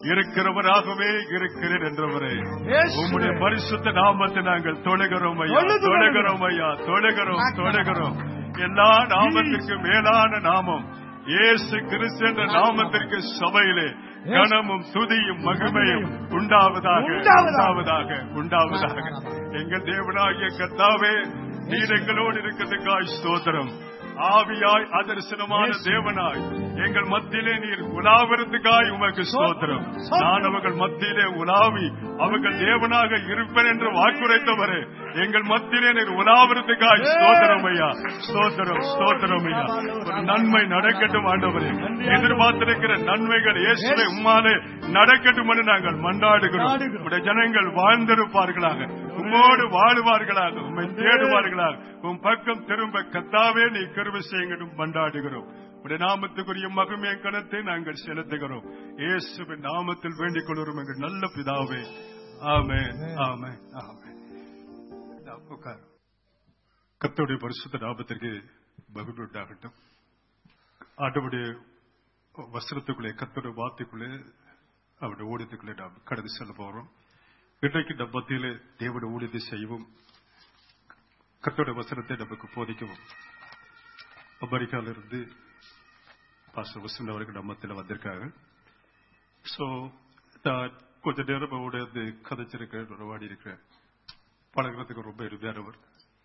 இருக்கிறவராகவே இருக்கிறேன் என்றவரே இயேசுவே. உம்முடைய பரிசுத்த நாமத்தை நாங்கள் தொழுகிறோம் ஐயா தொழுது தொழுகிறோம் ஐயா தொழுகிறோம் தொழுகிறோம் எல்லா நாமத்திற்கு மேலான நாமம் இயேசு கிறிஸ்து என்ற நாமத்திற்கு சபையிலே கனமும் துதியும் மகிமையும் உண்டாவதாக உண்டாவதாக. உண்டாவதாக உண்டாவதாக எங்கள் தேவனாகிய கர்த்தாவே நீர் எங்களோடு இருக்கிறதுக்காய் ஸ்தோத்திரம் ஆவியாய் அதர்சனமான தேவனாய் எங்கள் மத்தியிலே நீர் உலாவறதுக்காய் உமக்கு ஸ்தோத்திரம் நான் அவர்கள் மத்தியிலே உலாவி அவர்கள் தேவனாக இருப்பேன் என்று வாக்குரைத்தவரே எங்கள் மத்தியிலே நீர் உலாவறதுக்காய் ஸ்தோத்திரம் ஐயா ஸ்தோத்திரம் ஸ்தோத்திரம் ஐயா ஒரு நன்மை நடக்கட்டும் ஆண்டவரே எதிர்பார்த்திருக்கிற நன்மைகள் இயேசுவை உம்மாலே நடக்கட்டும் என்று நாங்கள் மன்றாடுகிறோம் உடைய ஜனங்கள் வாழ்ந்திருப்பார்களாக உம்மோடு வாழுவார்களாக உம்மை தேடுவார்களாக உம் பக்கம் திரும்ப கத்தாவே நீ கருவு செய்யணும் மன்றாடுகிறோம் உடைய நாமத்துக்குரிய மகிமை கணத்தை நாங்கள் செலுத்துகிறோம் இயேசுவின் நாமத்தில் வேண்டிக் கொள்கிறோம் எங்கள் நல்ல பிதாவே ஆமென் ஆமென் ஆமென் உட்கார் கத்தோடைய பரிசுத்த நாமத்திற்கு மகிழ்வு உண்டாகட்டும் ஆண்டவுடைய வஸ்திரத்துக்குள்ளே கத்தோட வார்த்தைக்குள்ளே அவருடைய ஊழியத்துக்குள்ளே நாம் கடந்து செல்ல போறோம் இன்றைக்கு நம் மத்தியிலே தேவனுடைய ஊழியத்தை செய்யவும் கத்தோட வசனத்தை நமக்கு போதிக்கவும் அமெரிக்கால இருந்து பாஸ்டர் வசன் அவர்கள் நம்ம மத்தியில வந்திருக்காங்க சோ நான் கொஞ்ச நேரம் அவருடைய வந்து கதைச்சிருக்கிறேன் உறவாடி இருக்கிறேன் பழகிறதுக்கு ரொம்ப எளிமையானவர்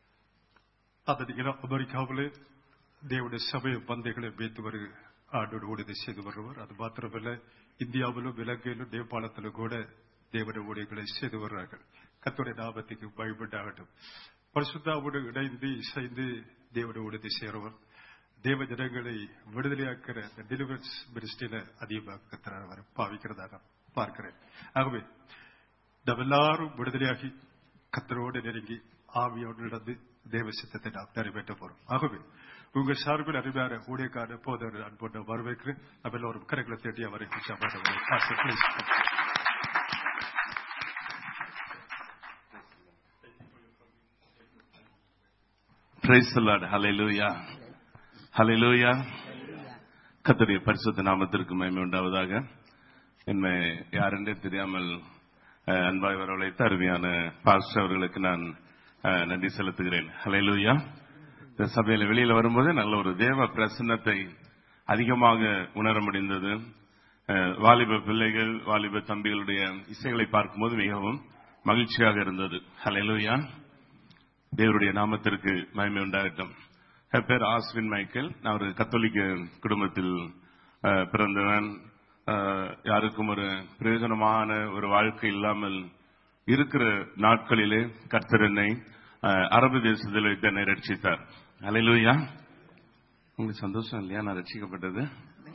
அந்த இடம் அமெரிக்காவிலே தேவனுடைய சபை பந்தைகளை வைத்து வரு ஆண்டோடு ஊழியத்தை செய்து வருவர் அது மாத்திரமல்ல இந்தியாவிலும் இலங்கையிலும் நேபாளத்திலும் கூட தேவனுடைய ஊழியர்களை செய்து வருகிறார்கள் கத்தோடைய நாமத்துக்கு பயப்பட்டாகட்டும் பரிசுத்தாவோடு இணைந்து இசைந்து தேவனுடைய ஊழியத்தை செய்கிறவர் தேவ ஜனங்களை விடுதலையாக்கிற டெலிவரன்ஸ் மினிஸ்ட்ரியில அதிகமாக கத்தராக வர பாவிக்கிறதாக பார்க்கிறேன் ஆகவே நாம் எல்லாரும் விடுதலையாகி கத்தரோடு நெருங்கி ஆவியோடு நடந்து தேவ சித்தத்தை நாம் நிறைவேற்ற போறோம் ஆகவே உங்கள் சார்பில் அருமையான ஊழியக்கார போதர் அன்போட வரவேற்கிறேன் நம்ம எல்லோரும் கரைகளை தேடி அவரை சமாதானம் Pastor, please. Praise the Lord. Hallelujah. Hallelujah. கர்த்தருடைய பரிசுத்த நாமத்திற்கு மகிமை உண்டாவதாக என்னை யாரென்றே தெரியாமல் அஹ், அன்பாய் வரவழைத்த அருமையான பாஸ்டர் அவர்களுக்கு நான் அஹ், நன்றி செலுத்துகிறேன் ஹalleluya இந்த சபையில வெளியில வரும்போது நல்ல ஒரு தேவ பிரசன்னத்தை அதிகமாக உணர முடிந்தது அஹ், வாலிப பிள்ளைகள் வாலிப தம்பிகளுடைய இசைகளை பார்க்கும்போது மிகவும் மகிழ்ச்சியாக இருந்தது ஹalleluya தேவருடைய நாமத்திற்கு மகிமை உண்டாகட்டும் என் பேர் ஆஸ்வின் மைக்கேல் நான் ஒரு கத்தோலிக்க குடும்பத்தில் அஹ், பிறந்தவன் அஹ், யாருக்கும் ஒரு பிரயோஜனமான ஒரு வாழ்க்கை இல்லாமல் இருக்கிற நாட்களிலே கர்த்தர் என்னை அஹ், அரபு தேசத்தில் வைத்து என்னை ரட்சித்தார் அலையிலுயா உங்களுக்கு சந்தோஷம் இல்லையா நான் ரட்சிக்கப்பட்டது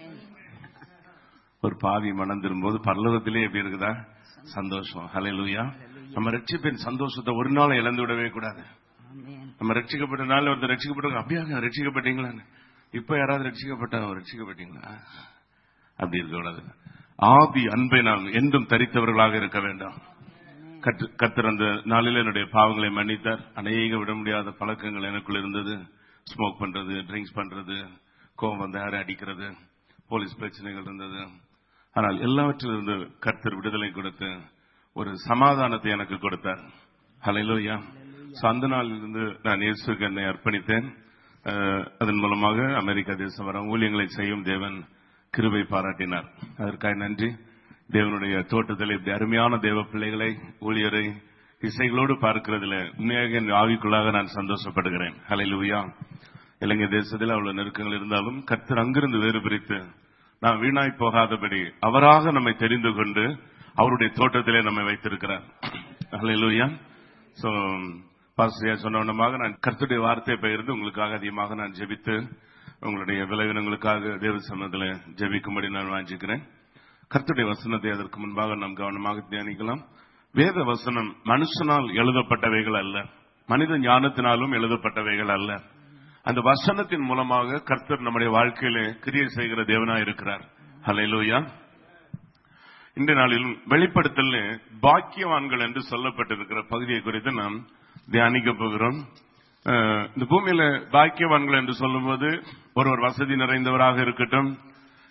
ஒரு பாவி மனம் திரும்போது பரலோகத்திலே எப்படி இருக்குதா சந்தோஷம் ஹalleluya நம்ம ரட்சிப்பின் சந்தோஷத்தை ஒரு நாள் இழந்து விடவே கூடாது நம்ம ரட்சிக்கப்பட்ட நாள் ஒருத்தர் ரட்சிக்கப்பட்டவங்க அப்படியாக ரட்சிக்கப்பட்டீங்களான்னு இப்ப யாராவது ரட்சிக்கப்பட்டா ரட்சிக்கப்பட்டீங்களா அப்படி இருக்க கூடாது ஆதி அன்பை நாம் என்றும் தரித்தவர்களாக இருக்க வேண்டாம் கற்று- கர்த்தர் அந்த நாளில் என்னுடைய பாவங்களை மன்னித்தார் அநேக விட முடியாத பழக்கங்கள் எனக்குள்ள இருந்தது ஸ்மோக் பண்றது ட்ரிங்க்ஸ் பண்றது கோவம் வந்து யாரை அடிக்கிறது போலீஸ் பிரச்சனைகள் இருந்தது ஆனால் எல்லாவற்றிலிருந்து கர்த்தர் விடுதலை கொடுத்து ஒரு சமாதானத்தை எனக்கு கொடுத்தார் ஹalleluya So, அந்த நாளிலிருந்து நான் இயேசுக்கு என்னை அர்ப்பணித்தேன் அஹ், அதன் மூலமாக அமெரிக்கா தேசம் வர ஊழியங்களை செய்யும் தேவன் கிருபை பாராட்டினார் அதற்காக நன்றி தேவனுடைய தோட்டத்தில் இப்படி அருமையான தேவ பிள்ளைகளை ஊழியரை இசைகளோடு பார்க்கிறதுல உண்மையாக என் ஆவிக்குள்ளாக நான் சந்தோஷப்படுகிறேன் ஹalleluya இலங்கை தேசத்தில் அவ்வளவு நெருக்கங்கள் இருந்தாலும் கர்த்தர் அங்கிருந்து வேறு பிரித்து நாம் வீணாய் போகாதபடி அவராக நம்மை தெரிந்து கொண்டு அவருடைய தோட்டத்திலே நம்மை வைத்திருக்கிறார் ஹalleluya சோ பாஸ்ரியா சொன்னவனமாக நான் கர்த்தருடைய வார்த்தையை பகிர்ந்து உங்களுக்காக அதிகமாக நான் ஜெபித்து உங்களுடைய விளைவினங்களுக்காக தேவ சமயத்தில் ஜெபிக்கும்படி நான் வாஞ்சிக்கிறேன் கர்த்தருடைய வசனத்தை அதற்கு முன்பாக நாம் கவனமாக தியானிக்கலாம் வேத வசனம் மனுஷனால் எழுதப்பட்டவைகள் அல்ல மனித ஞானத்தினாலும் எழுதப்பட்டவைகள் அல்ல அந்த வசனத்தின் மூலமாக கர்த்தர் நம்முடைய வாழ்க்கையிலே கிரியை செய்கிற தேவனா இருக்கிறார் ஹalleluya இந்த நாளில் வெளிப்படுத்தல் பாக்கியவான்கள் என்று சொல்லப்பட்டிருக்கிற பகுதியை குறித்து நாம் தியானிக்க போகிறோம் அஹ், இந்த பூமியில பாக்கியவான்கள் என்று சொல்லும்போது ஒருவர் வசதி நிறைந்தவராக இருக்கட்டும்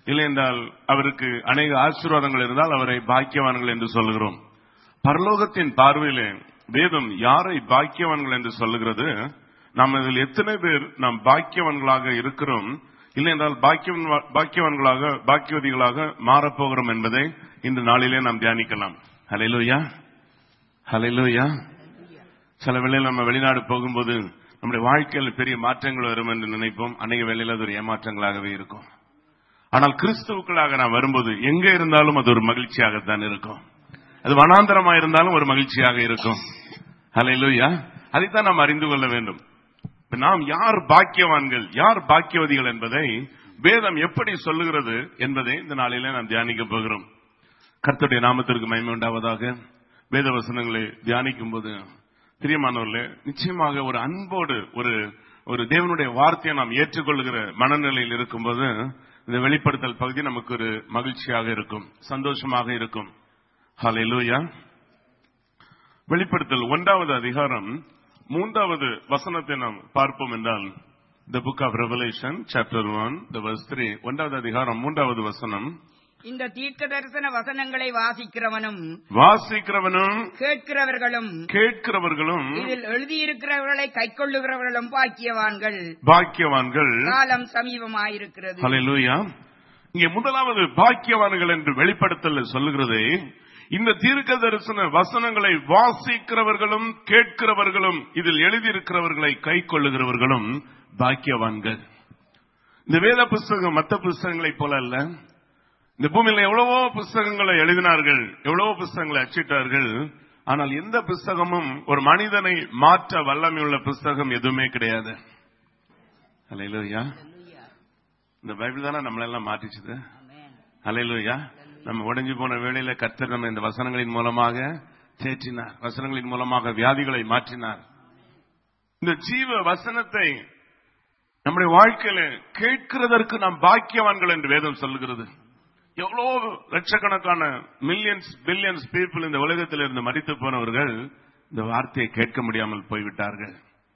இல்லை என்றால் அவருக்கு அநேக ஆசீர்வாதங்கள் இருந்தால் அவரை பாக்கியவான்கள் என்று சொல்லுகிறோம் பரலோகத்தின் பார்வையிலே வேதம் யாரை பாக்கியவான்கள் என்று சொல்லுகிறது நாம் இதில் எத்தனை பேர் நாம் பாக்கியவான்களாக இருக்கிறோம் இல்லை என்றால் பாக்கியவன் பாக்கியவான்களாக பாக்கியவதிகளாக மாறப்போகிறோம் என்பதை இந்த நாளிலே நாம் தியானிக்கலாம் ஹலையிலோயா ஹலையிலோயா சில வேளையில் நம்ம வெளிநாடு போகும்போது நம்முடைய வாழ்க்கையில் பெரிய மாற்றங்கள் வரும் என்று நினைப்போம் அநேக வேளையில் அது ஒரு ஏமாற்றங்களாகவே இருக்கும் ஆனால் கிறிஸ்துவுக்களாக நாம் வரும்போது எங்க இருந்தாலும் அது ஒரு மகிழ்ச்சியாகத்தான் இருக்கும் அது வனாந்தரமா இருந்தாலும் ஒரு மகிழ்ச்சியாக இருக்கும் ஹலையிலோயா அதைத்தான் நாம் அறிந்து கொள்ள வேண்டும் இப்ப நாம் யார் பாக்கியவான்கள் யார் பாக்கியவதிகள் என்பதை வேதம் எப்படி சொல்லுகிறது என்பதை இந்த நாளிலே நாம் தியானிக்க போகிறோம் கர்த்தருடைய நாமத்திற்கு மகிமை உண்டாவதாக வேத வசனங்களை தியானிக்கும் போது பிரியமானவர்களே நிச்சயமாக ஒரு அன்போடு ஒரு ஒரு தேவனுடைய வார்த்தையை நாம் ஏற்றுக்கொள்ளுகிற மனநிலையில் இருக்கும்போது இந்த வெளிப்படுத்தல் பகுதி நமக்கு ஒரு மகிழ்ச்சியாக இருக்கும் சந்தோஷமாக இருக்கும் ஹalleluya வெளிப்படுத்தல் ஒன்றாவது அதிகாரம் மூன்றாவது வசனத்தை நாம் பார்ப்போம் என்றால் the book of Revelation chapter one the verse three ஒன்றாவது அதிகாரம் மூன்றாவது வசனம் இந்த தீர்க்க தரிசன வசனங்களை வாசிக்கிறவனும் வாசிக்கிறவனும் கேட்கிறவர்களும் கேட்கிறவர்களும் இதில் எழுதியிருக்கிறவர்களை கைக்கொள்ளுகிறவர்களும் பாக்கியவான்கள் பாக்கியவான்கள் காலம் சமீபமாயிருக்கிறது ஹalleluya இங்கே முதலாவது பாக்கியவான்கள் என்று வெளிப்படுத்தல் சொல்லுகிறது இந்த தீர்க்க தரிசன வசனங்களை வாசிக்கிறவர்களும் கேட்கிறவர்களும் இதில் எழுதியிருக்கிறவர்களை கை கொள்ளுகிறவர்களும் பாக்கியவான்கள் இந்த வேத புஸ்தகம் மற்ற புஸ்தகங்களைப் போல அல்ல இந்த பூமியில எவ்வளவோ புஸ்தகங்களை எழுதினார்கள் எவ்வளவோ புஸ்தகங்களை அச்சிட்டார்கள் ஆனால் எந்த புஸ்தகமும் ஒரு மனிதனை மாற்ற வல்லமையுள்ள புஸ்தகம் எதுவுமே கிடையாது அலையிலோயா இந்த பைபிள் தானே நம்மளெல்லாம் மாற்றிச்சது அலையிலோயா நம்ம உடைஞ்சு போன வேளையில கர்த்தர் நம்ம இந்த வசனங்களின் மூலமாக தேற்றினார் வசனங்களின் மூலமாக வியாதிகளை மாற்றினார் இந்த ஜீவ வசனத்தை நம்முடைய வாழ்க்கையில கேட்கிறதற்கு நாம் பாக்கியவான்கள் என்று வேதம் சொல்லுகிறது எவ்வளவு லட்சக்கணக்கான மில்லியன்ஸ் பில்லியன்ஸ் பீப்புள் இந்த உலகத்தில் இருந்து மறித்து போனவர்கள் இந்த வார்த்தையை கேட்க முடியாமல் போய்விட்டார்கள்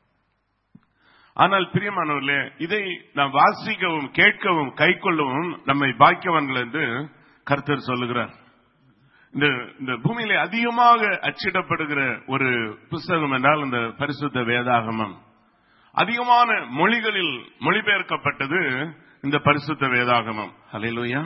ஆனால் பிரியமானவர்களே இதை நாம் வாசிக்கவும் கேட்கவும் கைக்கொள்ளவும் நம்மை பாக்கியவான்கள் என்று கர்த்தர் சொல்லுகிறார் இந்த இந்த பூமியிலே அதிகமாக அச்சிடப்படுகிற ஒரு புஸ்தகம் என்றால் இந்த பரிசுத்த வேதாகமம் அதிகமான மொழிகளில் மொழிபெயர்க்கப்பட்டது இந்த பரிசுத்த வேதாகமம் ஹalleluya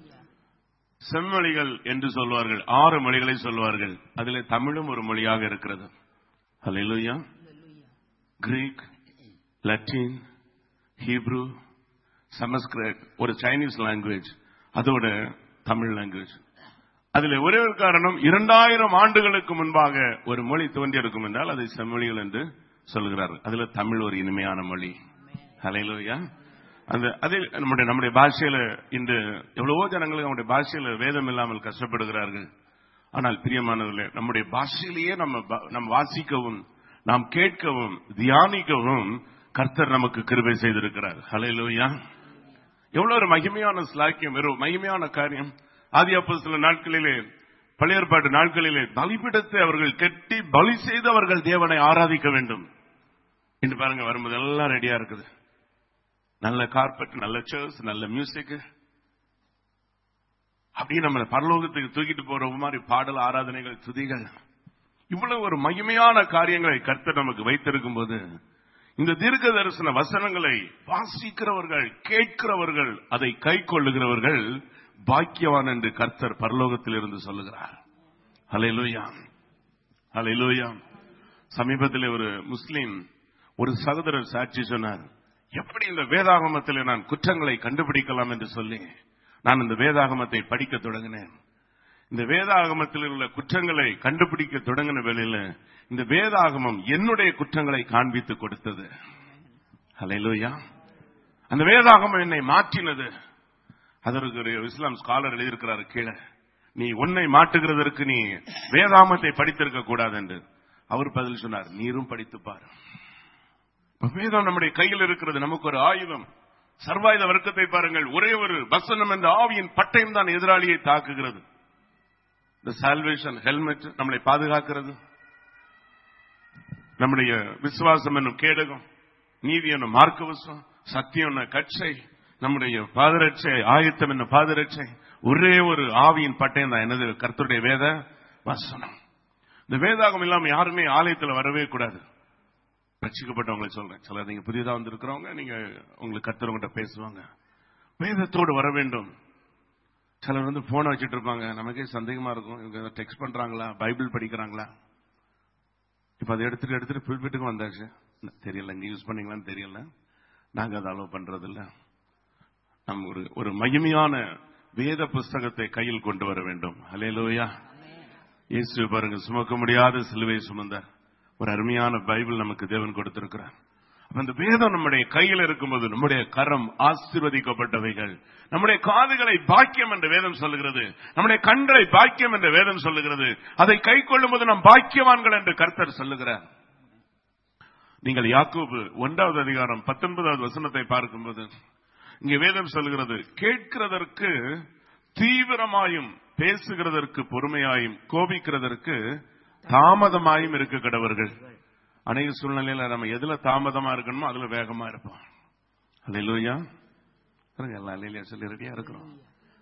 செம்மொழிகள் என்று சொல்வார்கள் ஆறு மொழிகளை சொல்வார்கள் அதிலே தமிழும் ஒரு மொழியாக இருக்கிறது ஹalleluya கிரீக் லத்தீன் ஹீப்ரு சமஸ்கிருத் ஒரு சைனீஸ் லாங்குவேஜ் அதோட தமிழ் லாங்குவேஜ் அதுல ஒரே ஒரு காரணம் இரண்டாயிரம் ஆண்டுகளுக்கு முன்பாக ஒரு மொழி தோன்றியிருக்கும் என்றால் அதை செம்மொழிகள் என்று சொல்கிறார்கள் அதுல தமிழ் ஒரு இனிமையான மொழி ஹலையிலோயா அந்த அதில் நம்முடைய நம்முடைய பாஷையில இன்று எவ்வளவோ ஜனங்களுக்கு நம்முடைய பாஷையில வேதம் இல்லாமல் கஷ்டப்படுகிறார்கள் ஆனால் பிரியமானவர்களே நம்முடைய பாஷையிலேயே நம்ம ப- நாம் வாசிக்கவும் நாம் கேட்கவும் தியானிக்கவும் கர்த்தர் நமக்கு கிருபை செய்திருக்கிறார் ஹலையிலோயா எவ்வளவு ஒரு மகிமையான ஸ்லாக்கியம் வெறும் மகிமையான காரியம் ஆதி அப்போ சில நாட்களிலே பழைய ஏற்பாட்டு நாட்களிலே பலிபிடத்தை அவர்கள் கட்டி பலி செய்து அவர்கள் தேவனை ஆராதிக்க வேண்டும் இன்று பாருங்க வரும்போது எல்லாம் ரெடியா இருக்குது நல்ல கார்பெட் நல்ல சேர்ஸ் நல்ல மியூசிக் அப்படியே நம்ம பரலோகத்துக்கு தூக்கிட்டு போற மாதிரி பாடல் ஆராதனைகள் துதிகள் இவ்வளவு ஒரு மகிமையான காரியங்களை கர்த்தர் நமக்கு வைத்திருக்கும் போது இந்த தீர்க்க தரிசன வசனங்களை வாசிக்கிறவர்கள் கேட்கிறவர்கள் அதை கை கொள்ளுகிறவர்கள் பாக்கியவான் என்று கர்த்தர் பரலோகத்தில் இருந்து சொல்லுகிறார் ஹalleluya ஹalleluya சமீபத்தில் ஒரு முஸ்லிம் ஒரு சகோதரர் சாட்சி சொன்னார் எப்படி இந்த வேதாகமத்தில் நான் குற்றங்களை கண்டுபிடிக்கலாம் என்று சொல்லி நான் இந்த வேதாகமத்தை படிக்க தொடங்கினேன் இந்த வேதாகமத்தில் உள்ள குற்றங்களை கண்டுபிடிக்க தொடங்கின வேளையில இந்த வேதாகமம் என்னுடைய குற்றங்களை காண்பித்து கொடுத்தது ஹalleluya அந்த வேதாகமம் என்னை மாற்றினது அதற்கு ஒரு இஸ்லாம் ஸ்காலர் எழுதியிருக்கிறார் கீழே நீ உன்னை மாட்டுகிறதற்கு நீ வேதாகமத்தை படித்திருக்க கூடாது என்று அவர் பதில் சொன்னார் நீரும் படித்துப் பார் இப்ப வேதம் நம்முடைய கையில் இருக்கிறது நமக்கு ஒரு ஆயுதம் சர்வாயுத வர்க்கத்தை பாருங்கள் ஒரே ஒரு வசனம் என்ற ஆவியின் பட்டயம் தான் எதிராளியை தாக்குகிறது இந்த சால்வேஷன் ஹெல்மெட் நம்மளை பாதுகாக்கிறது நம்முடைய விசுவாசம் என்னும் கேடகம் நீதி என்னும் மார்க்கவசம் சத்தியம் என்னும் கட்சை நம்முடைய பாதரட்சை ஆயத்தம் என்ன பாதரட்சை ஒரே ஒரு ஆவியின் பட்டயம் தான் என்னது கர்த்தருடைய வேத வசனம் இந்த வேதாகம் இல்லாம யாருமே ஆலயத்துல வரவே கூடாது ரட்சிக்கப்பட்டவங்களை சொல்றேன் சிலர் நீங்க புதியதா வந்திருக்கிறவங்க நீங்க உங்களுக்கு கர்த்தரவங்கிட்ட பேசுவாங்க வேதத்தோடு வர வேண்டும் சிலர் வந்து போனை வச்சுட்டு இருப்பாங்க நமக்கே சந்தேகமா இருக்கும் இவங்க டெக்ஸ்ட் பண்றாங்களா பைபிள் படிக்கிறாங்களா இப்ப அதை எடுத்துட்டு எடுத்துட்டு பில்பிட்டுக்கும் வந்தாச்சு தெரியல இங்க யூஸ் பண்ணீங்களான்னு தெரியல நாங்க அதை அலோவ் பண்றது இல்ல நம்ம ஒரு ஒரு மகிமையான வேத புஸ்தகத்தை கையில் கொண்டு வர வேண்டும் அலையலோயா இயேசு பாருங்க சுமக்க முடியாத சிலுவை சுமந்தார் ஒரு அருமையான பைபிள் நமக்கு தேவன் கொடுத்திருக்கிறார் அப்ப இந்த வேதம் நம்முடைய கையில் இருக்கும்போது நம்முடைய கரம் ஆசீர்வதிக்கப்பட்டவைகள் நம்முடைய காதுகளை பாக்கியம் என்று வேதம் சொல்லுகிறது நம்முடைய கண்களை பாக்கியம் என்று வேதம் சொல்லுகிறது அதை கை கொள்ளும் போது நாம் பாக்கியவான்கள் என்று கர்த்தர் சொல்லுகிறார் நீங்கள் யாக்கோபு ஒன்றாவது அதிகாரம் பத்தொன்பதாவது வசனத்தை பார்க்கும்போது இங்கே வேதம் சொல்லுகிறது கேட்கிறதற்கு தீவிரமாயும் பேசுகிறதற்கு பொறுமையாயும் கோபிக்கிறதற்கு தாமதமாயும் இருக்க கடவர்கள் அநேக சூழ்நிலையில நம்ம எதுல தாமதமா இருக்கணுமோ அதுல வேகமா இருப்போம் அல்லையா எல்லாம் அல்லையா சொல்லி ரெடியா இருக்கிறோம்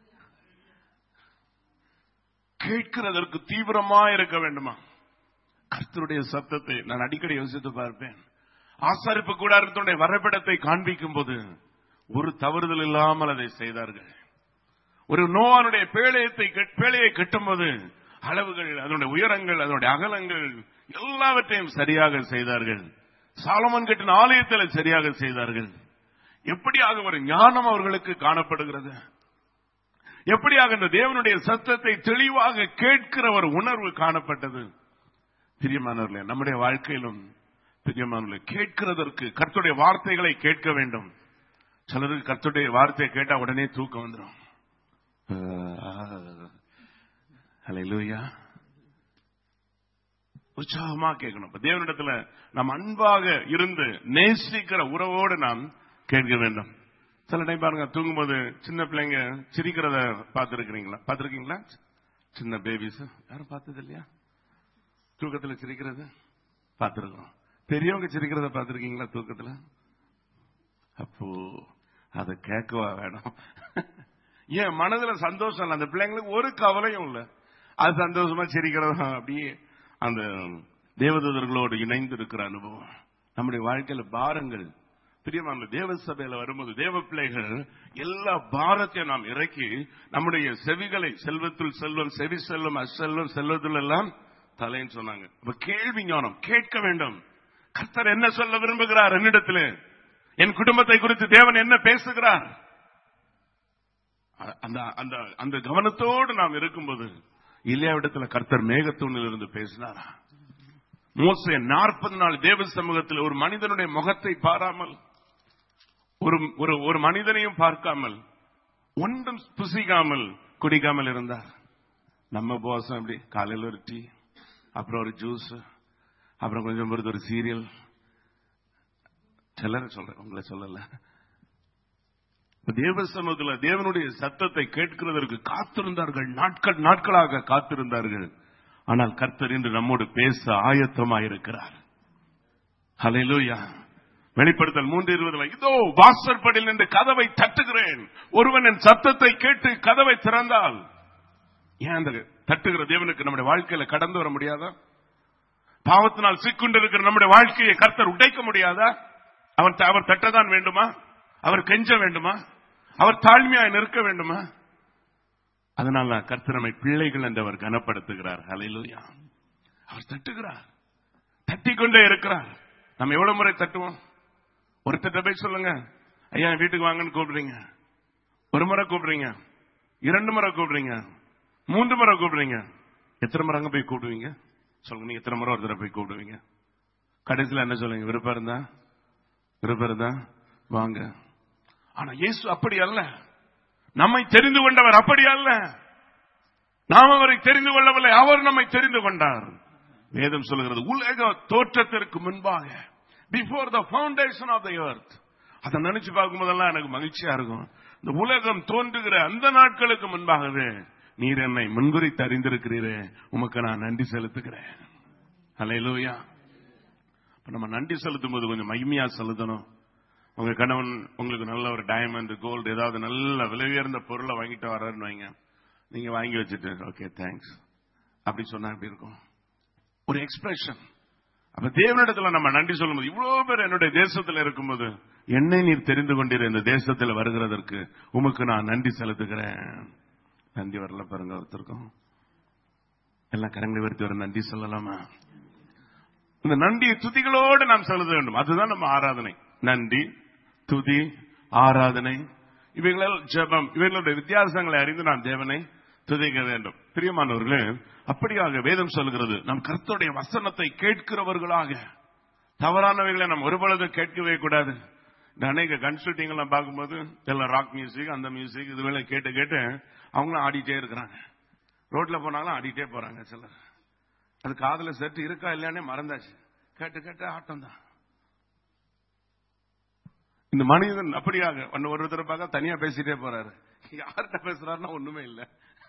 கேட்கிறதற்கு தீவிரமா இருக்க வேண்டுமா கர்த்தருடைய சத்தத்தை நான் அடிக்கடி யோசித்து பார்ப்பேன் ஆசாரிப்பு கூடாரத்தினுடைய வரைபடத்தை காண்பிக்கும் போது ஒரு தவறுதல் இல்லாமல் அதை செய்தார்கள் ஒரு நோவானுடைய பேழையத்தை பேழையை கட்டும்போது அளவுகள் அதனுடைய உயரங்கள் அதனுடைய அகலங்கள் எல்லாவற்றையும் சரியாக செய்தார்கள் சாலமன் கட்டின ஆலயத்தில் சரியாக செய்தார்கள் எப்படியாக ஒரு ஞானம் அவர்களுக்கு காணப்படுகிறது எப்படியாக இந்த தேவனுடைய சத்தத்தை தெளிவாக கேட்கிற ஒரு உணர்வு காணப்பட்டது பிரியமானவர்களே நம்முடைய வாழ்க்கையிலும் பிரியமானவர்களே கேட்கிறதற்கு கர்த்துடைய வார்த்தைகளை கேட்க வேண்டும் சிலருக்கு கர்த்துடைய வார்த்தையை கேட்டா உடனே தூக்கம் வந்துடும் அலையிலூயா உற்சாகமா கேட்கணும் இப்ப தேவனிடத்துல நாம் அன்பாக இருந்து நேசிக்கிற உறவோடு நாம் கேட்க வேண்டும் சில டைம் பாருங்க தூங்கும்போது சின்ன பிள்ளைங்க சிரிக்கிறத பார்த்துருக்கிறீங்களா பார்த்துருக்கீங்களா சின்ன பேபிஸ் யாரும் பார்த்தது இல்லையா தூக்கத்துல சிரிக்கிறது பார்த்துருக்கோம் பெரியவங்க சிரிக்கிறத பார்த்துருக்கீங்களா தூக்கத்துல அப்போ அதை கேட்கவா வேணும் ஏன் மனதுல சந்தோஷம் இல்லை அந்த பிள்ளைங்களுக்கு ஒரு கவலையும் இல்லை அது சந்தோஷமா சிரிக்கிறதா அப்படியே அந்த தேவதூதர்களோடு இணைந்து இருக்கிற அனுபவம் நம்முடைய வாழ்க்கையில பாரங்கள் பிரியமான தேவ சபையில வரும்போது தேவ பிள்ளைகள் எல்லா பாரத்தையும் நாம் இறக்கி நம்முடைய செவிகளை செல்வத்துள் செல்வம் செவி செல்வம் அசெல்வம் செல்வத்தில் எல்லாம் தலைன்னு சொன்னாங்க இப்ப கேள்வி ஞானம் கேட்க வேண்டும் கர்த்தர் என்ன சொல்ல விரும்புகிறார் என்னிடத்தில் என் குடும்பத்தை குறித்து தேவன் என்ன பேசுகிறார் அந்த அந்த அந்த கவனத்தோடு நாம் இருக்கும்போது இல்லையாவிடத்துல கர்த்தர் மேகத்தூணில் இருந்து பேசினாரா மோசே நாற்பது நாள் தேவ சமூகத்தில் ஒரு மனிதனுடைய முகத்தை பாராமல் ஒரு ஒரு ஒரு மனிதனையும் பார்க்காமல் ஒன்றும் புசிக்காமல் குடிக்காமல் இருந்தார் நம்ம போசம் எப்படி காலையில் ஒரு டீ அப்புறம் ஒரு ஜூஸ் அப்புறம் கொஞ்சம் பொறுத்து ஒரு சீரியல் சிலர் சொல்றேன் உங்களை சொல்லல தேவ சமூகத்தில் தேவனுடைய சத்தத்தை கேட்கிறதற்கு காத்திருந்தார்கள் நாட்கள் நாட்களாக காத்திருந்தார்கள் ஆனால் கர்த்தர் இன்று நம்மோடு பேச ஆயத்தமாயிருக்கிறார் ஹலையிலூயா வெளிப்படுத்தல் மூன்று இருபதுல இதோ வாசற்படியில் நின்று கதவை தட்டுகிறேன் ஒருவன் என் சத்தத்தை கேட்டு கதவை திறந்தால் ஏன் அந்த தட்டுகிற தேவனுக்கு நம்முடைய வாழ்க்கையில கடந்து வர முடியாதா பாவத்தினால் சிக்குண்டிருக்கிற நம்முடைய வாழ்க்கையை கர்த்தர் உடைக்க முடியாதா அவன் அவர் தட்டதான் வேண்டுமா அவர் கெஞ்ச வேண்டுமா அவர் தாழ்மையாய் நிற்க வேண்டுமா அதனால கர்த்தரமை பிள்ளைகள் என்று அவர் கனப்படுத்துகிறார் அலையிலுயா அவர் தட்டுகிறார் தட்டிக்கொண்டே இருக்கிறார் நம்ம எவ்வளவு முறை தட்டுவோம் ஒருத்தட்ட போய் சொல்லுங்க ஐயா வீட்டுக்கு வாங்கன்னு கூப்பிடுறீங்க ஒரு முறை கூப்பிடுறீங்க இரண்டு முறை கூப்பிடுறீங்க மூன்று முறை கூப்பிடுறீங்க எத்தனை முறை அங்க போய் கூப்பிடுவீங்க சொல்லுங்க நீங்க எத்தனை முறை ஒருத்தர போய் கூப்பிடுவீங்க கடைசியில் என்ன சொல்லுங்க விருப்பம் இருந்தா விருப்பம் இருந்தா வாங்க ஆனா இயேசு அப்படி அல்ல நம்மை தெரிந்து கொண்டவர் அப்படி அல்ல நாம் அவரை தெரிந்து கொள்ளவில்லை அவர் நம்மை தெரிந்து கொண்டார் வேதம் சொல்லுகிறது உலக தோற்றத்திற்கு முன்பாக before the foundation of the earth அதை நினைச்சு பார்க்கும் போதெல்லாம் எனக்கு மகிழ்ச்சியா இருக்கும் இந்த உலகம் தோன்றுகிற அந்த நாட்களுக்கு முன்பாகவே நீர் என்னை முன்குறித்து அறிந்திருக்கிறீரே உமக்கு நான் நன்றி செலுத்துகிறேன் அலையிலூயா நம்ம நன்றி செலுத்தும் போது கொஞ்சம் மகிமையா செலுத்தணும் உங்க கணவன் உங்களுக்கு நல்ல ஒரு டைமண்ட் கோல்டு ஏதாவது நல்ல விலை உயர்ந்த பொருளை வாங்கிட்டு வர்றாருன்னு வைங்க நீங்க வாங்கி வச்சுட்டு ஓகே தேங்க்ஸ் அப்படி சொன்னா எப்படி இருக்கும் ஒரு எக்ஸ்பிரஷன் அப்ப தேவனிடத்துல நம்ம நன்றி சொல்லும்போது இவ்வளவு பேர் என்னுடைய தேசத்துல இருக்கும்போது என்னை நீர் தெரிந்து கொண்டீர் இந்த தேசத்தில் வருகிறதற்கு உமக்கு நான் நன்றி செலுத்துகிறேன் நன்றி வரல பாருங்க ஒருத்தருக்கும் எல்லாம் கரங்களை வருத்தி வர நன்றி சொல்லலாமா இந்த நன்றியை துதிகளோடு நாம் செலுத்த வேண்டும் அதுதான் நம்ம ஆராதனை நன்றி துதி ஆராதனை இவைகளால் ஜெபம் இவைகளுடைய வித்தியாசங்களை அறிந்து நாம் தேவனை துதிக்க வேண்டும் பிரியமானவர்களே அப்படியாக வேதம் சொல்கிறது நம் கர்த்தருடைய வசனத்தை கேட்கிறவர்களாக தவறானவைகளை நாம் ஒருபொழுதும் கேட்கவே கூடாது இந்த அநேக கன்சல்டிங் எல்லாம் பார்க்கும்போது எல்லாம் ராக் மியூசிக் அந்த மியூசிக் இதுவேளை கேட்டு கேட்டு அவங்களும் ஆடிட்டே இருக்கிறாங்க ரோட்ல போனாலும் ஆடிட்டே போறாங்க சிலர் அது காதுல செட்டு இருக்கா இல்லையானே மறந்தாச்சு கேட்டு கேட்டு ஆட்டம் தான் இந்த மனிதன் அப்படியாக ஒன்னு ஒரு ஒருத்தர் பார்க்க தனியா பேசிட்டே போறாரு யார்கிட்ட பேசுறாருன்னா ஒண்ணுமே இல்ல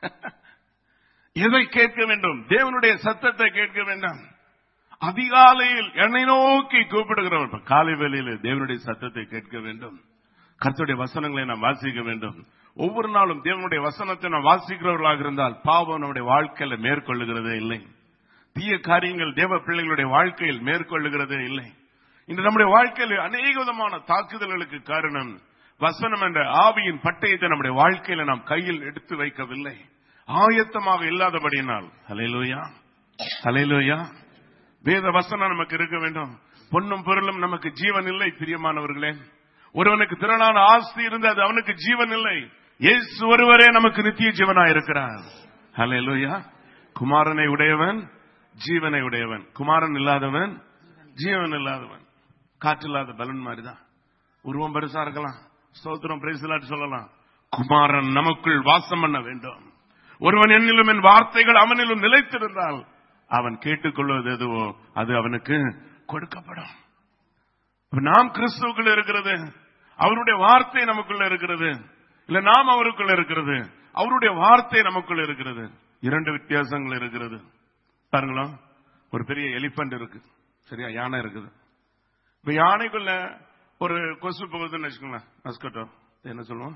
எதை கேட்க வேண்டும் தேவனுடைய சத்தத்தை கேட்க வேண்டாம் அதிகாலையில் என்னை நோக்கி கூப்பிடுகிறவர் இப்ப காலை வேளையில் தேவனுடைய சத்தத்தை கேட்க வேண்டும் கர்த்தருடைய வசனங்களை நாம் வாசிக்க வேண்டும் ஒவ்வொரு நாளும் தேவனுடைய வசனத்தை நாம் வாசிக்கிறவர்களாக இருந்தால் பாவம் நம்முடைய வாழ்க்கையில மேற்கொள்ளுகிறதே இல்லை தீய காரியங்கள் தேவ பிள்ளைகளுடைய வாழ்க்கையில் மேற்கொள்ளுகிறதே இல்லை இன்று நம்முடைய வாழ்க்கையில் அநேக விதமான தாக்குதல்களுக்கு காரணம் வசனம் என்ற ஆவியின் பட்டயத்தை நம்முடைய வாழ்க்கையில நாம் கையில் எடுத்து வைக்கவில்லை ஆயத்தமாக இல்லாதபடியினால் ஹலையிலோயா ஹலையிலோயா வேத வசனம் நமக்கு இருக்க வேண்டும் பொன்னும் பொருளும் நமக்கு ஜீவன் இல்லை பிரியமானவர்களே ஒருவனுக்கு திரளான ஆஸ்தி இருந்து அது அவனுக்கு ஜீவன் இல்லை இயேசு ஒருவரே நமக்கு நித்திய ஜீவனாய் இருக்கிறார் ஹalleluya குமாரனை உடையவன் ஜீவனை உடையவன் குமாரன் இல்லாதவன் ஜீவன் இல்லாதவன் காற்றில்லாத பலன் மாதிரிதான் உருவம் பெருசா இருக்கலாம் ஸ்தோத்திரம் பிரைஸ்லாட்டு சொல்லலாம் குமாரன் நமக்குள் வாசம் பண்ண வேண்டும் ஒருவன் என்னிலும் என் வார்த்தைகள் அவனிலும் நிலைத்திருந்தால் அவன் கேட்டுக்கொள்வது எதுவோ அது அவனுக்கு கொடுக்கப்படும் அப்ப நாம் கிறிஸ்துவுக்குள்ள இருக்கிறது அவருடைய வார்த்தை நமக்குள்ள இருக்கிறது இல்ல நாம் அவருக்குள்ள இருக்கிறது அவருடைய வார்த்தை நமக்குள்ள இருக்கிறது இரண்டு வித்தியாசங்கள் இருக்கிறது பாருங்களா ஒரு பெரிய எலிபண்ட் இருக்கு சரியா யானை இருக்குது இப்ப யானைக்குள்ள ஒரு கொசு போகுதுன்னு வச்சுக்கோங்களேன் மஸ்கட்டோ என்ன சொல்லுவோம்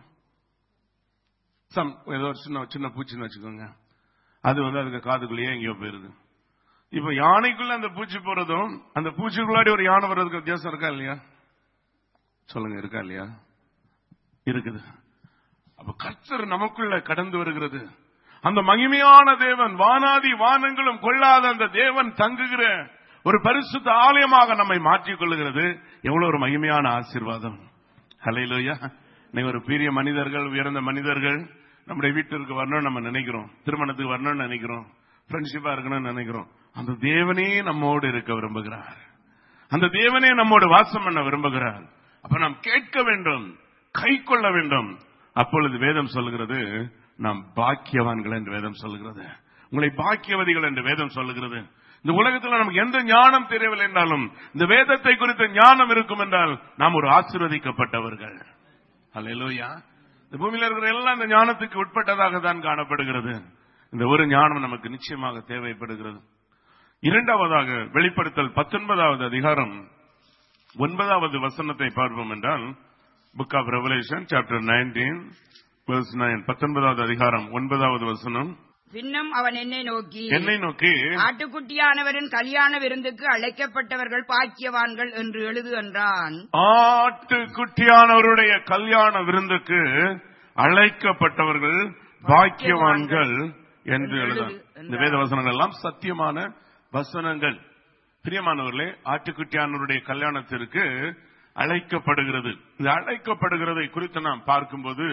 சம் ஏதோ ஒரு சின்ன சின்ன பூச்சின்னு வச்சுக்கோங்க அது வந்து அதுக்கு காதுக்குள்ளேயே எங்கேயோ போயிருது இப்ப யானைக்குள்ள அந்த பூச்சி போறதும் அந்த பூச்சிக்குள்ளாடி ஒரு யானை வர்றதுக்கு வித்தியாசம் இருக்கா இல்லையா சொல்லுங்க இருக்கா இல்லையா இருக்குது அப்ப கர்த்தர் நமக்குள்ள கடந்து வருகிறது அந்த மகிமையான தேவன் வானாதி வானங்களும் கொள்ளாத அந்த தேவன் தங்குகிற ஒரு பரிசுத்த ஆலயமாக நம்மை மாற்றிக் கொள்ளுகிறது எவ்வளவு ஒரு மகிமையான ஆசீர்வாதம் ஹலையிலோயா நீங்க ஒரு பெரிய மனிதர்கள் உயர்ந்த மனிதர்கள் நம்முடைய வீட்டிற்கு வரணும்னு நம்ம நினைக்கிறோம் திருமணத்துக்கு வரணும்னு நினைக்கிறோம் ஃப்ரெண்ட்ஷிப்பா இருக்கணும்னு நினைக்கிறோம் அந்த தேவனே நம்மோடு இருக்க விரும்புகிறார் அந்த தேவனே நம்மோடு வாசம் பண்ண விரும்புகிறார் அப்ப நாம் கேட்க வேண்டும் கை கொள்ள வேண்டும் அப்பொழுது வேதம் சொல்லுகிறது நாம் பாக்கியவான்கள் என்று வேதம் சொல்லுகிறது உங்களை பாக்கியவதிகள் என்று வேதம் சொல்லுகிறது இந்த உலகத்தில் நமக்கு எந்த ஞானம் தெரியவில்லை என்றாலும் இந்த வேதத்தை குறித்த ஞானம் இருக்கும் என்றால் நாம் ஒரு ஆசீர்வதிக்கப்பட்டவர்கள் அல்லேலூயா இந்த பூமியில இருக்கிற எல்லாம் இந்த ஞானத்துக்கு உட்பட்டதாக தான் காணப்படுகிறது இந்த ஒரு ஞானம் நமக்கு நிச்சயமாக தேவைப்படுகிறது இரண்டாவதாக வெளிப்படுத்தல் பத்தொன்பதாவது அதிகாரம் ஒன்பதாவது வசனத்தை பார்ப்போம் என்றால் book of Revelation chapter nineteen பத்தொன்பதாவது அதிகாரம் ஒன்பதாவது வசனம் பின்னும் அவன் என்னை நோக்கி என்னை நோக்கி ஆட்டுக்குட்டியானவரின் கல்யாண விருந்துக்கு அழைக்கப்பட்டவர்கள் பாக்கியவான்கள் என்று எழுது என்றான் ஆட்டுக்குட்டியானவருடைய கல்யாண விருந்துக்கு அழைக்கப்பட்டவர்கள் பாக்கியவான்கள் என்று எழுதான் இந்த வேத வசனங்கள் எல்லாம் சத்தியமான வசனங்கள் பிரியமானவர்களே ஆட்டுக்குட்டியானவருடைய கல்யாணத்திற்கு அழைக்கப்படுகிறது இந்த அழைக்கப்படுகிறதை குறித்து நாம் பார்க்கும்போது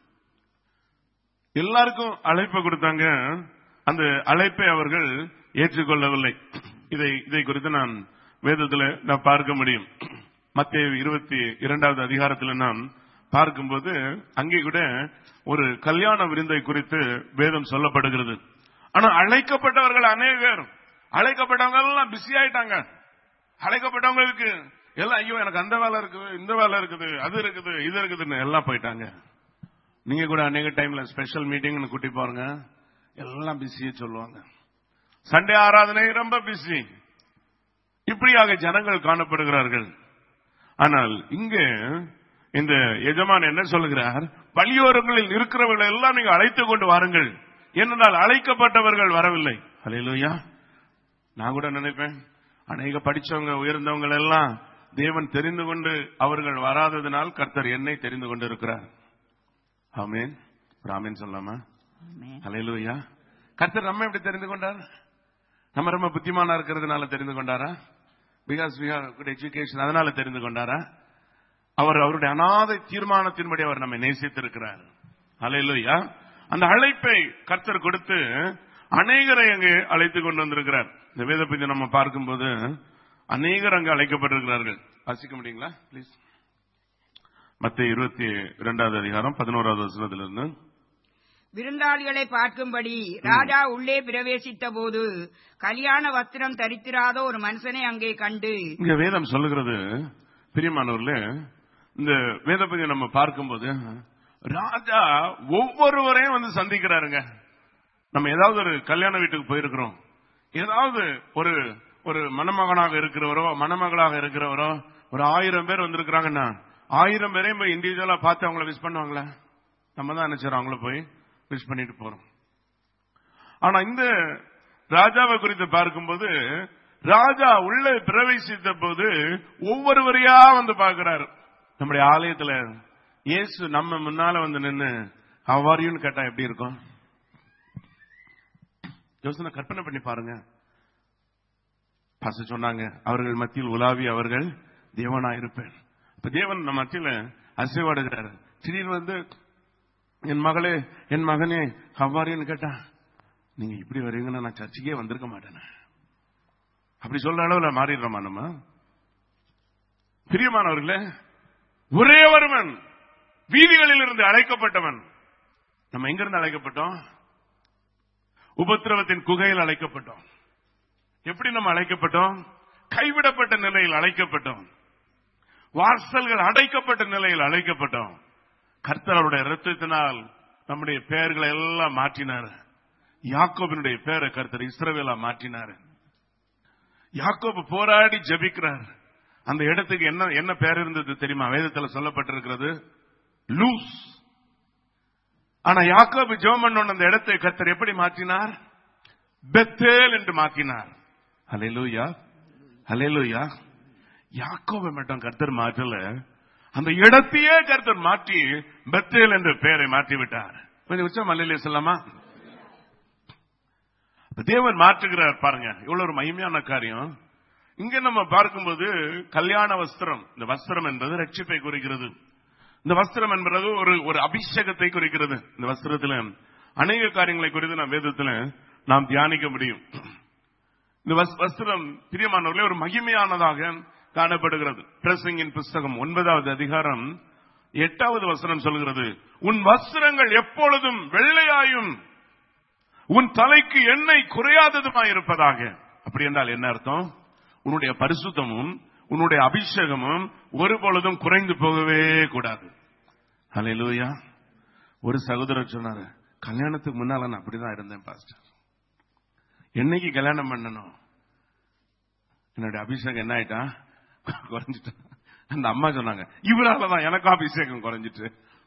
எல்லாருக்கும் அழைப்பு கொடுத்தாங்க அந்த அழைப்பை அவர்கள் ஏற்றுக்கொள்ளவில்லை இதை இதை குறித்து நான் வேதத்தில் நான் பார்க்க முடியும் மத்திய இருபத்தி இரண்டாவது அதிகாரத்தில் நாம் பார்க்கும்போது அங்கே கூட ஒரு கல்யாண விருந்தை குறித்து வேதம் சொல்லப்படுகிறது ஆனா அழைக்கப்பட்டவர்கள் அநேகர் அழைக்கப்பட்டவங்க எல்லாம் பிஸி ஆயிட்டாங்க அழைக்கப்பட்டவங்களுக்கு எல்லாம் ஐயோ எனக்கு அந்த வேலை இருக்குது இந்த வேலை இருக்குது அது இருக்குது இது இருக்குதுன்னு எல்லாம் போயிட்டாங்க நீங்க கூட அநேக டைம்ல ஸ்பெஷல் மீட்டிங்னு கூட்டி பாருங்க எல்லாம் பிஸியே சொல்லுவாங்க சண்டே ஆராதனை ரொம்ப பிஸி இப்படியாக ஜனங்கள் காணப்படுகிறார்கள் ஆனால் இங்கே இந்த எஜமான் என்ன சொல்லுகிறார் வழியோரங்களில் இருக்கிறவர்கள் எல்லாம் நீங்க அழைத்துக் கொண்டு வாருங்கள் ஏனென்றால் அழைக்கப்பட்டவர்கள் வரவில்லை ஹalleluya நான் கூட நினைப்பேன் அநேக படிச்சவங்க உயர்ந்தவங்க எல்லாம் தேவன் தெரிந்து கொண்டு அவர்கள் வராததினால் கர்த்தர் என்னை தெரிந்து கொண்டு இருக்கிறார் ஆமேன் ஒரு ஆமேன் சொல்லாமா ஆமென். ஹalleluya கர்த்தர் நம்ம எப்படி தெரிந்து கொண்டார் நம்ம ரொம்ப புத்திமானா இருக்கிறதுனால தெரிந்து கொண்டாரா because we have good education அதனால தெரிந்து கொண்டாரா அவர் அவருடைய அநாதை தீர்மானத்தின்படி அவர் நம்மை நேசித்திருக்கிறார் ஹalleluya அந்த அழைப்பை கர்த்தர் கொடுத்து அநேகரை அங்கே அழைத்துக் கொண்டு வந்திருக்கிறார் இந்த வேத பத்தி நம்ம பார்க்கும்போது அநேகர் அங்கு அழைக்கப்பட்டிருக்கிறார்கள் வாசிக்க முடியுங்களா ப்ளீஸ் மத்திய இருபத்தி இரண்டாவது அதிகாரம் பதினோராவது வசனத்திலிருந்து விருந்தாளிகளை பார்க்கும்படி ராஜா உள்ளே பிரவேசித்த போது கல்யாண வஸ்திரம் தரித்திராத ஒரு மனுஷனை அங்கே கண்டு இங்க வேதம் சொல்லுகிறது பிரியமானவர்களே இந்த வேதப்பதியை நம்ம பார்க்கும்போது ராஜா ஒவ்வொருவரையும் வந்து சந்திக்கிறாருங்க நம்ம ஏதாவது ஒரு கல்யாண வீட்டுக்கு போயிருக்கிறோம் ஏதாவது ஒரு ஒரு மணமகனாக இருக்கிறவரோ மணமகளாக இருக்கிறவரோ ஒரு ஆயிரம் பேர் வந்திருக்கிறாங்கன்னா ஆயிரம் பேரையும் போய் இண்டிவிஜுவலா பார்த்து அவங்கள விஷ் பண்ணுவாங்களா நம்ம தான் நினைச்சிடறோம் அவங்கள போய் விஷ் பண்ணிட்டு போறோம் ஆனா இந்த ராஜாவை குறித்து பார்க்கும்போது ராஜா உள்ளே பிரவேசித்த போது ஒவ்வொருவரையா வந்து பார்க்கிறார் நம்முடைய ஆலயத்துல இயேசு நம்ம முன்னால வந்து நின்னு அவ்வாரியும் கேட்டா எப்படி இருக்கும் யோசனை கற்பனை பண்ணி பாருங்க பாச சொன்னாங்க அவர்கள் மத்தியில் உலாவி அவர்கள் தேவனா இருப்பேன் இப்ப தேவன் நம்ம மத்தியில அசைவாடுகிறார் திடீர்னு வந்து என் மகளே என் மகனே அவ்வாரின்னு கேட்டா நீங்க இப்படி வருவீங்கன்னா நான் சர்ச்சுக்கே வந்திருக்க மாட்டேனே அப்படி சொல்ற அளவுல மாறிடுறோமா நம்ம பிரியமானவர்களே ஒரே ஒருவன் வீதிகளில் இருந்து அழைக்கப்பட்டவன் நம்ம எங்க இருந்து அழைக்கப்பட்டோம் உபத்திரவத்தின் குகையில் அழைக்கப்பட்டோம் எப்படி நம்ம அழைக்கப்பட்டோம் கைவிடப்பட்ட நிலையில் அழைக்கப்பட்டோம் வாசல்கள் அடைக்கப்பட்ட நிலையில் அழைக்கப்பட்டோம் கர்த்தருடைய இரத்தத்தினால் நம்முடைய பெயர்களை எல்லாம் மாற்றினார் யாக்கோபினுடைய பெயரை கர்த்தர் இஸ்ரவேலா மாற்றினார் யாக்கோபு போராடி ஜெபிக்கிறார் அந்த இடத்துக்கு என்ன என்ன பெயர் இருந்தது தெரியுமா வேதத்துல சொல்லப்பட்டிருக்கிறது லூஸ் ஆனா யாக்கோபு ஜோமன் அந்த இடத்தை கர்த்தர் எப்படி மாற்றினார் பெத்தேல் என்று மாற்றினார் ஹalleluya ஹalleluya யாக்கோபை மட்டும் கர்த்தர் மாற்றல அந்த இடத்தையே கர்த்தர் மாற்றி பெத்தேல் என்ற பெயரை மாற்றி விட்டார் கொஞ்சம் உச்சம் அல்லையிலே சொல்லாமா இப்ப தேவன் மாற்றுகிறார் பாருங்க இவ்வளவு ஒரு மகிமையான காரியம் இங்க நம்ம பார்க்கும்போது கல்யாண வஸ்திரம் இந்த வஸ்திரம் என்பது ரட்சிப்பை குறிக்கிறது இந்த வஸ்திரம் என்பது ஒரு ஒரு அபிஷேகத்தை குறிக்கிறது இந்த வஸ்திரத்துல அநேக காரியங்களை குறித்து நாம் வேதத்துல நாம் தியானிக்க முடியும் இந்த வஸ்- வஸ்திரம் பிரியமானவர்களே ஒரு மகிமையானதாக காணப்படுகிறது பிரசங்கின் புஸ்தகம் ஒன்பதாவது அதிகாரம் எட்டாவது வசனம் சொல்கிறது உன் வஸ்திரங்கள் எப்பொழுதும் வெள்ளையாயும் உன் தலைக்கு எண்ணெய் குறையாததுமாய் இருப்பதாக அப்படி என்றால் என்ன அர்த்தம் உன்னுடைய பரிசுத்தமும் உன்னுடைய அபிஷேகமும் ஒரு பொழுதும் குறைந்து போகவே கூடாது ஹalleluya ஒரு சகோதரர் சொன்னாரு கல்யாணத்துக்கு முன்னால நான் அப்படிதான் இருந்தேன் பாஸ்டர் என்னைக்கு கல்யாணம் பண்ணணும் என்னுடைய அபிஷேகம் என்ன ஆயிட்டா குறைஞ்சிட்டு அந்த அம்மா சொன்னாங்க இவரால தான் எனக்கும் அபிஷேகம் குறைஞ்சிட்டு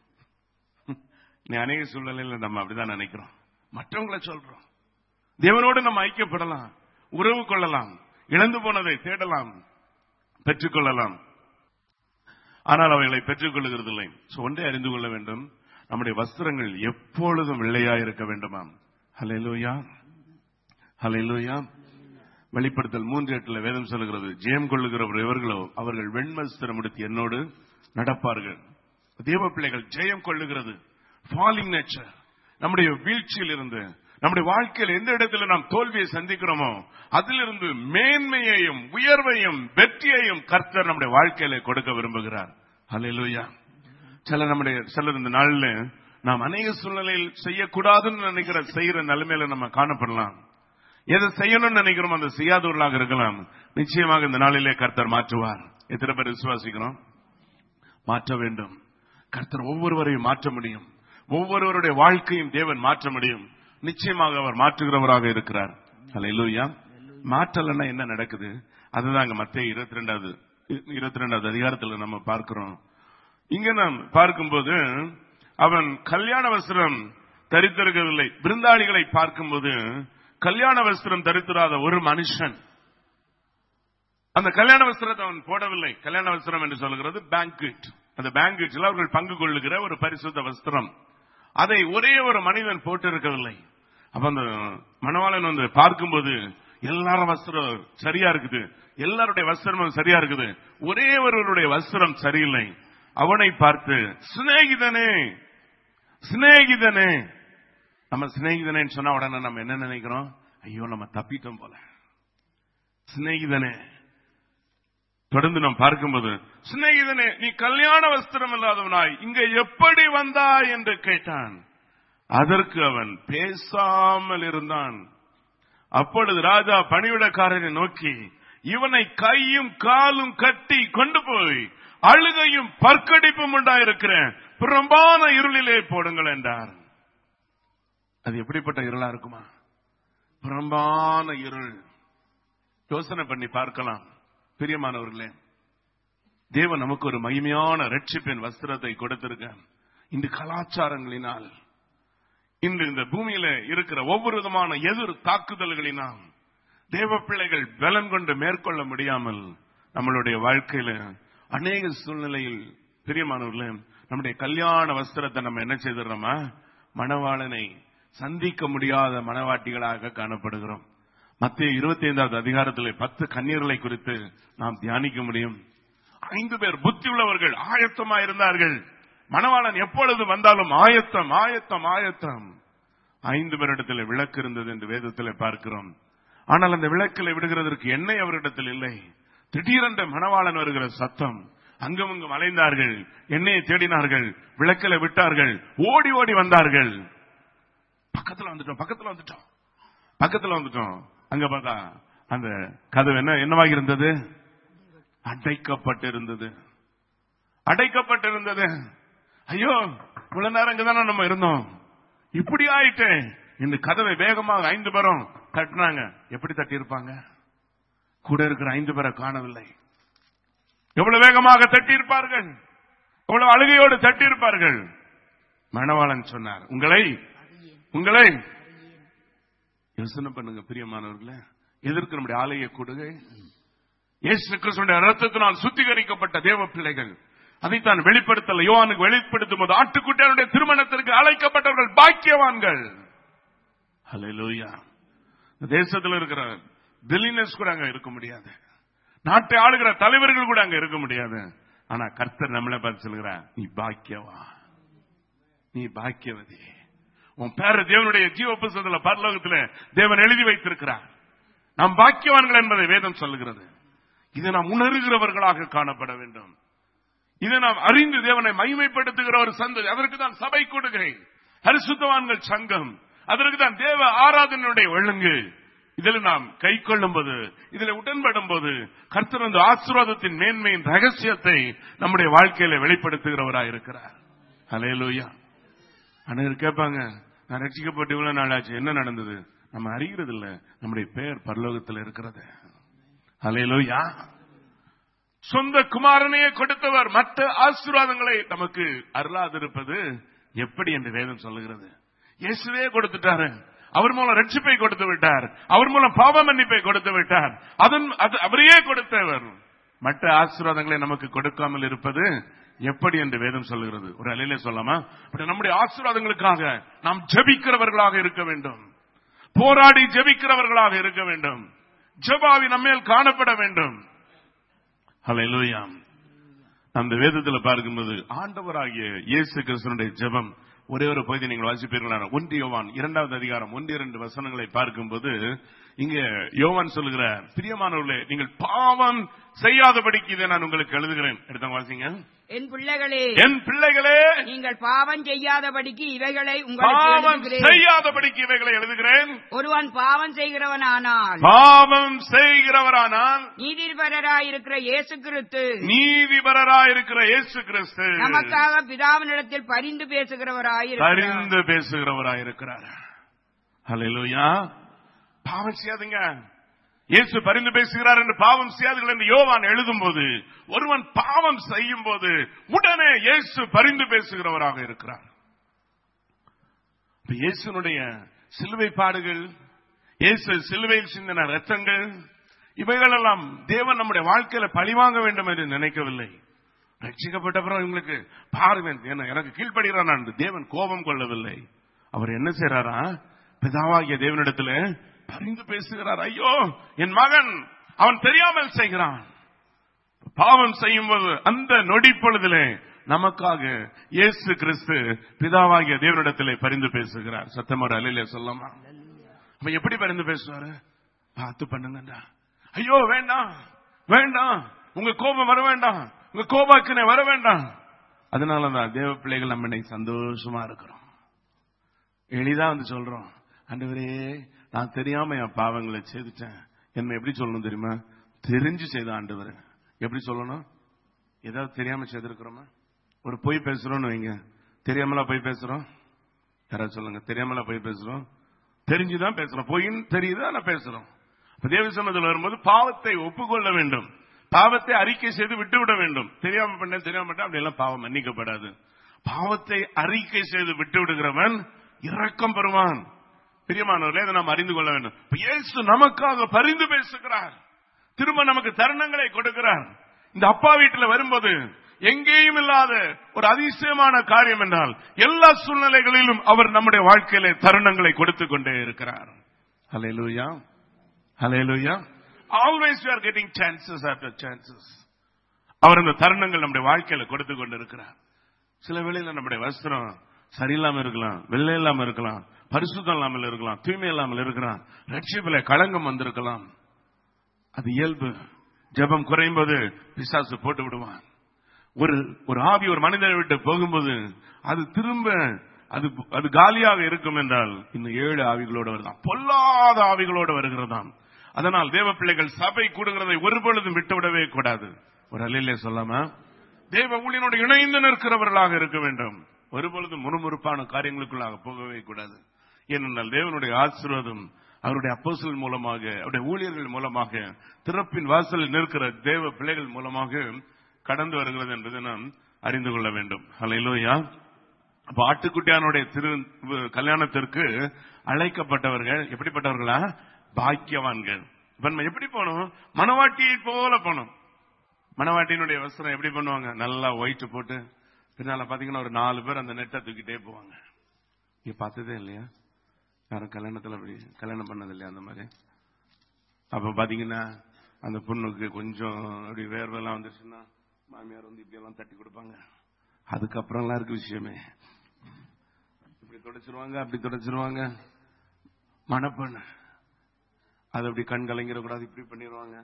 நீ அநேக சூழ்நிலையில நம்ம அப்படிதான் நினைக்கிறோம் மற்றவங்களை சொல்றோம் தேவனோடு நம்ம ஐக்கியப்படலாம் உறவு கொள்ளலாம் இழந்து போனதை தேடலாம் பெற்றுக்கொள்ளலாம் ஆனால் அவைகளை பெற்றுக் கொள்ளுகிறதில்லை So, ஒன்றை அறிந்து கொள்ள வேண்டும் நம்முடைய வஸ்திரங்கள் எப்பொழுதும் வெள்ளையா இருக்க வேண்டுமாம் ஹalleluya ஹalleluya வெளிப்படுத்தல் மூன்று எட்டுல வேதம் சொல்லுகிறது ஜெயம் கொள்ளுகிறவர் எவர்களோ அவர்கள் வெண்வஸ்திரம் உடுத்தி என்னோடு நடப்பார்கள் தேவ பிள்ளைகள் ஜெயம் கொள்ளுகிறது ஃபாலிங் நேச்சர் நம்முடைய வீழ்ச்சியில் இருந்து நம்முடைய வாழ்க்கையில் எந்த இடத்துல நாம் தோல்வியை சந்திக்கிறோமோ அதிலிருந்து மேன்மையையும் உயர்வையும் வெற்றியையும் கர்த்தர் நம்முடைய வாழ்க்கையில கொடுக்க விரும்புகிறார் ஹalleluya சில நம்முடைய சிலர் இந்த நாள்ல நாம் அநேக சூழ்நிலையில் செய்யக்கூடாதுன்னு நினைக்கிற செய்யற நிலைமையில நம்ம காணப்படலாம் எதை செய்யணும்னு நினைக்கிறோம் அந்த செய்யாதவர்களாக இருக்கலாம் நிச்சயமாக இந்த நாளிலே கர்த்தர் மாற்றுவார் எத்தனை பேர் விசுவாசிக்கிறோம் மாற்ற வேண்டும் கர்த்தர் ஒவ்வொருவரையும் மாற்ற முடியும் ஒவ்வொருவருடைய வாழ்க்கையும் தேவன் மாற்ற முடியும் நிச்சயமாக அவர் மாற்றுகிறவராக இருக்கிறார் அல்லேலூயா மாற்றலன்னா என்ன நடக்குது அதுதான் அங்க மத்திய இருபத்தி ரெண்டாவது இருபத்தி ரெண்டாவது அதிகாரத்துல நம்ம பார்க்கிறோம் இங்க நாம் பார்க்கும்போது அவன் கல்யாண வஸ்திரம் தரித்திருக்கவில்லை விருந்தாளிகளை பார்க்கும்போது கல்யாண வஸ்திரம் தரித்திராத ஒரு மனுஷன் அந்த கல்யாண வஸ்திரத்தை அவன் போடவில்லை கல்யாண வஸ்திரம் என்று சொல்கிறது பேங்க்விட் அந்த பேங்க்விட்ல அவர்கள் பங்கு கொள்ளுகிற ஒரு பரிசுத்த வஸ்திரம் அதை ஒரே ஒரு மனிதன் போட்டிருக்கவில்லை அப்ப அந்த மணவாளன் வந்து பார்க்கும்போது எல்லாரும் வஸ்திரம் சரியா இருக்குது எல்லாருடைய வஸ்திரமும் சரியா இருக்குது ஒரே ஒருவருடைய வஸ்திரம் சரியில்லை அவனை பார்த்து சிநேகிதனே சிநேகிதனே நம்ம சிநேகிதனேன்னு சொன்னா உடனே நம்ம என்ன நினைக்கிறோம் ஐயோ நம்ம தப்பிட்டோம் போல சிநேகிதனே தொடர்ந்து நாம் பார்க்கும்போது சிநேகிதனே நீ கல்யாண வஸ்திரம் இல்லாதவனாய் இங்க எப்படி வந்தாய் என்று கேட்டான் அதற்கு அவன் பேசாமல் இருந்தான் அப்பொழுது ராஜா பணிவிடக்காரனை நோக்கி இவனை கையும் காலும் கட்டி கொண்டு போய் அழுகையும் பற்கடிப்பும் உண்டாயிருக்கிற புறம்பான இருளிலே போடுங்கள் என்றார் அது எப்படிப்பட்ட இருளா இருக்குமா புறம்பான இருள் யோசனை பண்ணி பார்க்கலாம் பிரியமானவர்களே தேவன் நமக்கு ஒரு மகிமையான ரட்சிப்பின் வஸ்திரத்தை கொடுத்திருக்க இந்த கலாச்சாரங்களினால் இன்று இந்த பூமியில இருக்கிற ஒவ்வொரு விதமான எதிர் தாக்குதல்களினால் தேவ பிள்ளைகள் பலம் கொண்டு மேற்கொள்ள முடியாமல் நம்மளுடைய வாழ்க்கையில அநேக சூழ்நிலையில் பிரியமானவர்களே நம்முடைய கல்யாண வஸ்திரத்தை நம்ம என்ன செய்திடறோமா மணவாளனை சந்திக்க முடியாத மனவாட்டிகளாக காணப்படுகிறோம் மத்திய இருபத்தி ஐந்தாவது அதிகாரத்தில் பத்து கண்ணீர்களை குறித்து நாம் தியானிக்க முடியும் ஐந்து பேர் புத்தி உள்ளவர்கள் ஆயத்தமா இருந்தார்கள் மணவாளன் எப்பொழுது வந்தாலும் ஆயத்தம் ஆயத்தம் ஆயத்தம் ஐந்து பேரிடத்தில் விளக்கு இருந்தது என்று வேதத்தில் பார்க்கிறோம் ஆனால் அந்த விளக்கில் விடுகிறதற்கு எண்ணெய் அவரிடத்தில் இல்லை திடீரென்ற மணவாளன் வருகிற சத்தம் அங்கும் இங்கும் அலைந்தார்கள் எண்ணெயை தேடினார்கள் விளக்கில விட்டார்கள் ஓடி ஓடி வந்தார்கள் பக்கத்துல வந்துட்டோம் பக்கத்துல வந்துட்டோம் பக்கத்துல வந்துட்டோம் அங்க பார்த்தா அந்த கதவு என்ன என்னவாகி இருந்தது அடைக்கப்பட்டிருந்தது அடைக்கப்பட்டிருந்தது ஐயோ இவ்வளவு நேரம் இங்கதானே நம்ம இருந்தோம் இப்படி ஆயிட்டே இந்த கதவை வேகமாக ஐந்து பேரும் தட்டினாங்க எப்படி தட்டி இருப்பாங்க கூட இருக்கிற ஐந்து பேரை காணவில்லை எவ்வளவு வேகமாக தட்டி இருப்பார்கள் எவ்வளவு அழுகையோடு தட்டி இருப்பார்கள் மணவாளன் சொன்னார் உங்களை உங்களை யோசனை பண்ணுங்க பிரியமானவர்களே எதற்கு நம்முடைய ஆலய கொடுகை இயேசு கிறிஸ்துடைய ரத்தத்தினால் சுத்திகரிக்கப்பட்ட தேவ பிள்ளைகள் அதைத்தான் வெளிப்படுத்தல யோவானுக்கு வெளிப்படுத்தும் போது ஆட்டுக்குட்டியாருடைய திருமணத்திற்கு அழைக்கப்பட்டவர்கள் பாக்கியவான்கள் ஹalleluya இந்த தேசத்தில் இருக்கிற பில்லினஸ் கூட அங்க இருக்க முடியாது நாட்டை ஆளுகிற தலைவர்கள் கூட அங்க இருக்க முடியாது ஆனா கர்த்தர் நம்மளை பார்த்து சொல்கிறார் நீ பாக்கியவா நீ பாக்கியவதி உன் பேர தேவனுடைய ஜீவ புஸ்தகத்துல பரலோகத்துல தேவன் எழுதி வைத்திருக்கிறார் நாம் பாக்கியவான்கள் என்பதை வேதம் சொல்லுகிறது இதை நாம் உணர்கிறவர்களாக காணப்பட வேண்டும் இதை நாம் அறிந்து தேவனை மகிமைப்படுத்துகிற ஒரு சந்ததி அதற்கு தான் சபை கொடுகை பரிசுத்தவான்கள் சங்கம் அதற்கு தான் தேவ ஆராதனையுடைய ஒழுங்கு இதில் நாம் கை கொள்ளும் போது இதில் உடன்படும் போது கர்த்தர் அந்த ஆசீர்வாதத்தின் மேன்மையின் ரகசியத்தை நம்முடைய வாழ்க்கையில வெளிப்படுத்துகிறவராக இருக்கிறார் அலையலூயா அனைவரும் கேட்பாங்க நான் ரட்சிக்கப்பட்டு இவ்வளவு நாள் ஆச்சு என்ன நடந்தது நம்ம அறிகிறது இல்ல நம்முடைய பெயர் பரலோகத்தில் இருக்கிறது அலையலூயா சொந்த குமாரனையே கொடுத்தவர் மற்ற ஆசீர்வாதங்களை நமக்கு அருளாதிருப்பது எப்படி என்று வேதம் சொல்லுகிறது இயேசுவே கொடுத்துட்டாரு அவர் மூலம் ரட்சிப்பை கொடுத்து விட்டார் அவர் மூலம் பாவ மன்னிப்பை கொடுத்து விட்டார் அதன் அது அவரையே கொடுத்தவர் மற்ற ஆசீர்வாதங்களை நமக்கு கொடுக்காமல் இருப்பது எப்படி என்று வேதம் சொல்லுகிறது ஒரு அலையில சொல்லாமா அப்படி நம்முடைய ஆசீர்வாதங்களுக்காக நாம் ஜெபிக்கிறவர்களாக இருக்க வேண்டும் போராடி ஜெபிக்கிறவர்களாக இருக்க வேண்டும் ஜெபாவி நம்மேல் காணப்பட வேண்டும் ஹalleluya அந்த வேதத்துல பார்க்கும்போது ஆண்டவராகிய இயேசு கிறிஸ்துனுடைய ஜெபம் ஒரே ஒரு பகுதி நீங்கள் வாசிப்பீர்களான ஒன்று யோவான் இரண்டாவது அதிகாரம் ஒன்று இரண்டு வசனங்களை பார்க்கும்போது இங்க யோவான் சொல்லுகிற பிரியமானவர்களே நீங்கள் பாவம் செய்யாதபடிக்கு இதை நான் உங்களுக்கு எழுதுகிறேன் எடுத்தாங்க வாசிங்க என் பிள்ளைகளே என் பிள்ளைகளே நீங்கள் பாவம் செய்யாதபடிக்கு இவைகளை உங்களுக்கு பாவம் எழுதுகிறேன் செய்யாதபடிக்கு இவைகளை எழுதுகிறேன் ஒருவன் பாவம் செய்கிறவனானால் பாவம் செய்கிறவரானால் நீதிபரராயிருக்கிற இயேசு கிறிஸ்து நீதிபரராயிருக்கிற இயேசு கிறிஸ்து நமக்காக பிதாவினிடத்தில் பரிந்து பேசுகிறவராயிருக்கிறார் பரிந்து பேசுகிறவராயிருக்கிறார் ஹalleluya பாவம் செய்யாதீங்க இயேசு பரிந்து பேசுகிறார் என்று பாவம் செய்யாதீர்கள் என்று யோவான் எழுதும் போது ஒருவன் பாவம் செய்யும் போது உடனே இயேசு பரிந்து பேசுகிறவராக இருக்கிறார் இப்ப இயேசுனுடைய சிலுவை பாடுகள் இயேசு சிலுவையில் சிந்தின ரத்தங்கள் இவைகளெல்லாம் தேவன் நம்முடைய வாழ்க்கையில பழிவாங்க வேண்டும் என்று நினைக்கவில்லை ரட்சிக்கப்பட்ட பிறகு இவங்களுக்கு பாருங்க என்ன- எனக்கு கீழ்ப்படுகிறான் நான் தேவன் கோபம் கொள்ளவில்லை அவர் என்ன செய்யறாரா பிதாவாகிய தேவனிடத்துல பரிந்து பேசுகிறார் ஐயோ என் மகன் அவன் தெரியாமல் செய்கிறான் பாவம் செய்யும்போது அந்த நொடி பொழுதிலே நமக்காக இயேசு கிறிஸ்து பிதாவாகிய தேவனிடத்திலே பரிந்து பேசுகிறார் சத்தமோட அலையில சொல்லாமா அப்ப எப்படி பரிந்து பேசுவாரு பார்த்து பண்ணுங்கடா ஐயோ வேண்டாம் வேண்டாம் உங்க கோபம் வர வேண்டாம் உங்க கோபாக்கினை வர வேண்டாம் அதனாலதான் தேவ பிள்ளைகள் நம்ம இன்னைக்கு சந்தோஷமா இருக்கிறோம் எளிதா வந்து சொல்றோம் ஆண்டவரே நான் தெரியாம என் பாவங்களை செய்துட்டேன் என்ன எப்படி சொல்லணும் தெரியுமா தெரிஞ்சு செய்த ஆண்டவர் எப்படி சொல்லணும் ஏதாவது தெரியாம செய்திருக்கிறோமா ஒரு பொய் பேசுறோம்னு வைங்க தெரியாமலா பொய் பேசுறோம் யாராவது சொல்லுங்க தெரியாமலா பொய் பேசுறோம் தெரிஞ்சுதான் பேசுறோம் பொய்ன்னு தெரியுது ஆனா பேசுறோம் அப்ப தேவ சமத்தில் வரும்போது பாவத்தை ஒப்புக்கொள்ள வேண்டும் பாவத்தை அறிக்கை செய்து விட்டுவிட வேண்டும் தெரியாம பண்ண தெரியாம பண்ண அப்படி எல்லாம் பாவம் மன்னிக்கப்படாது பாவத்தை அறிக்கை செய்து விட்டு விடுகிறவன் இரக்கம் பெறுவான் பிரியமானவர்களே இதை நாம் அறிந்து கொள்ள வேண்டும் இப்ப இயேசு நமக்காக பரிந்து பேசுகிறார் திரும்ப நமக்கு தருணங்களை கொடுக்கிறார் இந்த அப்பா வீட்டில் வரும்போது எங்கேயும் இல்லாத ஒரு அதிசயமான காரியம் என்றால் எல்லா சூழ்நிலைகளிலும் அவர் நம்முடைய வாழ்க்கையிலே தருணங்களை கொடுத்து கொண்டே இருக்கிறார் ஹalleluya ஹalleluya always we are getting chances after chances அவர் இந்த தருணங்கள் நம்முடைய வாழ்க்கையில கொடுத்து கொண்டிருக்கிறார் சில வேளையில நம்முடைய வஸ்திரம் சரியில்லாம இருக்கலாம் வெள்ளை இல்லாம இருக்கலாம் பரிசுத்தம் இல்லாமல் இருக்கலாம் தூய்மை இல்லாமல் இருக்கலாம் ரட்சிப்பில களங்கம் வந்திருக்கலாம் அது இயல்பு ஜெபம் குறையும் போது பிசாசு போட்டு விடுவான் ஒரு ஒரு ஆவி ஒரு மனிதனை விட்டு போகும்போது அது திரும்ப அது அது காலியாக இருக்கும் என்றால் இன்னும் ஏழு ஆவிகளோடு வருதான் பொல்லாத ஆவிகளோடு வருகிறதாம் அதனால் தேவ பிள்ளைகள் சபை கூடுகிறதை ஒருபொழுதும் விட்டுவிடவே கூடாது ஒரு அலையிலே சொல்லாம தேவ ஊழியனோடு இணைந்து நிற்கிறவர்களாக இருக்க வேண்டும் ஒருபொழுதும் முறுமுறுப்பான காரியங்களுக்குள்ளாக போகவே கூடாது ஏனென்றால் தேவனுடைய ஆசீர்வாதம் அவருடைய அப்போசல் மூலமாக அவருடைய ஊழியர்கள் மூலமாக திறப்பின் வாசலில் நிற்கிற தேவ பிள்ளைகள் மூலமாக கடந்து வருகிறது என்பதை நாம் அறிந்து கொள்ள வேண்டும் ஹalleluya அப்ப ஆட்டுக்குட்டியானுடைய திரு கல்யாணத்திற்கு அழைக்கப்பட்டவர்கள் எப்படிப்பட்டவர்களா பாக்கியவான்கள் இப்ப நம்ம எப்படி போனோம் மனவாட்டியை போல போனோம் மனவாட்டியினுடைய வஸ்திரம் எப்படி பண்ணுவாங்க நல்லா ஒயிட் போட்டு பின்னால பாத்தீங்கன்னா ஒரு நாலு பேர் அந்த நெட்டை தூக்கிட்டே போவாங்க நீ பார்த்ததே இல்லையா யாரும் கல்யாணத்துல அப்படி கல்யாணம் பண்ணது இல்லையா அந்த மாதிரி அப்ப பாத்தீங்கன்னா அந்த பொண்ணுக்கு கொஞ்சம் அப்படி வேர்வெல்லாம் வந்துருச்சுன்னா மாமியார் வந்து இப்படி எல்லாம் தட்டி கொடுப்பாங்க அதுக்கப்புறம்லாம் இருக்கு விஷயமே இப்படி தொடச்சிருவாங்க அப்படி தொடச்சிருவாங்க மணப்பெண்ணு அது அப்படி கண் கலங்கிடக்கூடாது இப்படி பண்ணிடுவாங்க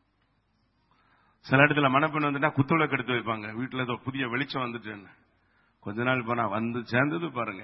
சில இடத்துல மணப்பெண் வந்துட்டா குத்துவிளக்கு எடுத்து வைப்பாங்க வீட்டுல ஏதோ புதிய வெளிச்சம் வந்துட்டுன்னு கொஞ்ச நாள் போனா வந்து சேர்ந்தது பாருங்க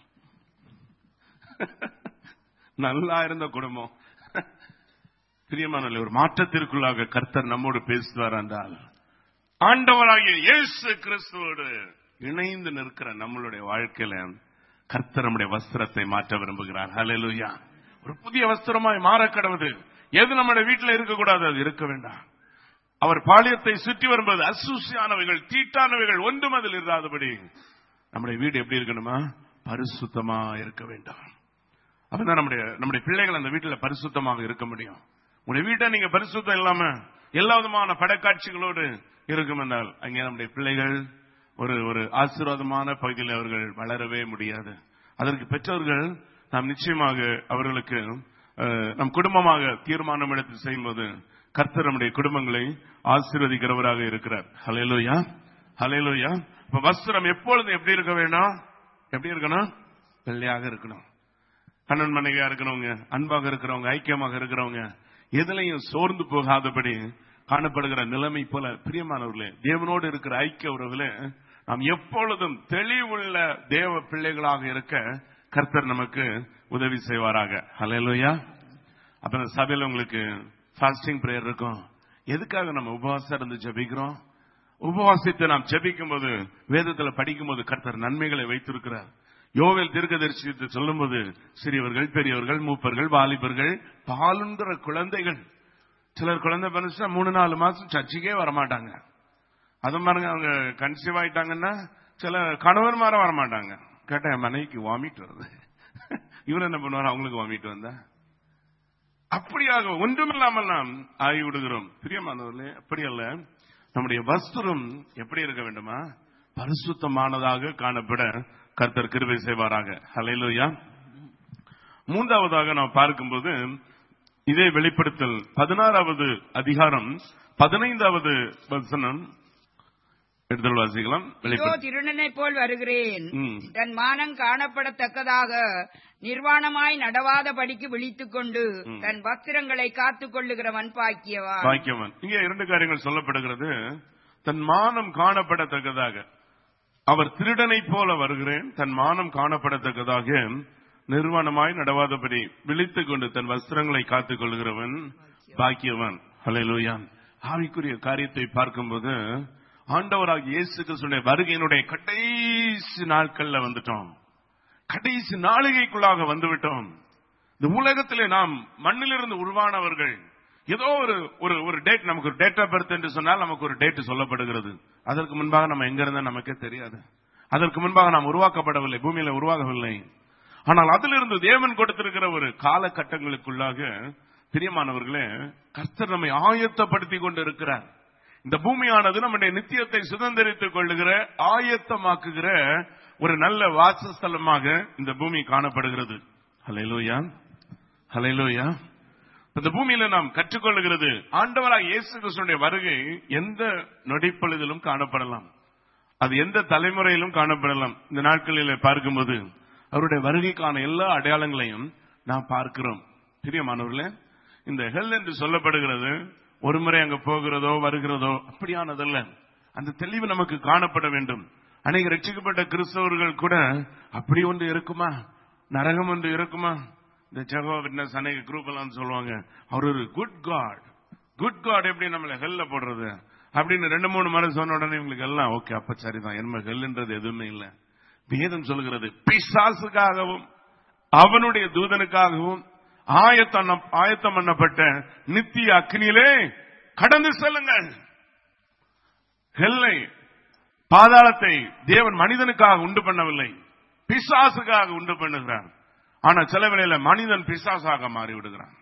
நல்லா இருந்த குடும்பம் பிரியமான ஒரு மாற்றத்திற்குள்ளாக கர்த்தர் நம்மோடு பேசுவார் என்றால் ஆண்டவராகிய இயேசு கிறிஸ்துவோடு இணைந்து நிற்கிற நம்மளுடைய வாழ்க்கையில கர்த்தர் நம்முடைய வஸ்திரத்தை மாற்ற விரும்புகிறார் ஹalleluya ஒரு புதிய வஸ்திரமாய் மாற கடவுது எது நம்முடைய வீட்டில் இருக்கக்கூடாது அது இருக்க வேண்டாம் அவர் பாளையத்தை சுற்றி வரும்போது அசூசியானவைகள் தீட்டானவைகள் ஒன்றும் அதில் இல்லாதபடி நம்முடைய வீடு எப்படி இருக்கணுமா பரிசுத்தமா இருக்க வேண்டும் அப்பதான் நம்முடைய நம்முடைய பிள்ளைகள் அந்த வீட்டுல பரிசுத்தமாக இருக்க முடியும் உங்களுடைய வீட்டை நீங்க பரிசுத்தம் இல்லாம எல்லா விதமான படக்காட்சிகளோடு இருக்கும் என்றால் அங்கே நம்முடைய பிள்ளைகள் ஒரு ஒரு ஆசீர்வாதமான பகுதியில் அவர்கள் வளரவே முடியாது அதற்கு பெற்றோர்கள் நாம் நிச்சயமாக அவர்களுக்கு அஹ், நம் குடும்பமாக தீர்மானம் எடுத்து செய்யும்போது கர்த்தர் நம்முடைய குடும்பங்களை ஆசீர்வதிக்கிறவராக இருக்கிறார் ஹலேலோயா ஹலேலோயா இப்ப வஸ்திரம் எப்பொழுதும் எப்படி இருக்க வேண்டாம் எப்படி இருக்கணும் வெள்ளையாக இருக்கணும் கண்ணன் மனைவியா இருக்கிறவங்க அன்பாக இருக்கிறவங்க ஐக்கியமாக இருக்கிறவங்க எதுலையும் சோர்ந்து போகாதபடி காணப்படுகிற நிலைமை போல பிரியமானவர்களே தேவனோடு இருக்கிற ஐக்கிய உறவுல நாம் எப்பொழுதும் தெளிவுள்ள தேவ பிள்ளைகளாக இருக்க கர்த்தர் நமக்கு உதவி செய்வாராக ஹalleluya அப்ப இந்த சபையில உங்களுக்கு ஃபாஸ்டிங் பிரேயர் இருக்கும் எதுக்காக நம்ம உபவாசம் இருந்து ஜெபிக்கிறோம் உபவாசித்து நாம் ஜெபிக்கும் போது வேதத்துல படிக்கும் போது கர்த்தர் நன்மைகளை வைத்திருக்கிறார் யோவேல் தீர்க்கதரிசித்து சொல்லும்போது சிறியவர்கள் பெரியவர்கள் மூப்பர்கள் வாலிபர்கள் பாலுன்ற குழந்தைகள் சிலர் குழந்தை பிறந்துச்சா மூணு நாலு மாசம் சர்ச்சுக்கே வரமாட்டாங்க அதுவும் பாருங்க அவங்க கன்சீவ் ஆயிட்டாங்கன்னா சில கணவன்மார வரமாட்டாங்க கேட்டா என் மனைவிக்கு வாமிட் வருது இவர் என்ன பண்ணுவார் அவங்களுக்கு வாமிட் வந்தா அப்படியாக ஒன்றுமில்லாமல் நாம் ஆகி விடுகிறோம் பிரியமானவர்களே அப்படி அல்ல நம்முடைய வஸ்திரம் எப்படி இருக்க வேண்டுமா பரிசுத்தமானதாக காணப்பட கர்த்தர் கிருபை செய்வாராக ஹalleluya மூன்றாவதாக நாம் பார்க்கும்போது இதே வெளிப்படுத்தல் பதினாறாவது அதிகாரம் பதினைந்தாவது வசனம் எடுத்தல் வாசிக்கலாம் இதோ வெளிப்படுத்தல் திருடனை போல் வருகிறேன் ம். தன் மானம் காணப்படத்தக்கதாக நிர்வாணமாய் நடவாதபடிக்கு விழித்துக் கொண்டு தன் வஸ்திரங்களை காத்துக் கொள்ளுகிறவன் பாக்கியவான் பாக்கியவன் இங்கே இரண்டு காரியங்கள் சொல்லப்படுகிறது தன் மானம் காணப்படத்தக்கதாக அவர் திருடனைப் போல வருகிறேன் தன் மானம் காணப்படத்தக்கதாக நிர்வாணமாய் நடவாதபடி விழித்துக் கொண்டு தன் வஸ்திரங்களை காத்துக் கொள்கிறவன் பாக்கியவன் ஹalleluya ஆவிக்குரிய காரியத்தை பார்க்கும்போது ஆண்டவராக இயேசு கிறிஸ்துவின் வருகையினுடைய கடைசி நாட்கள்ல வந்துட்டோம் கடைசி நாளிகைக்குள்ளாக வந்துவிட்டோம் இந்த உலகத்திலே நாம் மண்ணிலிருந்து உருவானவர்கள் ஏதோ ஒரு ஒரு ஒரு டேட் நமக்கு ஒரு டேட் ஆஃப் பர்த் என்று சொன்னால் நமக்கு ஒரு டேட் சொல்லப்படுகிறது அதற்கு முன்பாக நம்ம எங்க இருந்தா நமக்கே தெரியாது அதற்கு முன்பாக நாம் உருவாக்கப்படவில்லை பூமியில உருவாகவில்லை ஆனால் அதிலிருந்து தேவன் கொடுத்திருக்கிற ஒரு காலகட்டங்களுக்குள்ளாக பிரியமானவர்களே கர்த்தர் நம்மை ஆயத்தப்படுத்தி கொண்டு இருக்கிறார் இந்த பூமியானது நம்முடைய நித்தியத்தை சுதந்திரித்துக் கொள்ளுகிற ஆயத்தமாக்குகிற ஒரு நல்ல வாசஸ்தலமாக இந்த பூமி காணப்படுகிறது ஹalleluya ஹalleluya இந்த பூமியில நாம் கற்றுக்கொள்ளுகிறது ஆண்டவராக இயேசு கிறிஸ்துடைய வருகை எந்த நொடிப்பொழுதிலும் காணப்படலாம் அது எந்த தலைமுறையிலும் காணப்படலாம் இந்த நாட்களில் பார்க்கும்போது அவருடைய வருகைக்கான எல்லா அடையாளங்களையும் நாம் பார்க்கிறோம் பிரியமானவர்களே இந்த ஹெல் என்று சொல்லப்படுகிறது ஒரு முறை அங்க போகிறதோ வருகிறதோ அப்படியானதல்ல அந்த தெளிவு நமக்கு காணப்பட வேண்டும் அநேக ரட்சிக்கப்பட்ட கிறிஸ்தவர்கள் கூட அப்படி ஒன்று இருக்குமா நரகம் ஒன்று இருக்குமா இந்த ஜெகோ விட்னஸ் அநேக குரூப் எல்லாம் சொல்லுவாங்க அவர் ஒரு குட் காட் குட் காட் எப்படி நம்மள ஹெல்ல போடுறது அப்படின்னு ரெண்டு மூணு முறை சொன்ன உடனே இவங்களுக்கு எல்லாம் ஓகே அப்ப சரிதான் என்ன ஹெல்ன்றது எதுவுமே இல்லை வேதம் சொல்லுகிறது பிசாசுக்காகவும் அவனுடைய தூதனுக்காகவும் ஆயத்தம் ஆயத்தம் பண்ணப்பட்ட நித்திய அக்னியிலே கடந்து செல்லுங்கள் ஹெல்லை பாதாளத்தை தேவன் மனிதனுக்காக உண்டு பண்ணவில்லை பிசாசுக்காக உண்டு பண்ணுகிறார் ஆனா சில வேளையில மனிதன் பிசாசாக மாறி விடுகிறான்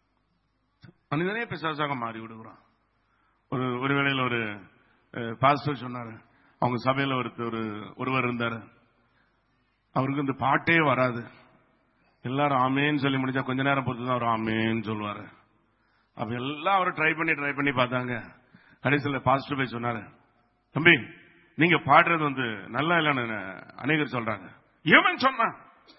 மனிதனே பிசாசாக மாறி விடுகிறான் ஒரு ஒரு வேளையில ஒரு பாஸ்டர் சொன்னாரு அவங்க சபையில ஒருத்தர் ஒரு ஒருவர் இருந்தாரு அவருக்கு இந்த பாட்டே வராது எல்லாரும் ஆமேன்னு சொல்லி முடிஞ்சா கொஞ்ச நேரம் பொறுத்து தான் அவர் ஆமேன்னு சொல்லுவாரு அப்ப எல்லாம் அவர் ட்ரை பண்ணி ட்ரை பண்ணி பார்த்தாங்க கடைசியில் பாஸ்டர் போய் சொன்னாரு தம்பி நீங்க பாடுறது வந்து நல்லா இல்லைன்னு அநேகர் சொல்றாங்க எவன் சொன்னான்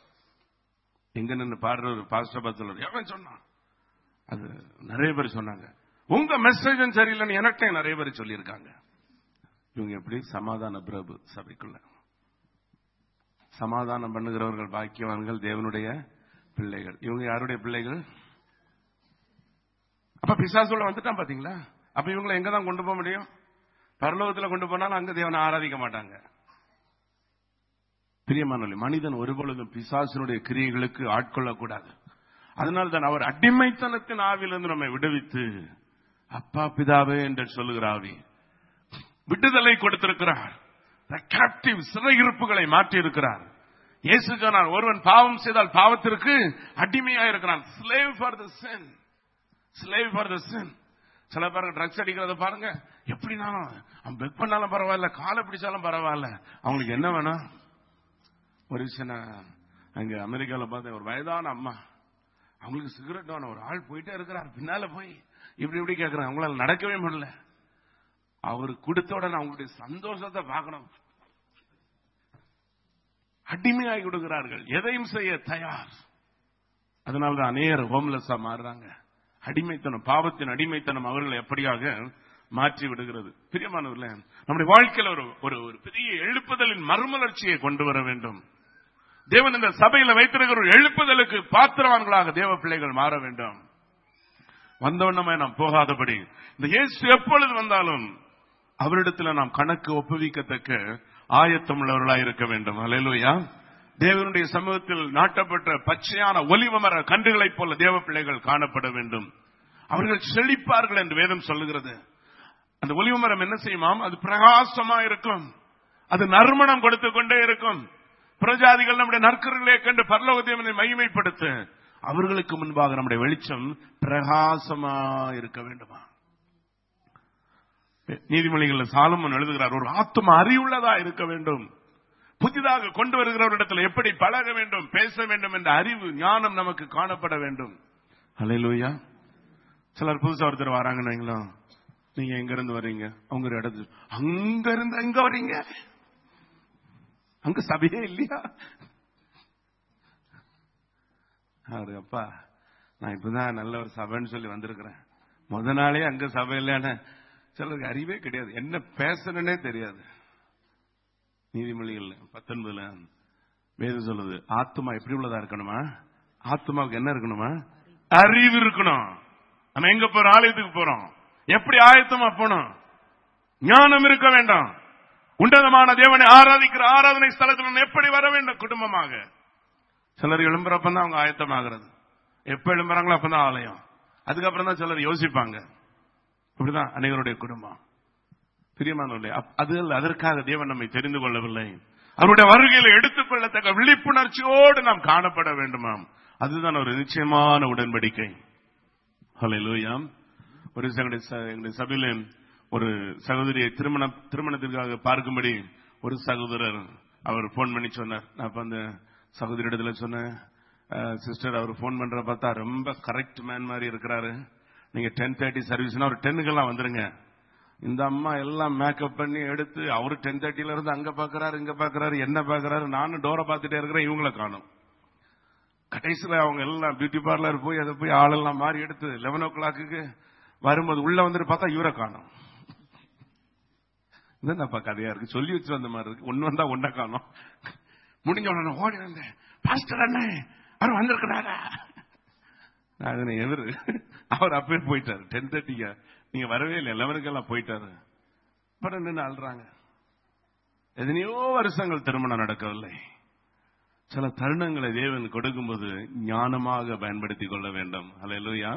எங்க நின்று பாடுற ஒரு பாஸ்டர் பார்த்து சொல்றாரு எவன் சொன்னான் அது நிறைய பேர் சொன்னாங்க உங்க மெசேஜும் சரியில்லைன்னு எனக்கே நிறைய பேர் சொல்லியிருக்காங்க இவங்க எப்படி சமாதான பிரபு சபைக்குள்ள சமாதானம் பண்ணுகிறவர்கள் பாக்கியவான்கள் தேவனுடைய பிள்ளைகள் இவங்க யாருடைய பிள்ளைகள் அப்ப பிசாசோட வந்துட்டான் பாத்தீங்களா அப்ப இவங்களை எங்க தான் கொண்டு போக முடியும் பரலோகத்துல கொண்டு போனாலும் அங்க தேவனை ஆராதிக்க மாட்டாங்க பிரியமானவர்களே மனிதன் ஒருபொழுதும் பிசாசினுடைய கிரியைகளுக்கு ஆட்கொள்ளக்கூடாது அதனால் தான் அவர் அடிமைத்தனத்தின் ஆவிலிருந்து நம்மை விடுவித்து அப்பா பிதாவே என்று சொல்லுகிற ஆவி விடுதலை கொடுத்திருக்கிறார் கேப்டிவ் சிறையிருப்புகளை மாற்றி இருக்கிறார் இயேசு சொன்னார் ஒருவன் பாவம் செய்தால் பாவத்திற்கு அடிமையா இருக்கிறான் slave for the sin slave for the sin சில பேருக்கு ட்ரக்ஸ் அடிக்கிறத பாருங்க எப்படினாலும் அவன் பெக் பண்ணாலும் பரவாயில்ல காலை பிடிச்சாலும் பரவாயில்ல அவங்களுக்கு என்ன வேணும் ஒரு விஷயம் நான் அங்க அமெரிக்காவில் பார்த்தேன் ஒரு வயதான அம்மா அவங்களுக்கு சிகரெட் வேணும் ஒரு ஆள் போயிட்டே இருக்கிறார் பின்னால போய் இப்படி இப்படி கேட்கிறாங்க அவங்களால நடக்கவே முடியல அவர் கொடுத்த உடனே அவங்களுடைய சந்தோஷத்தை பார்க்கணும் அடிமையாகி விடுகிறார்கள் எதையும் செய்ய தயார் அதனாலதான் அநேகர் ஹோம்லெஸ்ஸா மாறுறாங்க அடிமைத்தனம் பாவத்தின் அடிமைத்தனம் அவர்களை எப்படியாக மாற்றி விடுகிறது பிரியமானவர்களே நம்முடைய வாழ்க்கையில் ஒரு ஒரு ஒரு பெரிய எழுப்புதலின் மறுமலர்ச்சியை கொண்டு வர வேண்டும் தேவன் இந்த சபையில வைத்திருக்கிற ஒரு எழுப்புதலுக்கு பாத்திரவான்களாக தேவ பிள்ளைகள் மாற வேண்டும் வந்தவண்ணமே நாம் போகாதபடி இந்த இயேசு எப்பொழுது வந்தாலும் அவரிடத்தில் நாம் கணக்கு ஒப்புவிக்கத்தக்க ஆயத்தம் உள்ளவர்களாக இருக்க வேண்டும் அலையிலுயா தேவனுடைய சமூகத்தில் நாட்டப்பட்ட பச்சையான ஒலிவ மர கன்றுகளைப் போல தேவ பிள்ளைகள் காணப்பட வேண்டும் அவர்கள் செழிப்பார்கள் என்று வேதம் சொல்லுகிறது அந்த ஒலிவு மரம் என்ன செய்யுமாம் அது பிரகாசமா இருக்கும் அது நறுமணம் கொடுத்து கொண்டே இருக்கும் புறஜாதிகள் நம்முடைய நற்கர்களை கண்டு பரலோகத்தை மகிமைப்படுத்த அவர்களுக்கு முன்பாக நம்முடைய வெளிச்சம் பிரகாசமா இருக்க வேண்டுமா நீதிமொழிகள் சாலமன் எழுதுகிறார் ஒரு ஆத்ம அறிவுள்ளதா இருக்க வேண்டும் புதிதாக கொண்டு வருகிறவரிடத்தில் எப்படி பழக வேண்டும் பேச வேண்டும் என்ற அறிவு ஞானம் நமக்கு காணப்பட வேண்டும் அலையிலூயா சிலர் புதுசா ஒருத்தர் வராங்கன்னு வைங்களேன். நீங்க எங்க இருந்து வர்றீங்க அவங்க ஒரு இடத்து அங்க இருந்து எங்க வர்றீங்க அங்க சபையே இல்லையா அவரு அப்பா நான் இப்பதான் நல்ல ஒரு சபைன்னு சொல்லி வந்திருக்கிறேன் முத நாளே அங்க சபை இல்லைன்னு சிலருக்கு அறிவே கிடையாது என்ன பேசணுன்னே தெரியாது நீதிமொழிகள் பத்தொன்பதுல வேதம் சொல்லுது ஆத்மா எப்படி உள்ளதா இருக்கணுமா ஆத்மாவுக்கு என்ன இருக்கணுமா அறிவு இருக்கணும் நம்ம எங்க போறோம் ஆலயத்துக்கு போறோம் எப்படி ஆயத்தமா போனோம் ஞானம் இருக்க வேண்டாம் உன்னதமான தேவனை ஆராதிக்கிற ஆராதனை ஸ்தலத்தில் நம்ம எப்படி வர வேண்டும் குடும்பமாக சிலர் எழும்புறப்பதான் அவங்க ஆயத்தமாகிறது எப்ப எழும்புறாங்களோ அப்பதான் ஆலயம் அதுக்கப்புறம் தான் சிலர் யோசிப்பாங்க இப்படிதான் அனைவருடைய குடும்பம் பிரியமானவர்களே அப்- அது அல்ல அதற்காக தேவன் நம்மை தெரிந்து கொள்ளவில்லை அவருடைய வருகையில எடுத்துக்கொள்ளத்தக்க விழிப்புணர்ச்சியோடு நாம் காணப்பட வேண்டுமாம் அதுதான் ஒரு நிச்சயமான உடன்படிக்கை ஹalleluya ஒரு எங்களுடைய ச- எங்களுடைய சபையில ஒரு சகோதரியை திருமண திருமணத்திற்காக பார்க்கும்படி ஒரு சகோதரர் அவர் போன் பண்ணி சொன்னார் நான் அப்ப அந்த சகோதரி இடத்துல சொன்னேன் சிஸ்டர் அவர் போன் பண்ற பார்த்தா ரொம்ப கரெக்ட் மேன் மாதிரி இருக்கிறாரு நீங்க டென் தேர்ட்டி சர்வீஸ்னா ஒரு டென்னுக்கெல்லாம் வந்துருங்க இந்த அம்மா எல்லாம் மேக்கப் பண்ணி எடுத்து அவரு டென் தேர்ட்டில இருந்து அங்க பாக்குறாரு இங்க பாக்குறாரு என்ன பாக்குறாரு நானும் டோரை பார்த்துட்டே இருக்கிறேன் இவங்கள காணும் கடைசியில அவங்க எல்லாம் பியூட்டி பார்லர் போய் அதை போய் ஆளெல்லாம் மாறி எடுத்து லெவன் ஓ கிளாக்கு வரும்போது உள்ள வந்துட்டு பார்த்தா இவரை காணும் என்னப்பா கதையா இருக்கு சொல்லி வச்சு வந்த மாதிரி இருக்கு ஒன்னு வந்தா ஒன்ன காணும் முடிஞ்ச உடனே ஓடி வந்தேன் பாஸ்டர் அண்ணே அவர் வந்திருக்கிறாரா நான் எவரு அவர் அப்பவே போயிட்டாரு டென் தேர்ட்டிக்கு நீங்க வரவே இல்லை லெவனுக்கெல்லாம் போயிட்டாரு அப்புறம் நின்று அழுறாங்க எத்தனையோ வருஷங்கள் திருமணம் நடக்கவில்லை சில தருணங்களை தேவன் கொடுக்கும்போது ஞானமாக பயன்படுத்திக் கொள்ள வேண்டும் அல்லையா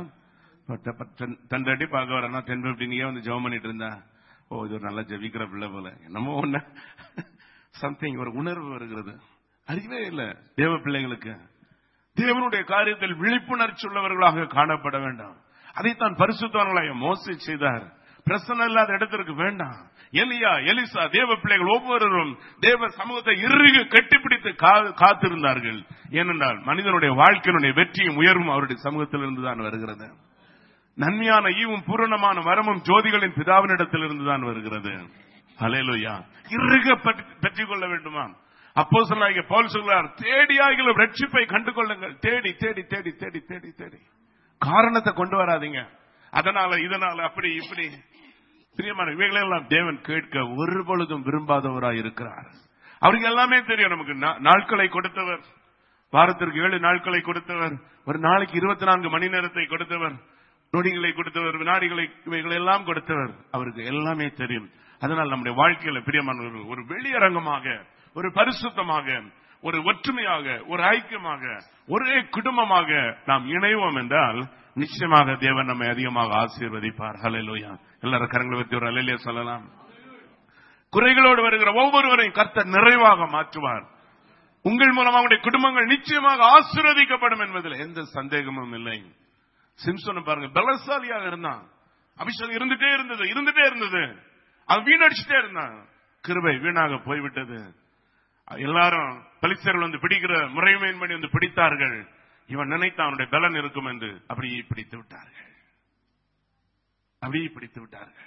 டென் தேர்ட்டி பார்க்க வரேன்னா டென் பிப்டீன் வந்து ஜெபம் பண்ணிட்டு இருந்தா ஓ இது ஒரு நல்ல ஜெபிக்கிற பிள்ளை போல என்னமோ ஒண்ணு சம்திங் ஒரு உணர்வு வருகிறது அறிவே இல்லை தேவ பிள்ளைகளுக்கு தேவனுடைய காரியத்தில் விழிப்புணர்ச்சி உள்ளவர்களாக காணப்பட வேண்டாம் அதைத்தான் பரிசுத்தவர்களாக மோசி செய்தார் பிரசனம் இல்லாத இடத்திற்கு வேண்டாம் எலியா எலிசா தேவ பிள்ளைகள் ஒவ்வொருவரும் தேவ சமூகத்தை இறுக கட்டிப்பிடித்து கா- காத்திருந்தார்கள் ஏனென்றால் மனிதனுடைய வாழ்க்கையினுடைய வெற்றியும் உயர்வும் அவருடைய சமூகத்தில் இருந்துதான் வருகிறது நன்மையான ஈவும் பூரணமான வரமும் ஜோதிகளின் பிதாவினிடத்தில் இருந்துதான் வருகிறது அலேலுயா இறுக பற்றி- பெற்றுக் கொள்ள வேண்டுமா அப்போ சொல்லாங்க பவுல் சொல்றார் தேடியாகிலும் ரட்சிப்பை கண்டு கொள்ளுங்கள் தேடி தேடி தேடி தேடி தேடி தேடி காரணத்தை கொண்டு வராதீங்க அதனால இதனால அப்படி இப்படி பிரியமான இவைகளெல்லாம் தேவன் கேட்க ஒரு பொழுதும் விரும்பாதவராய் இருக்கிறார் அவருக்கு எல்லாமே தெரியும் நமக்கு நா- நாட்களை கொடுத்தவர் வாரத்திற்கு ஏழு நாட்களை கொடுத்தவர் ஒரு நாளைக்கு இருபத்தி நான்கு மணி நேரத்தை கொடுத்தவர் நொடிகளை கொடுத்தவர் வினாடிகளை இவைகளை எல்லாம் கொடுத்தவர் அவருக்கு எல்லாமே தெரியும் அதனால் நம்முடைய வாழ்க்கையில பிரியமானவர்கள் ஒரு வெளியரங்கமாக ஒரு பரிசுத்தமாக ஒரு ஒற்றுமையாக ஒரு ஐக்கியமாக ஒரே குடும்பமாக நாம் இணைவோம் என்றால் நிச்சயமாக தேவன் நம்மை அதிகமாக ஆசீர்வதிப்பார் ஹalleluya எல்லாரும் கரங்களை வைத்து ஒரு அல்லேலியா சொல்லலாம் குறைகளோடு வருகிற ஒவ்வொருவரையும் கர்த்தர் நிறைவாக மாற்றுவார் உங்கள் மூலமாக உங்களுடைய குடும்பங்கள் நிச்சயமாக ஆசீர்வதிக்கப்படும் என்பதில் எந்த சந்தேகமும் இல்லை சிம்சோனை பாருங்க பலசாலியாக இருந்தான் அபிஷேகம் இருந்துட்டே இருந்தது இருந்துட்டே இருந்தது அவன் வீணடிச்சுட்டே இருந்தான் கிருபை வீணாக போய்விட்டது எல்லாரும் பலிசர்கள் வந்து பிடிக்கிற முறைமையின்படி வந்து பிடித்தார்கள் இவன் நினைத்தான் அவனுடைய பலன் இருக்கும் என்று அப்படியே பிடித்து விட்டார்கள் அப்படியே பிடித்து விட்டார்கள்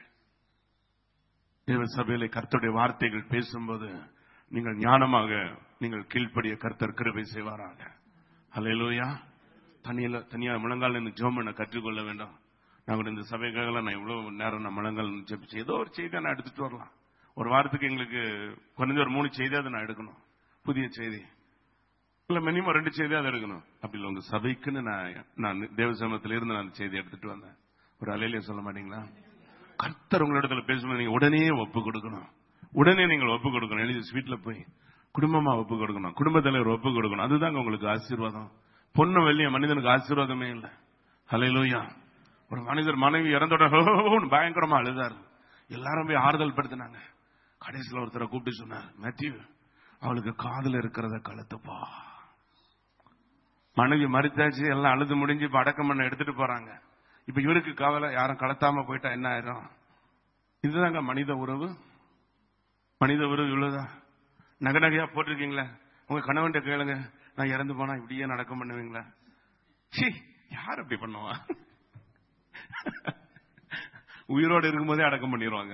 தேவ சபையிலே கர்த்தருடைய வார்த்தைகள் பேசும்போது நீங்கள் ஞானமாக நீங்கள் கீழ்ப்படிய கர்த்தர் கிருபை செய்வாராக அல்லேலூயா தனியில தனியா முழங்கால் நின்று ஜோம் பண்ண கற்றுக்கொள்ள வேண்டாம் நான் கூட இந்த சபைக்காக நான் இவ்வளவு நேரம் நான் முழங்கால் நின்னு ஜெபிச்சு ஏதோ ஒரு செய்தியை நான் எடுத்துட்டு வரலாம் ஒரு வாரத்துக்கு எங்களுக்கு குறைஞ்ச ஒரு மூணு செய்தியாவது நான் எடுக்கணும் புதிய செய்தி இல்ல மினிமம் ரெண்டு செய்தியாவது எடுக்கணும் அப்படி இல்லை உங்க சபைக்குன்னு நான் நான் தேவசமத்துல இருந்து நான் அந்த செய்தி எடுத்துட்டு வந்தேன் ஒரு அலையிலேயே சொல்ல மாட்டீங்களா கர்த்தர் உங்களிடத்துல பேசும்போது நீங்க உடனே ஒப்பு கொடுக்கணும் உடனே நீங்கள் ஒப்பு கொடுக்கணும் எழுதி ஸ்வீட்ல போய் குடும்பமா ஒப்பு கொடுக்கணும் குடும்ப தலைவர் ஒப்பு கொடுக்கணும் அதுதாங்க உங்களுக்கு ஆசீர்வாதம் பொண்ணு வெள்ளிய மனிதனுக்கு ஆசீர்வாதமே இல்லை ஹalleluya ஒரு மனிதர் மனைவி இறந்தோட ஹோன்னு பயங்கரமா அழுதாரு எல்லாரும் போய் ஆறுதல் படுத்தினாங்க கடைசியில் ஒருத்தரை கூப்பிட்டு சொன்னார் மேத்யூ அவளுக்கு காதுல இருக்கிறத கழுத்துப்பா மனைவி மறுத்தாச்சு எல்லாம் அழுது முடிஞ்சு இப்ப அடக்கம் பண்ண எடுத்துட்டு போறாங்க இப்ப இவருக்கு காதல யாரும் கலத்தாம போயிட்டா என்ன ஆயிரும் இதுதாங்க மனித உறவு மனித உறவு இவ்வளவுதான் நகை நகையா போட்டிருக்கீங்களா உங்க கணவன்கிட்ட கேளுங்க நான் இறந்து போனா இப்படியே நடக்கம் பண்ணுவீங்களா சீ யார் அப்படி பண்ணுவா உயிரோடு இருக்கும்போதே அடக்கம் பண்ணிடுவாங்க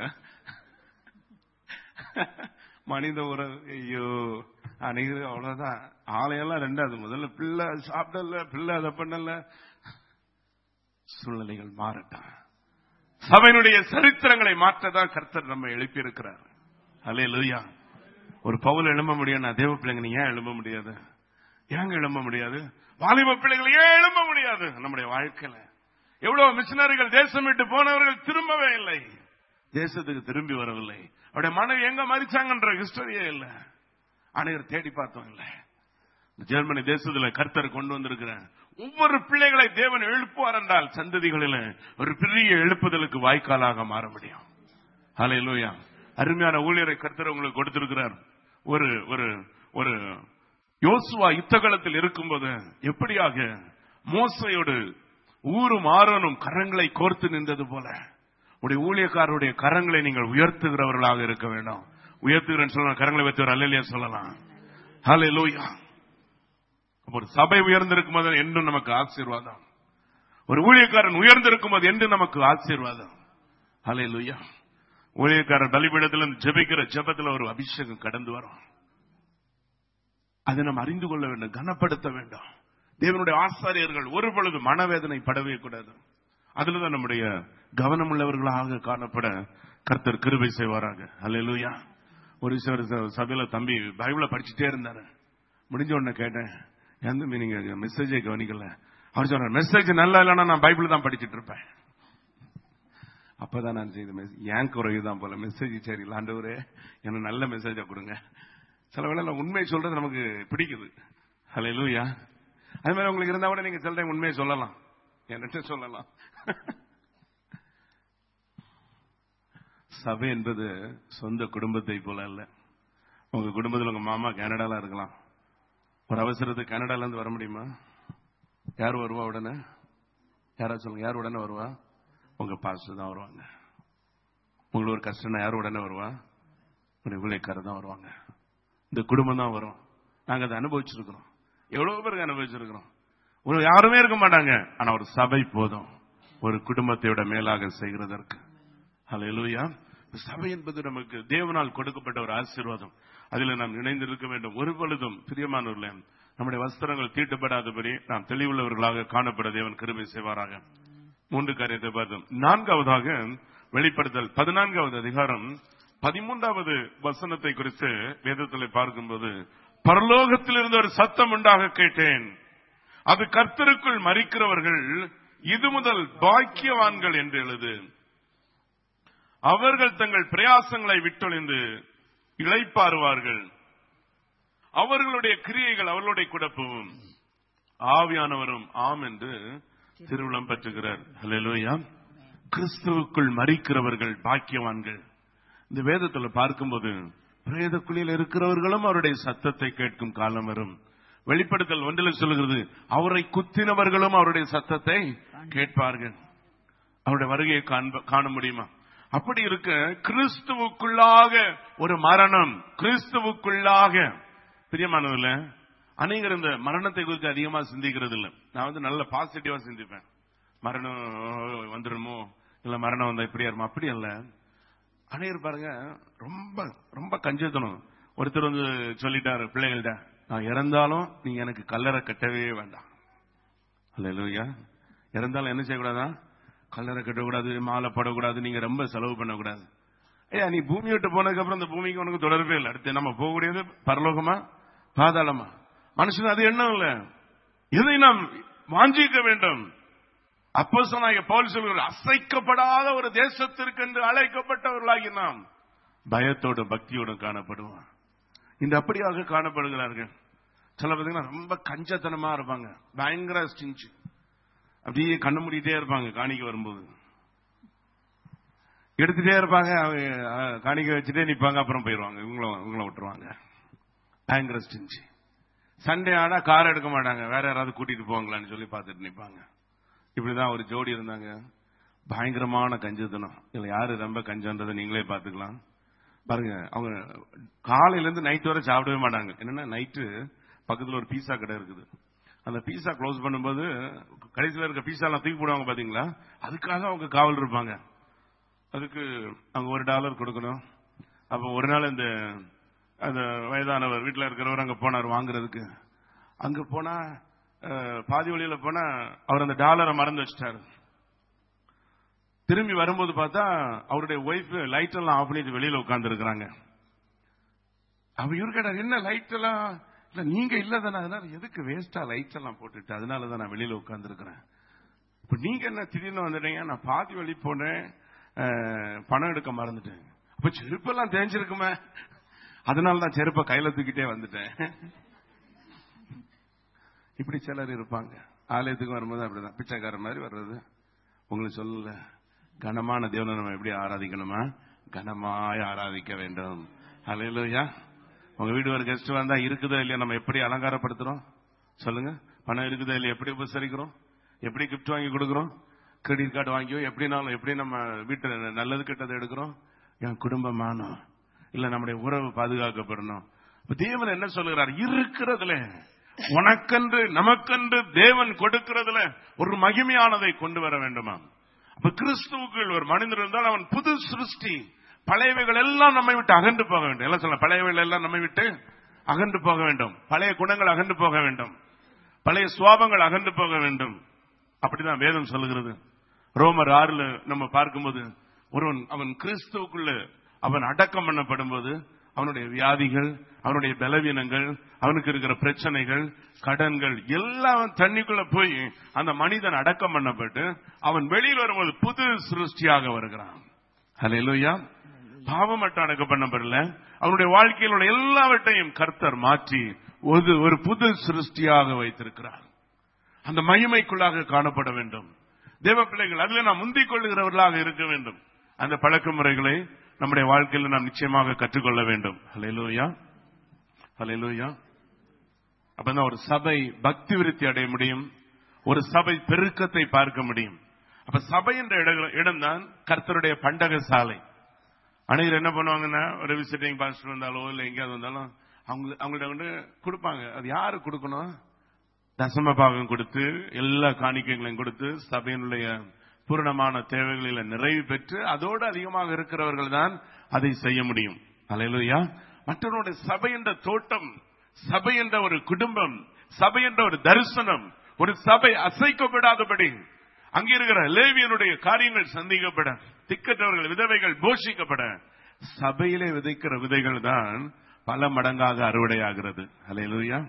மனித உறவு ஐயோ அன்னைக்கு அவ்வளவுதான் ஆலையெல்லாம் ரெண்டாவது முதல்ல பிள்ளை சாப்பிடல பிள்ளை அதை பண்ணல சூழ்நிலைகள் மாறட்டும் சபையினுடைய சரித்திரங்களை மாற்றதான் கர்த்தர் நம்ம எழுப்பி இருக்கிறார் அலே லூயா ஒரு பவுல் எழும்ப முடியும் நான் தேவ பிள்ளைங்க நீ ஏன் எழும்ப முடியாது ஏங்க எழும்ப முடியாது வாலிப பிள்ளைகள் ஏன் எழும்ப முடியாது நம்முடைய வாழ்க்கையில எவ்வளவு மிஷினரிகள் தேசம் விட்டு போனவர்கள் திரும்பவே இல்லை தேசத்துக்கு திரும்பி வரவில்லை அவருடைய மனைவி எங்க மறிச்சாங்கன்ற ஹிஸ்டரியே இல்லை அனைவர் தேடி பார்த்தோம் இல்லை ஜெர்மனி தேசத்துல கர்த்தர் கொண்டு வந்திருக்கிறேன் ஒவ்வொரு பிள்ளைகளை தேவன் எழுப்புவார் என்றால் சந்ததிகளில் ஒரு பெரிய எழுப்புதலுக்கு வாய்க்காலாக மாற முடியும் ஹலே லூயா அருமையான ஊழியரை கர்த்தர் உங்களுக்கு கொடுத்திருக்கிறார் ஒரு ஒரு ஒரு யோசுவா யுத்தகலத்தில் இருக்கும்போது எப்படியாக மோசையோடு ஊரும் ஆரோனும் கரங்களை கோர்த்து நின்றது போல உடைய ஊழியக்காரருடைய கரங்களை நீங்கள் உயர்த்துகிறவர்களாக இருக்க வேண்டும் உயர்த்துகிறேன்னு சொல்லலாம் கரங்களை வைத்து அல்லையா சொல்லலாம் ஹலே லூயா ஒரு சபை உயர்ந்திருக்கும் போது என்றும் நமக்கு ஆசீர்வாதம் ஒரு ஊழியக்காரன் உயர்ந்திருக்கும் போது என்று நமக்கு ஆசீர்வாதம் ஹலே லூயா ஊழியக்காரன் பலிபீடத்தில் ஜெபிக்கிற ஜெபத்தில் ஒரு அபிஷேகம் கடந்து வரும் அதை நாம் அறிந்து கொள்ள வேண்டும் கனப்படுத்த வேண்டும் தேவனுடைய ஆசாரியர்கள் ஒரு பொழுது மனவேதனை படவே கூடாது அதுலதான் நம்முடைய கவனம் உள்ளவர்களாக காணப்பட கர்த்தர் கிருபை செய்வாராக அல்ல ஒரு சில சபையில தம்பி பைபிள படிச்சுட்டே இருந்தாரு முடிஞ்ச உடனே கேட்டேன் எந்த நீங்க மெசேஜை கவனிக்கல அவர் சொன்னார் மெசேஜ் நல்லா இல்லைன்னா நான் பைபிள் தான் படிச்சுட்டு இருப்பேன் அப்பதான் நான் செய்த ஏன் குறைவுதான் போல மெசேஜ் சரி ஆண்டவரே எனக்கு நல்ல மெசேஜா கொடுங்க சில வேளை உண்மை சொல்றது நமக்கு பிடிக்குது ஹலோ லூயா அது மாதிரி உங்களுக்கு இருந்தா கூட நீங்க சில டைம் உண்மையை சொல்லலாம் என்கிட்ட சொல்லலாம் சபை என்பது சொந்த குடும்பத்தை போல அல்ல உங்க குடும்பத்தில் உங்க மாமா கனடால இருக்கலாம் ஒரு அவசரத்துக்கு கனடால இருந்து வர முடியுமா யார் வருவா உடனே யாரா சொல்லுங்க யார் உடனே வருவா உங்க பாஸ்டர் தான் வருவாங்க உங்களுக்கு ஒரு கஷ்டம்னா யார் உடனே வருவா உங்களுடைய ஊழியக்காரர் தான் வருவாங்க இந்த குடும்பம் தான் வரும் நாங்க அதை அனுபவிச்சிருக்கிறோம் எவ்வளவு பேருக்கு அனுபவிச்சிருக்கிறோம் ஒரு யாருமே இருக்க மாட்டாங்க ஆனா ஒரு சபை போதும் ஒரு குடும்பத்தையோட மேலாக செய்கிறதற்கு ஹalleluya சபை என்பது நமக்கு தேவனால் கொடுக்கப்பட்ட ஒரு ஆசீர்வாதம் அதில் நாம் இணைந்திருக்க வேண்டும் ஒரு பொழுதும் பிரியமானவர்களே நம்முடைய வஸ்திரங்கள் தீட்டப்படாதபடி நாம் தெளிவுள்ளவர்களாக காணப்பட தேவன் கிருபை செய்வாராக மூன்று காரியத்தை பார்த்தோம் நான்காவதாக வெளிப்படுத்தல் பதினான்காவது அதிகாரம் பதிமூன்றாவது வசனத்தை குறித்து வேதத்தில் பார்க்கும்போது பரலோகத்திலிருந்து ஒரு சத்தம் உண்டாக கேட்டேன் அது கர்த்தருக்குள் மறிக்கிறவர்கள் இது முதல் பாக்கியவான்கள் என்று எழுது அவர்கள் தங்கள் பிரயாசங்களை விட்டொழிந்து இழைப்பாருவார்கள் அவர்களுடைய கிரியைகள் அவர்களுடைய குடப்பவும் ஆவியானவரும் ஆம் என்று திருவிழம் பெற்றுகிறார் ஹalleluya கிறிஸ்துவுக்குள் மறிக்கிறவர்கள் பாக்கியவான்கள் இந்த வேதத்துல பார்க்கும்போது பிரேத குழியில் இருக்கிறவர்களும் அவருடைய சத்தத்தை கேட்கும் காலம் வரும் வெளிப்படுத்தல் ஒன்றில் சொல்லுகிறது அவரை குத்தினவர்களும் அவருடைய சத்தத்தை கேட்பார்கள் அவருடைய வருகையை காண்ப- காண முடியுமா அப்படி இருக்க கிறிஸ்துவுக்குள்ளாக ஒரு மரணம் கிறிஸ்துவுக்குள்ளாக பிரியமானதுல அநேகர் இந்த மரணத்தை குறித்து அதிகமா சிந்திக்கிறது இல்ல நான் வந்து நல்ல பாசிட்டிவா சிந்திப்பேன் மரணம் வந்துடுமோ இல்ல மரணம் வந்தா இப்படியா இருக்குமா அப்படி அல்ல அநேகர் பாருங்க ரொம்ப ரொம்ப கஞ்சத்தனம் ஒருத்தர் வந்து சொல்லிட்டாரு பிள்ளைகள்ட்ட நான் இறந்தாலும் நீங்க எனக்கு கல்லறை கட்டவே வேண்டாம் அல்ல இறந்தாலும் என்ன செய்யக்கூடாதா கல்லறை கட்டக்கூடாது மாலை போடக்கூடாது நீங்க ரொம்ப செலவு பண்ணக்கூடாது ஐயா நீ பூமி விட்டு போனதுக்கு அப்புறம் இந்த பூமிக்கு உனக்கு தொடர்பே இல்லை அடுத்து நம்ம போகக்கூடியது பரலோகமா பாதாளமா மனுஷன் அது எண்ணம் இல்ல இதை நாம் வாஞ்சிக்க வேண்டும் அப்போ சொன்னாங்க பவுல் சொல்கிற அசைக்கப்படாத ஒரு தேசத்திற்கு என்று அழைக்கப்பட்டவர்களாகி நாம் பயத்தோடு பக்தியோடு காணப்படுவோம் இந்த அப்படியாக காணப்படுகிறார்கள் சில பார்த்தீங்கன்னா ரொம்ப கஞ்சத்தனமா இருப்பாங்க பயங்கர ஸ்டிஞ்சு அப்படியே கண்ணு மூடிட்டே இருப்பாங்க காணிக்க வரும்போது எடுத்துட்டே இருப்பாங்க அவங்க அஹ், காணிக்க வச்சுட்டே நிப்பாங்க அப்புறம் போயிடுவாங்க இவங்கள இவங்கள விட்டுருவாங்க பயங்கர ஸ்டிஞ்சு சண்டே ஆனா கார் எடுக்க மாட்டாங்க வேற யாராவது கூட்டிட்டு போவாங்களான்னு சொல்லி பார்த்துட்டு நிப்பாங்க இப்படிதான் ஒரு ஜோடி இருந்தாங்க பயங்கரமான கஞ்சத்தனம் இதுல யாரு ரொம்ப கஞ்சன்றதை நீங்களே பாத்துக்கலாம் பாருங்க அவங்க காலையில இருந்து நைட் வரை சாப்பிடவே மாட்டாங்க என்னன்னா நைட்டு பக்கத்துல ஒரு பீஸா கடை இருக்குது அந்த பீஸா க்ளோஸ் பண்ணும்போது கடைசியில இருக்க பீஸா எல்லாம் தூக்கி போடுவாங்க பாத்தீங்களா அதுக்காக அவங்க காவல் இருப்பாங்க அதுக்கு அவங்க ஒரு டாலர் கொடுக்கணும் அப்ப ஒரு நாள் இந்த அந்த வயதானவர் வீட்டுல இருக்கிறவர் அங்க போனார் வாங்குறதுக்கு அங்க போனா அஹ், பாதி வழியில போனா அவர் அந்த டாலரை மறந்து வச்சிட்டாரு திரும்பி வரும்போது பார்த்தா அவருடைய ஒய்ஃப் லைட் எல்லாம் ஆஃப் பண்ணிட்டு வெளியில உட்கார்ந்து இருக்கிறாங்க அவ இவரு கேட்டார் என்ன லைட் எல்லாம் இல்ல நீங்க இல்ல தானே அதனால எதுக்கு வேஸ்டா லைட் எல்லாம் போட்டுட்டு அதனால தான் நான் வெளியில உட்கார்ந்து இருக்கிறேன் இப்ப நீங்க என்ன திடீர்னு வந்துட்டீங்க நான் பாதி வழி போனேன் அஹ், பணம் எடுக்க மறந்துட்டேன் அப்ப செருப்பெல்லாம் தேஞ்சிருக்குமே அதனால தான் செருப்பை கையில தூக்கிட்டே வந்துட்டேன் இப்படி சிலர் இருப்பாங்க ஆலயத்துக்கு வரும்போது அப்படிதான் பிச்சைக்கார மாதிரி வர்றது உங்களுக்கு சொல்லல கனமான தேவனை நம்ம எப்படி ஆராதிக்கணுமா கனமாய் ஆராதிக்க வேண்டும் ஹalleluya உங்க வீடு ஒரு கெஸ்ட் வந்தா இருக்குதோ இல்லையா நம்ம எப்படி அலங்காரப்படுத்துறோம் சொல்லுங்க பணம் இருக்குதோ இல்லையா எப்படி உபசரிக்கிறோம் எப்படி கிஃப்ட் வாங்கி கொடுக்கிறோம் கிரெடிட் கார்டு வாங்கியோ எப்படினாலும் எப்படி நம்ம வீட்டு நல்லது கெட்டதை எடுக்கிறோம் என் குடும்பமானோம் இல்ல நம்முடைய உறவு பாதுகாக்கப்படணும் இப்ப தேவன் என்ன சொல்லுகிறார் இருக்கிறதுல உனக்கென்று நமக்கென்று தேவன் கொடுக்கிறதுல ஒரு மகிமையானதை கொண்டு வர வேண்டுமா அப்ப கிறிஸ்துவுக்குள் ஒரு மனிதர் இருந்தால் அவன் புது சிருஷ்டி பழையவைகள் எல்லாம் நம்மை விட்டு அகன்று போக வேண்டும் எல்லாம் சொல்ல பழையவைகள் எல்லாம் நம்மை விட்டு அகன்று போக வேண்டும் பழைய குணங்கள் அகன்று போக வேண்டும் பழைய சுவாபங்கள் அகன்று போக வேண்டும் அப்படிதான் வேதம் சொல்லுகிறது ரோமர் ஆறுல நம்ம பார்க்கும்போது ஒருவன் அவன் கிறிஸ்துவுக்குள்ள அவன் அடக்கம் பண்ணப்படும் போது அவனுடைய வியாதிகள் அவனுடைய பலவீனங்கள் அவனுக்கு இருக்கிற பிரச்சனைகள் கடன்கள் எல்லாம் தண்ணிக்குள்ள போய் அந்த மனிதன் அடக்கம் பண்ணப்பட்டு அவன் வெளியில் வரும்போது புது சிருஷ்டியாக வருகிறான் ஹalleluya பாவமற்ற அடக்கம் பண்ணப்படல அவனுடைய வாழ்க்கையில் உள்ள எல்லாவற்றையும் கர்த்தர் மாற்றி ஒரு ஒரு புது சிருஷ்டியாக வைத்திருக்கிறார் அந்த மகிமைக்குள்ளாக காணப்பட வேண்டும் தேவ பிள்ளைகள் அதுல நாம் முந்திக் கொள்ளுகிறவர்களாக இருக்க வேண்டும் அந்த பழக்க முறைகளை நம்முடைய வாழ்க்கையில் நாம் நிச்சயமாக கற்றுக்கொள்ள வேண்டும் ஹalleluya ஹalleluya அப்பதான் ஒரு சபை பக்தி விருத்தி அடைய முடியும் ஒரு சபை பெருக்கத்தை பார்க்க முடியும் அப்ப சபை என்ற இடம் தான் கர்த்தருடைய பண்டக சாலை அனைவர் என்ன பண்ணுவாங்கன்னா ஒரு விசிட்டிங் பாஸ்டர் வந்தாலோ இல்ல எங்கேயாவது வந்தாலும் அவங்க அவங்கள்ட்ட வந்து கொடுப்பாங்க அது யாரு கொடுக்கணும் தசம பாகம் கொடுத்து எல்லா காணிக்கைகளையும் கொடுத்து சபையினுடைய பூரணமான தேவைகளில நிறைவு பெற்று அதோடு அதிகமாக இருக்கிறவர்கள் தான் அதை செய்ய முடியும் அலையிலுயா மற்றவருடைய சபை என்ற தோட்டம் சபை என்ற ஒரு குடும்பம் சபை என்ற ஒரு தரிசனம் ஒரு சபை அசைக்கப்படாதபடி அங்கே இருக்கிற லேவியனுடைய காரியங்கள் சந்திக்கப்பட திக்கற்றவர்கள் விதவைகள் போஷிக்கப்பட சபையிலே விதைக்கிற விதைகள் தான் பல மடங்காக அறுவடையாகிறது அலையிலுயா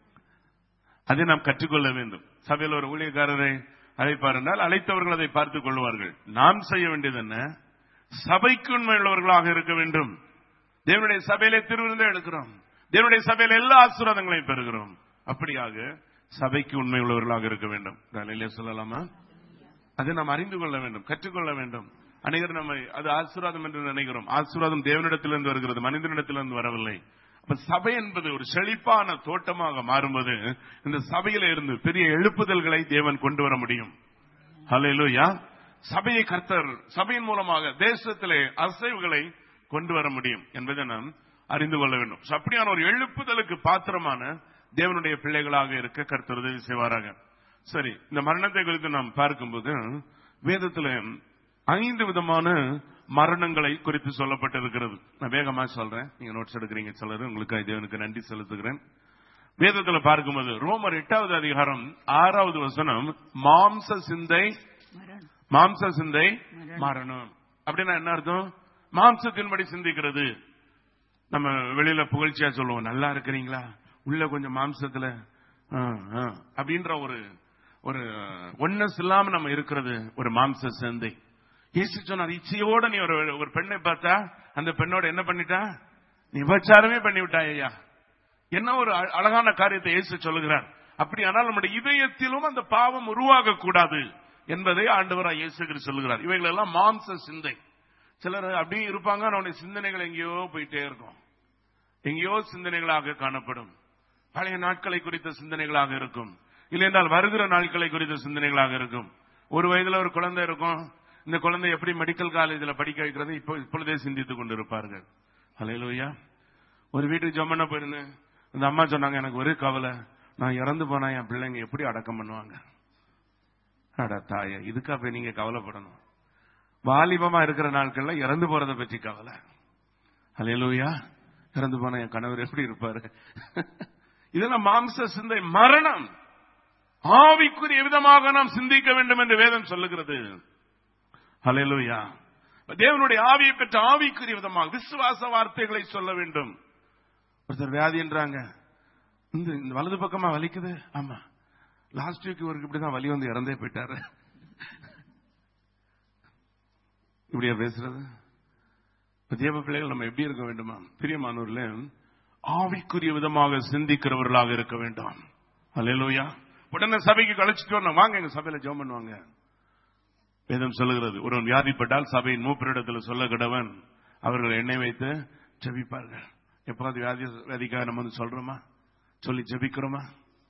அதை நாம் கற்றுக்கொள்ள வேண்டும் சபையில் ஒரு ஊழியக்காரரை அழைப்பார் என்றால் அழைத்தவர்கள் அதை பார்த்துக் கொள்வார்கள் நாம் செய்ய வேண்டியது என்ன சபைக்கு உண்மை உள்ளவர்களாக இருக்க வேண்டும் தேவனுடைய சபையிலே திருவிருந்தே எடுக்கிறோம் தேவனுடைய சபையில எல்லா ஆசீர்வாதங்களையும் பெறுகிறோம் அப்படியாக சபைக்கு உண்மை உள்ளவர்களாக இருக்க வேண்டும் காலையிலே சொல்லலாமா அதை நாம் அறிந்து கொள்ள வேண்டும் கற்றுக்கொள்ள வேண்டும் அனைவரும் நம்மை அது ஆசீர்வாதம் என்று நினைக்கிறோம் ஆசீர்வாதம் தேவனிடத்திலிருந்து வருகிறது மனிதனிடத்திலிருந்து வரவில்லை அப்ப சபை என்பது ஒரு செழிப்பான தோட்டமாக மாறும்போது இந்த சபையில இருந்து பெரிய எழுப்புதல்களை தேவன் கொண்டு வர முடியும் ஹalleluya சபையை கர்த்தர் சபையின் மூலமாக தேசத்திலே அசைவுகளை கொண்டு வர முடியும் என்பதை நாம் அறிந்து கொள்ள வேண்டும் So, அப்படியான ஒரு எழுப்புதலுக்கு பாத்திரமான தேவனுடைய பிள்ளைகளாக இருக்க கர்த்தர் உதவி செய்வாராக சரி இந்த மரணத்தை குறித்து நாம் பார்க்கும்போது வேதத்துல ஐந்து விதமான மரணங்களை குறித்து சொல்லப்பட்டிருக்கிறது நான் வேகமா சொல்றேன் நீங்க நோட்ஸ் எடுக்கிறீங்க சிலர் உங்களுக்கு தேவனுக்கு நன்றி செலுத்துகிறேன் வேதத்துல பார்க்கும்போது ரோமர் எட்டாவது அதிகாரம் ஆறாவது வசனம் மாம்ச சிந்தை மரணம் மாம்ச சிந்தை மரணம் அப்படின்னா என்ன அர்த்தம் மாம்சத்தின்படி சிந்திக்கிறது நம்ம வெளியில புகழ்ச்சியா சொல்லுவோம் நல்லா இருக்கிறீங்களா உள்ள கொஞ்சம் மாம்சத்துல ஆ, ஆ, அப்படின்ற ஒரு ஒரு ஒன்னஸ் இல்லாம நம்ம இருக்கிறது ஒரு மாம்ச சிந்தை இயேசு சொன்னார் இச்சையோட நீ ஒரு ஒரு பெண்ணை பார்த்தா அந்த பெண்ணோட என்ன பண்ணிட்டா நீ விபச்சாரமே பண்ணி விட்டாய் ஐயா என்ன ஒரு அ- அழகான காரியத்தை இயேசு சொல்லுகிறார் அப்படியானால் நம்முடைய இதயத்திலும் அந்த பாவம் உருவாக கூடாது என்பதை ஆண்டவராக இயேசு கிறிஸ்து சொல்லுகிறார் இவைகள் எல்லாம் மாம்ச சிந்தை சிலர் அப்படியே இருப்பாங்க அவனுடைய சிந்தனைகள் எங்கேயோ போயிட்டே இருக்கும் எங்கேயோ சிந்தனைகளாக காணப்படும் பழைய நாட்களை குறித்த சிந்தனைகளாக இருக்கும் இல்லை என்றால் வருகிற நாட்களை குறித்த சிந்தனைகளாக இருக்கும் ஒரு வயதுல ஒரு குழந்தை இருக்கும் இந்த குழந்தை எப்படி மெடிக்கல் காலேஜில் படிக்க வைக்கிறது இப்போ இப்பொழுதே சிந்தித்துக் கொண்டிருப்பார்கள் அலையிலோயா ஒரு வீட்டுக்கு ஜம்மன போயிருந்தேன் இந்த அம்மா சொன்னாங்க எனக்கு ஒரே கவலை நான் இறந்து போனா என் பிள்ளைங்க எப்படி அடக்கம் பண்ணுவாங்க அட தாய இதுக்கா போய் நீங்க கவலைப்படணும் வாலிபமா இருக்கிற நாட்கள்ல இறந்து போறதை பற்றி கவலை அலையலூயா இறந்து போன என் கணவர் எப்படி இருப்பாரு இதெல்லாம் மாம்ச சிந்தை மரணம் ஆவிக்குரிய விதமாக நாம் சிந்திக்க வேண்டும் என்று வேதம் சொல்லுகிறது அலையலூயா தேவனுடைய ஆவியை பெற்ற ஆவிக்குரிய விதமாக விசுவாச வார்த்தைகளை சொல்ல வேண்டும் ஒருத்தர் வியாதி என்றாங்க இந்த இந்த வலது பக்கமா வலிக்குது ஆமா லாஸ்ட் வீக் இவருக்கு இப்படிதான் வலி வந்து இறந்தே போயிட்டாரு இப்படியா பேசுறது இப்ப தேவ பிள்ளைகள் நம்ம எப்படி இருக்க வேண்டுமா பிரியமானூர்ல ஆவிக்குரிய விதமாக சிந்திக்கிறவர்களாக இருக்க வேண்டும் அல்லேலூயா உடனே சபைக்கு கழிச்சிட்டு வரணும் வாங்க எங்க சபையில ஜெபம் பண்ணுவாங்க வேதம் சொல்லுகிறது ஒருவன் வியாதிப்பட்டால் சபையின் மூப்பரிடத்தில் சொல்ல கிடவன் அவர்கள் எண்ணெய் வைத்து ஜெபிப்பார்கள் எப்பாவது வியாதி வியாதிக்காக நம்ம வந்து சொல்றோமா சொல்லி ஜெபிக்கிறோமா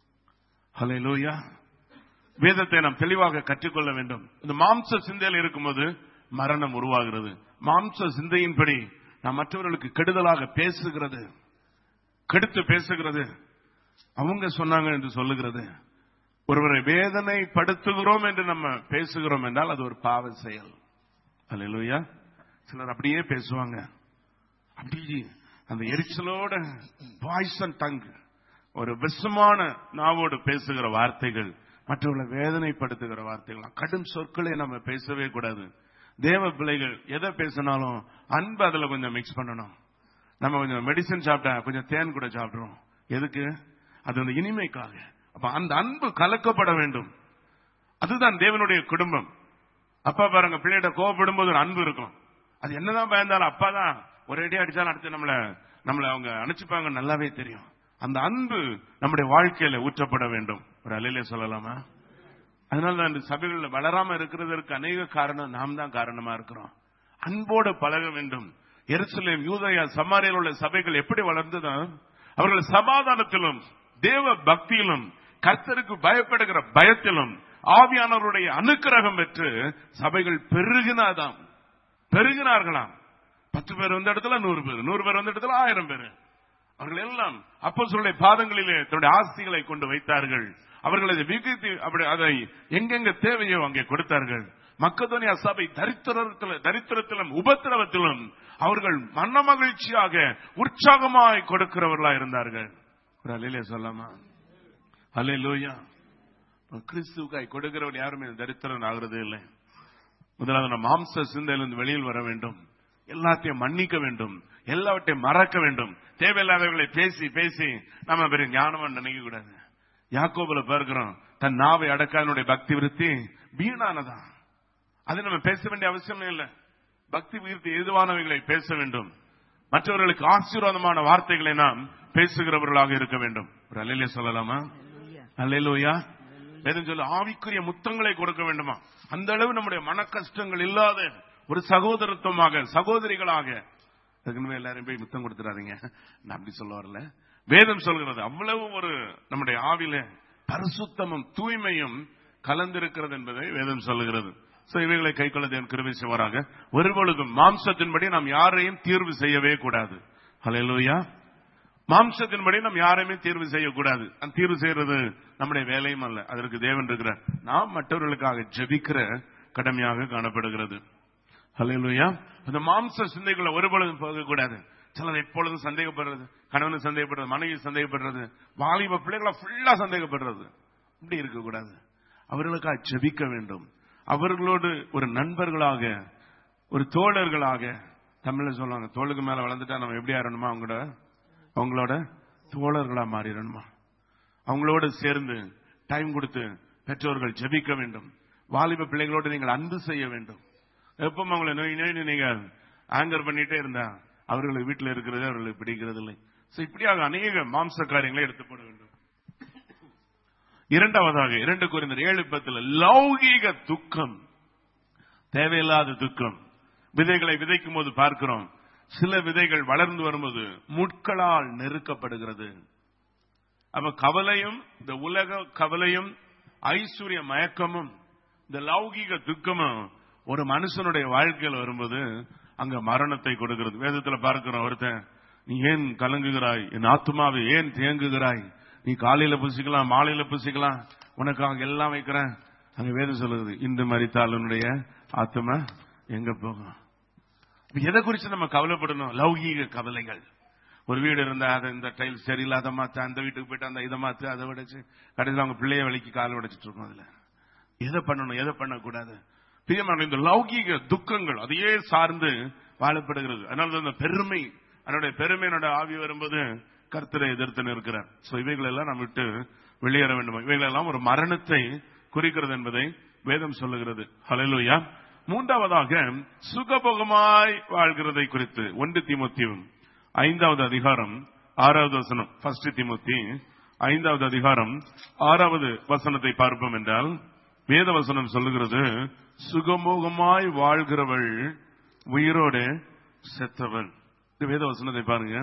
ஹலே லூயா வேதத்தை நாம் தெளிவாக கற்றுக்கொள்ள வேண்டும் இந்த மாம்ச சிந்தையில் இருக்கும்போது மரணம் உருவாகிறது மாம்ச சிந்தையின்படி நாம் மற்றவர்களுக்கு கெடுதலாக பேசுகிறது கெடுத்து பேசுகிறது அவங்க சொன்னாங்க என்று சொல்லுகிறது ஒருவரை வேதனைப்படுத்துகிறோம் என்று நம்ம பேசுகிறோம் என்றால் அது ஒரு பாவ செயல் அல்லையா சிலர் அப்படியே பேசுவாங்க அப்படி அந்த எரிச்சலோட வாய்ஸ் அண்ட் டங் ஒரு விஷமான நாவோடு பேசுகிற வார்த்தைகள் மற்றவர்களை வேதனைப்படுத்துகிற வார்த்தைகள் கடும் சொற்களை நம்ம பேசவே கூடாது தேவ பிள்ளைகள் எதை பேசினாலும் அன்பு அதுல கொஞ்சம் மிக்ஸ் பண்ணணும் நம்ம கொஞ்சம் மெடிசன் சாப்பிட்டா கொஞ்சம் தேன் கூட சாப்பிடுறோம் எதுக்கு அது அந்த இனிமைக்காக அப்ப அந்த அன்பு கலக்கப்பட வேண்டும் அதுதான் தேவனுடைய குடும்பம் அப்பா பாருங்க பிள்ளைகிட்ட கோவப்படும் போது ஒரு அன்பு இருக்கும் அது என்னதான் பயந்தாலும் அப்பா தான் ஒரு அடி அடிச்சாலும் அடுத்து நம்மள நம்மள அவங்க அனுப்பிச்சுப்பாங்க நல்லாவே தெரியும் அந்த அன்பு நம்முடைய வாழ்க்கையில ஊற்றப்பட வேண்டும் ஒரு அலையில சொல்லலாமா அதனால தான் இந்த சபைகளில் வளராம இருக்கிறதற்கு அநேக காரணம் நாம் தான் காரணமா இருக்கிறோம் அன்போடு பழக வேண்டும் எருசலேம் யூதயா சமாரியில் உள்ள சபைகள் எப்படி வளர்ந்ததா அவர்கள் சமாதானத்திலும் தேவ பக்தியிலும் கர்த்தருக்கு பயப்படுகிற பயத்திலும் ஆவியானவருடைய அனுக்கிரகம் பெற்று சபைகள் பெருகினாதாம் பெருகினார்களாம் பத்து பேர் வந்த இடத்துல நூறு பேர் நூறு பேர் வந்த இடத்துல ஆயிரம் பேர் அவர்கள் எல்லாம் அப்போ சொல்லுடைய பாதங்களிலே தன்னுடைய ஆஸ்திகளை கொண்டு வைத்தார்கள் அவர்கள் அதை விகித்து அப்படி அதை எங்கெங்க தேவையோ அங்கே கொடுத்தார்கள் மக்கதோனியா சபை தரித்திரத்திலும் தரித்திரத்திலும் உபத்திரவத்திலும் அவர்கள் மன மகிழ்ச்சியாக உற்சாகமாய் கொடுக்கிறவர்களா இருந்தார்கள் ஒரு அலையிலே சொல்லாமா அலே லோயா கிறிஸ்துக்காய் கொடுக்கிறவன் யாருமே தரித்திரன் ஆகிறது இல்லை முதலாவது நம்ம மாம்ச சிந்தையிலிருந்து வெளியில் வர வேண்டும் எல்லாத்தையும் மன்னிக்க வேண்டும் எல்லாவற்றையும் மறக்க வேண்டும் தேவையில்லாதவர்களை பேசி பேசி நம்ம பெரிய ஞானமா நினைக்க கூடாது யாக்கோபுல பார்க்கிறோம் தன் நாவை அடக்காதனுடைய பக்தி விருத்தி வீணானதான் அது நம்ம பேச வேண்டிய அவசியமே இல்லை பக்தி விருத்தி எதுவானவைகளை பேச வேண்டும் மற்றவர்களுக்கு ஆசீர்வாதமான வார்த்தைகளை நாம் பேசுகிறவர்களாக இருக்க வேண்டும் ஒரு அல்லையிலே சொல்லலாமா அல்லையிலோயா வேதம் சொல்ல ஆவிக்குரிய முத்தங்களை கொடுக்க வேண்டுமா அந்த அளவு நம்முடைய மன கஷ்டங்கள் இல்லாத ஒரு சகோதரத்துவமாக சகோதரிகளாக அதுக்குன்னு எல்லாரும் போய் முத்தம் கொடுத்துறாதீங்க நான் அப்படி சொல்ல வரல வேதம் சொல்கிறது அவ்வளவு ஒரு நம்முடைய ஆவில பரிசுத்தமும் தூய்மையும் கலந்திருக்கிறது என்பதை வேதம் சொல்லுகிறது சோ இவைகளை கை கொள்ள தேவன் கிருபை செய்வாராக ஒருபொழுதும் மாம்சத்தின்படி நாம் யாரையும் தீர்வு செய்யவே கூடாது ஹalleluya மாம்சத்தின்படி நாம் யாரையுமே தீர்வு செய்யக்கூடாது அந்த தீர்வு செய்யறது நம்முடைய வேலையும் அல்ல அதற்கு தேவன் இருக்கிறார் நாம் மற்றவர்களுக்காக ஜெபிக்கிற கடமையாக காணப்படுகிறது ஹalleluya அந்த மாம்ச சிந்தைக்குள்ள ஒருபொழுதும் போகக்கூடாது சிலர் எப்பொழுதும் சந்தேகப்படுறது கணவனு சந்தேகப்படுறது மனைவி சந்தேகப்படுறது வாலிப பிள்ளைகளை ஃபுல்லா சந்தேகப்படுறது இப்படி இருக்கக்கூடாது அவர்களுக்காக ஜெபிக்க வேண்டும் அவர்களோடு ஒரு நண்பர்களாக ஒரு தோழர்களாக தமிழ்ல சொல்லுவாங்க தோளுக்கு மேல வளர்ந்துட்டா நம்ம எப்படி ஆறணுமா அவங்களோட அவங்களோட தோழர்களா மாறிடணுமா அவங்களோட சேர்ந்து டைம் கொடுத்து பெற்றோர்கள் ஜெபிக்க வேண்டும் வாலிப பிள்ளைகளோடு நீங்கள் அன்பு செய்ய வேண்டும் எப்பவும் அவங்களை நோய் நோய் நீங்க ஆங்கர் பண்ணிட்டே இருந்தா அவர்களுக்கு வீட்டில் இருக்கிறது அவர்களுக்கு பிடிக்கிறது இல்லை So, இப்படியாக அநேக மாம்ச காரியங்களை எடுத்துப்பட வேண்டும் இரண்டாவதாக இரண்டு குறிந்தர் ஏழு பத்துல லௌகீக துக்கம் தேவையில்லாத துக்கம் விதைகளை விதைக்கும் போது பார்க்கிறோம் சில விதைகள் வளர்ந்து வரும்போது முட்களால் நெருக்கப்படுகிறது அப்ப கவலையும் இந்த உலக கவலையும் ஐஸ்வர்ய மயக்கமும் இந்த லௌகீக துக்கமும் ஒரு மனுஷனுடைய வாழ்க்கையில் வரும்போது அங்க மரணத்தை கொடுக்கிறது வேதத்துல பார்க்கிறோம் ஒருத்தன் நீ ஏன் கலங்குகிறாய் என் ஆத்மாவை ஏன் தேங்குகிறாய் நீ காலையில புசிக்கலாம் மாலையில புசிக்கலாம் உனக்காக எல்லாம் வைக்கிறேன் அங்க வேதம் சொல்லுது இந்த மறித்தால் உன்னுடைய ஆத்மா எங்க போகும் இப்ப எதை குறிச்சு நம்ம கவலைப்படணும் லௌகீக கவலைகள் ஒரு வீடு இருந்தா அதை இந்த டைல் சரியில்லை அதை மாத்து அந்த வீட்டுக்கு போயிட்டு அந்த இதை மாத்து அதை உடைச்சு கடைசியில் அவங்க பிள்ளைய வலிக்கு கால் உடைச்சிட்டு இருக்கோம் அதுல எதை பண்ணணும் எதை பண்ணக்கூடாது பிரியமான இந்த லௌகீக துக்கங்கள் அதையே சார்ந்து வாழப்படுகிறது அதனால தான் இந்த பெருமை அதனுடைய பெருமையினோட ஆவி வரும்போது கர்த்தரை எதிர்த்து நிற்கிறார் சோ இவைகள் எல்லாம் நம்ம விட்டு வெளியேற வேண்டும் இவைகள் எல்லாம் ஒரு மரணத்தை குறிக்கிறது என்பதை வேதம் சொல்லுகிறது ஹalleluya மூன்றாவதாக சுகபோகமாய் வாழ்கிறதை குறித்து ஒன்று திமுத்தியும் ஐந்தாவது அதிகாரம் ஆறாவது வசனம் ஃபர்ஸ்ட் திமுத்தி ஐந்தாவது அதிகாரம் ஆறாவது வசனத்தை பார்ப்போம் என்றால் வேத வசனம் சொல்லுகிறது சுகமோகமாய் வாழ்கிறவள் உயிரோடு செத்தவள் இந்த வேத வசனத்தை பாருங்க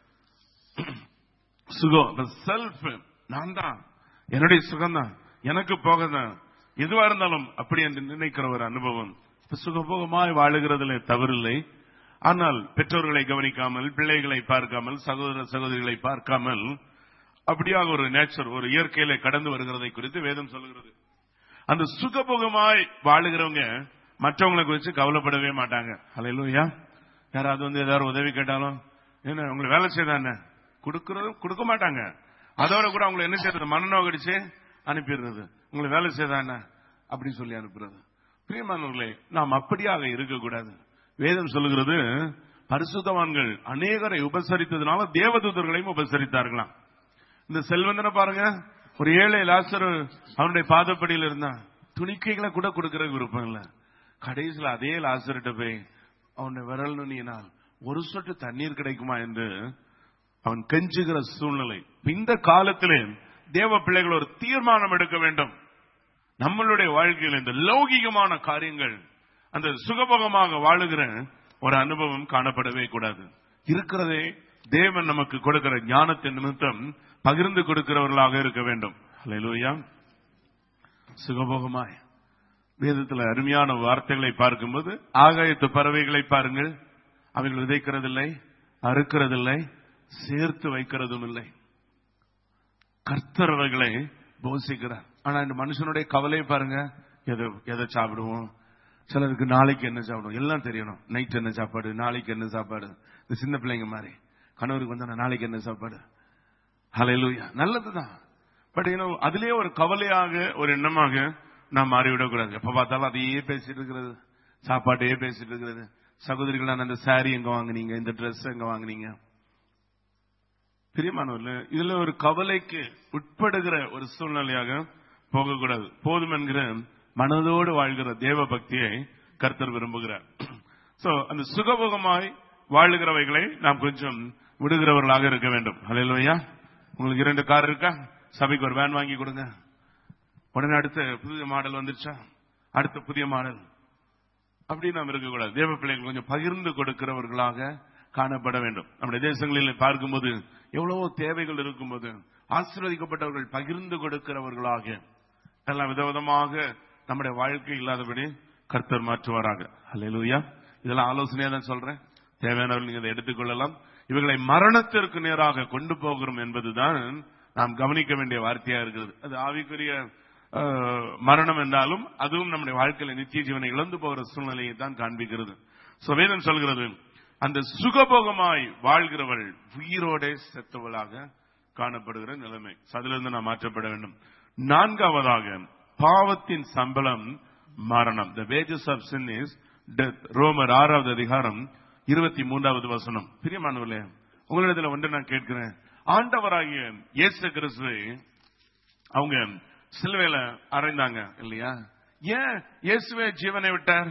சுகம் செல்ஃப் நான் தான் என்னுடைய சுகம் தான் எனக்கு போகதான் எதுவா இருந்தாலும் அப்படி என்று நினைக்கிற ஒரு அனுபவம் சுகபோகமாய் வாழுகிறதுல தவறில்லை ஆனால் பெற்றோர்களை கவனிக்காமல் பிள்ளைகளை பார்க்காமல் சகோதர சகோதரிகளை பார்க்காமல் அப்படியாக ஒரு நேச்சர் ஒரு இயற்கையில கடந்து வருகிறதை குறித்து வேதம் சொல்லுகிறது அந்த சுகபோகமாய் வாழுகிறவங்க மற்றவங்களை குறித்து கவலைப்படவே மாட்டாங்க அலையிலூயா யாராவது வந்து ஏதாவது உதவி கேட்டாலும் என்ன உங்களுக்கு வேலை செய்தா என்ன கொடுக்கறது கொடுக்க மாட்டாங்க அதோட கூட அவங்களை என்ன செய்யறது மனநோகடிச்சு அனுப்பிடுறது உங்களுக்கு வேலை செய்தா என்ன அப்படின்னு சொல்லி அனுப்புறது பிரியமானவர்களே நாம் அப்படியாக இருக்கக்கூடாது வேதம் சொல்லுகிறது பரிசுத்தவான்கள் அநேகரை உபசரித்ததுனால தேவதூதர்களையும் உபசரித்தார்களாம் இந்த செல்வந்தனை பாருங்க ஒரு ஏழை லாசர் அவனுடைய பாதப்படியில் இருந்தான் துணிக்கைகளை கூட கொடுக்கிற விருப்பம் இல்ல கடைசியில் அதே லாசர்கிட்ட போய் அவனுடைய விரல் நுனியினால் ஒரு சொட்டு தண்ணீர் கிடைக்குமா என்று அவன் கெஞ்சுகிற சூழ்நிலை இந்த காலத்திலே தேவ பிள்ளைகள் ஒரு தீர்மானம் எடுக்க வேண்டும் நம்மளுடைய வாழ்க்கையில் இந்த லௌகிகமான காரியங்கள் அந்த சுகபோகமாக வாழுகிற ஒரு அனுபவம் காணப்படவே கூடாது இருக்கிறதே தேவன் நமக்கு கொடுக்கிற ஞானத்தின் நிமித்தம் பகிர்ந்து கொடுக்கிறவர்களாக இருக்க வேண்டும் அல்லேலூயா சுகபோகமாய் வேதத்தில் அருமையான வார்த்தைகளை பார்க்கும்போது ஆகாயத்து பறவைகளை பாருங்கள் அவைகள் விதைக்கிறதில்லை அறுக்கிறதில்லை சேர்த்து வைக்கிறதும் இல்லை கர்த்தர் அவைகளை போசிக்கிறார் ஆனா இந்த மனுஷனுடைய கவலையை பாருங்க எதை எதை சாப்பிடுவோம் சிலருக்கு நாளைக்கு என்ன சாப்பிடுவோம் எல்லாம் தெரியணும் நைட் என்ன சாப்பாடு நாளைக்கு என்ன சாப்பாடு இந்த சின்ன பிள்ளைங்க மாதிரி கணவருக்கு வந்தா நாளைக்கு என்ன சாப்பாடு ஹalleluya நல்லதுதான் பட் இன்னும் அதுலயே ஒரு கவலையாக ஒரு எண்ணமாக நாம் மாறிவிடக்கூடாது எப்ப பார்த்தாலும் அதையே பேசிட்டு இருக்கிறது சாப்பாட்டையே பேசிட்டு இருக்கிறது சகோதரிகள் நான் அந்த சாரி எங்க வாங்குனீங்க இந்த Dress எங்க வாங்குனீங்க பிரியமானவர்களே இதுல ஒரு கவலைக்கு உட்படுகிற ஒரு சூழ்நிலையாக போகக்கூடாது போதும் என்கிற மனதோடு வாழ்கிற தேவ பக்தியை கர்த்தர் விரும்புகிறார் சோ அந்த சுகபோகமாய் வாழுகிறவைகளை நாம் கொஞ்சம் விடுகிறவர்களாக இருக்க வேண்டும் ஹalleluya உங்களுக்கு இரண்டு கார் இருக்கா சபைக்கு ஒரு வேன் வாங்கி கொடுங்க உடனே அடுத்த புதிய மாடல் வந்துருச்சா அடுத்த புதிய மாடல் அப்படி நாம் இருக்கக்கூடாது தேவ பிள்ளைகள் கொஞ்சம் பகிர்ந்து கொடுக்கிறவர்களாக காணப்பட வேண்டும் நம்முடைய தேசங்களில் பார்க்கும்போது எவ்வளவோ தேவைகள் இருக்கும்போது ஆசீர்வதிக்கப்பட்டவர்கள் பகிர்ந்து கொடுக்கிறவர்களாக எல்லாம் விதவிதமாக நம்முடைய வாழ்க்கை இல்லாதபடி கர்த்தர் மாற்றுவாராக அல்லேலூயா இதெல்லாம் ஆலோசனையா தான் சொல்றேன் தேவையானவர்கள் நீங்க இதை எடுத்துக்கொள்ளலாம் இவர்களை மரணத்திற்கு நேராக கொண்டு போகிறோம் என்பதுதான் நாம் கவனிக்க வேண்டிய வார்த்தையா இருக்கிறது அது ஆவிக்குரிய அஹ், மரணம் என்றாலும் அதுவும் நம்முடைய வாழ்க்கையில நித்திய ஜீவனை இழந்து போகிற சூழ்நிலையை தான் காண்பிக்கிறது So, வேதம் சொல்கிறது அந்த சுகபோகமாய் வாழ்கிறவள் உயிரோடே செத்தவளாக காணப்படுகிற நிலைமை So, அதிலிருந்து நாம் மாற்றப்பட வேண்டும் நான்காவதாக பாவத்தின் சம்பளம் மரணம் the wages of sin is death ரோமர் ஆறாவது அதிகாரம் இருபத்தி மூன்றாவது வசனம் பிரியமானவர்களே உங்களிடத்துல ஒன்று நான் கேட்கிறேன் ஆண்டவராகிய இயேசு கிறிஸ்துவை அவங்க சிலுவையில அறைந்தாங்க இல்லையா ஏன் இயேசுவே ஜீவனை விட்டார்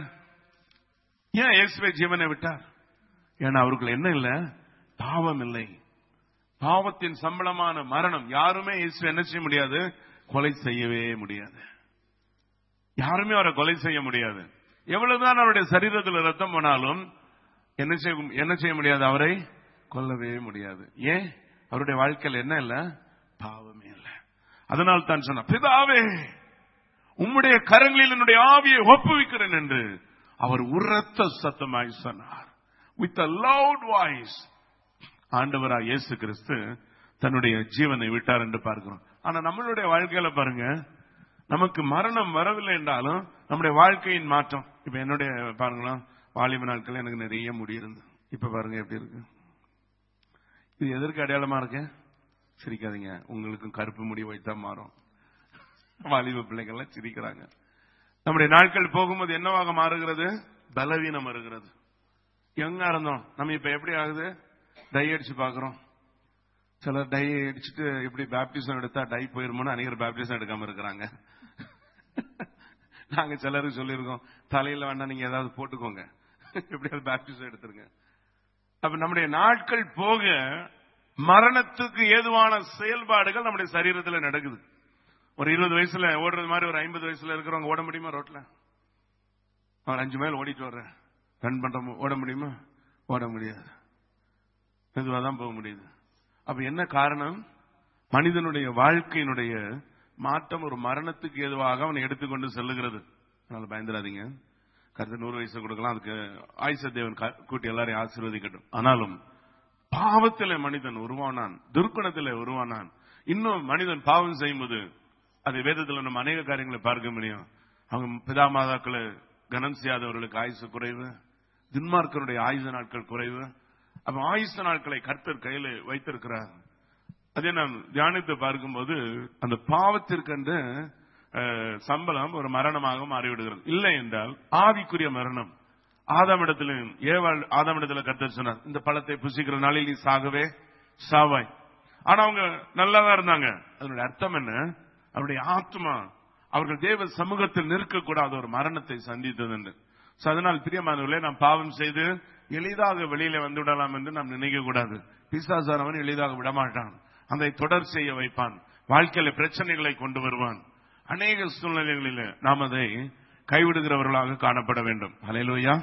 ஏன் இயேசுவே ஜீவனை விட்டார் ஏன்னா அவருக்கு என்ன இல்ல பாவம் இல்லை பாவத்தின் சம்பளமான மரணம் யாருமே இயேசு என்ன செய்ய முடியாது கொலை செய்யவே முடியாது யாருமே அவரை கொலை செய்ய முடியாது எவ்வளவுதான் அவருடைய சரீரத்தில் ரத்தம் போனாலும் என்ன செய்ய என்ன செய்ய முடியாது அவரை கொல்லவே முடியாது ஏன் அவருடைய வாழ்க்கையில் என்ன இல்ல பாவமே இல்ல அதனால் தான் சொன்ன பிதாவே உம்முடைய கரங்களில் என்னுடைய ஆவியை ஒப்புவிக்கிறேன் என்று அவர் உரத்த சத்தமாய் சொன்னார் வித் அ லவுட் வாய்ஸ் ஆண்டவராக இயேசு கிறிஸ்து தன்னுடைய ஜீவனை விட்டார் என்று பார்க்கிறோம் ஆனா நம்மளுடைய வாழ்க்கையில பாருங்க நமக்கு மரணம் வரவில்லை என்றாலும் நம்முடைய வாழ்க்கையின் மாற்றம் இப்ப என்னுடைய பாருங்களா வாலிப நாட்கள் எனக்கு நிறைய முடி இருந்தது இப்ப பாருங்க எப்படி இருக்கு இது எதற்கு அடையாளமா இருக்கு சிரிக்காதீங்க உங்களுக்கும் கருப்பு முடி வைத்தா மாறும் வாலிப பிள்ளைகள்லாம் சிரிக்கிறாங்க நம்முடைய நாட்கள் போகும்போது என்னவாக மாறுகிறது பலவீனம் வருகிறது எங்க இருந்தோம் நம்ம இப்ப எப்படி ஆகுது டை அடிச்சு பாக்குறோம் சிலர் டை அடிச்சுட்டு எப்படி பேப்டிசம் எடுத்தா டை போயிருமோன்னு அநேகர் பேப்டிசம் எடுக்காம இருக்கிறாங்க நாங்க சிலருக்கு சொல்லியிருக்கோம் தலையில வேணா நீங்க ஏதாவது போட்டுக்கோங்க எப்படியாவது பேப்டிசம் எடுத்துருங்க அப்ப நம்முடைய நாட்கள் போக மரணத்துக்கு ஏதுவான செயல்பாடுகள் நம்முடைய சரீரத்தில் நடக்குது ஒரு இருபது வயசுல ஓடுறது மாதிரி ஒரு ஐம்பது வயசுல இருக்கிறவங்க ஓட முடியுமா ரோட்ல அவர் அஞ்சு மைல் ஓடிட்டு வர்றேன் ரன் பண்ற ஓட முடியுமா ஓட முடியாது மெதுவா தான் போக முடியுது அப்ப என்ன காரணம் மனிதனுடைய வாழ்க்கையினுடைய மாற்றம் ஒரு மரணத்துக்கு ஏதுவாக அவனை எடுத்துக்கொண்டு செல்லுகிறது அதனால பயந்துடாதீங்க கருத்து நூறு வயசு கொடுக்கலாம் அதுக்கு ஆயுச தேவன் கூட்டி எல்லாரையும் ஆசீர்வதிக்கட்டும் ஆனாலும் பாவத்திலே மனிதன் உருவானான் துர்க்குணத்திலே உருவானான் இன்னும் மனிதன் பாவம் செய்யும்போது அது வேதத்தில் நம்ம அநேக காரியங்களை பார்க்க முடியும் அவங்க பிதா மாதாக்களை கனம் செய்யாதவர்களுக்கு ஆயுசு குறைவு துன்மார்க்கருடைய ஆயுத நாட்கள் குறைவு அப்ப ஆயுச நாட்களை கர்த்தர் கையில வைத்திருக்கிறார் அதே நான் தியானித்து பார்க்கும்போது அந்த பாவத்திற்கென்று சம்பளம் ஒரு மரணமாக மாறிவிடுகிறது இல்லை என்றால் ஆவிக்குரிய மரணம் ஆதாமிடத்திலும் ஏவாள் ஆதாமிடத்தில் கர்த்தர் சொன்னார் இந்த பழத்தை புசிக்கிற நாளில் நீ சாகவே சாவாய் ஆனா அவங்க நல்லாதான் இருந்தாங்க அதனுடைய அர்த்தம் என்ன அவருடைய ஆத்மா அவர்கள் தேவ சமூகத்தில் நிற்கக்கூடாத ஒரு மரணத்தை சந்தித்தது என்று அதனால் பிரியமானவர்களே நாம் பாவம் செய்து எளிதாக வெளியில வந்து விடலாம் என்று நாம் நினைக்க கூடாது பிசாசானவன் எளிதாக விடமாட்டான் அதை தொடர் செய்ய வைப்பான் வாழ்க்கையில பிரச்சனைகளை கொண்டு வருவான் அநேக சூழ்நிலைகளில் நாம் அதை கைவிடுகிறவர்களாக காணப்பட வேண்டும் அலையிலோயா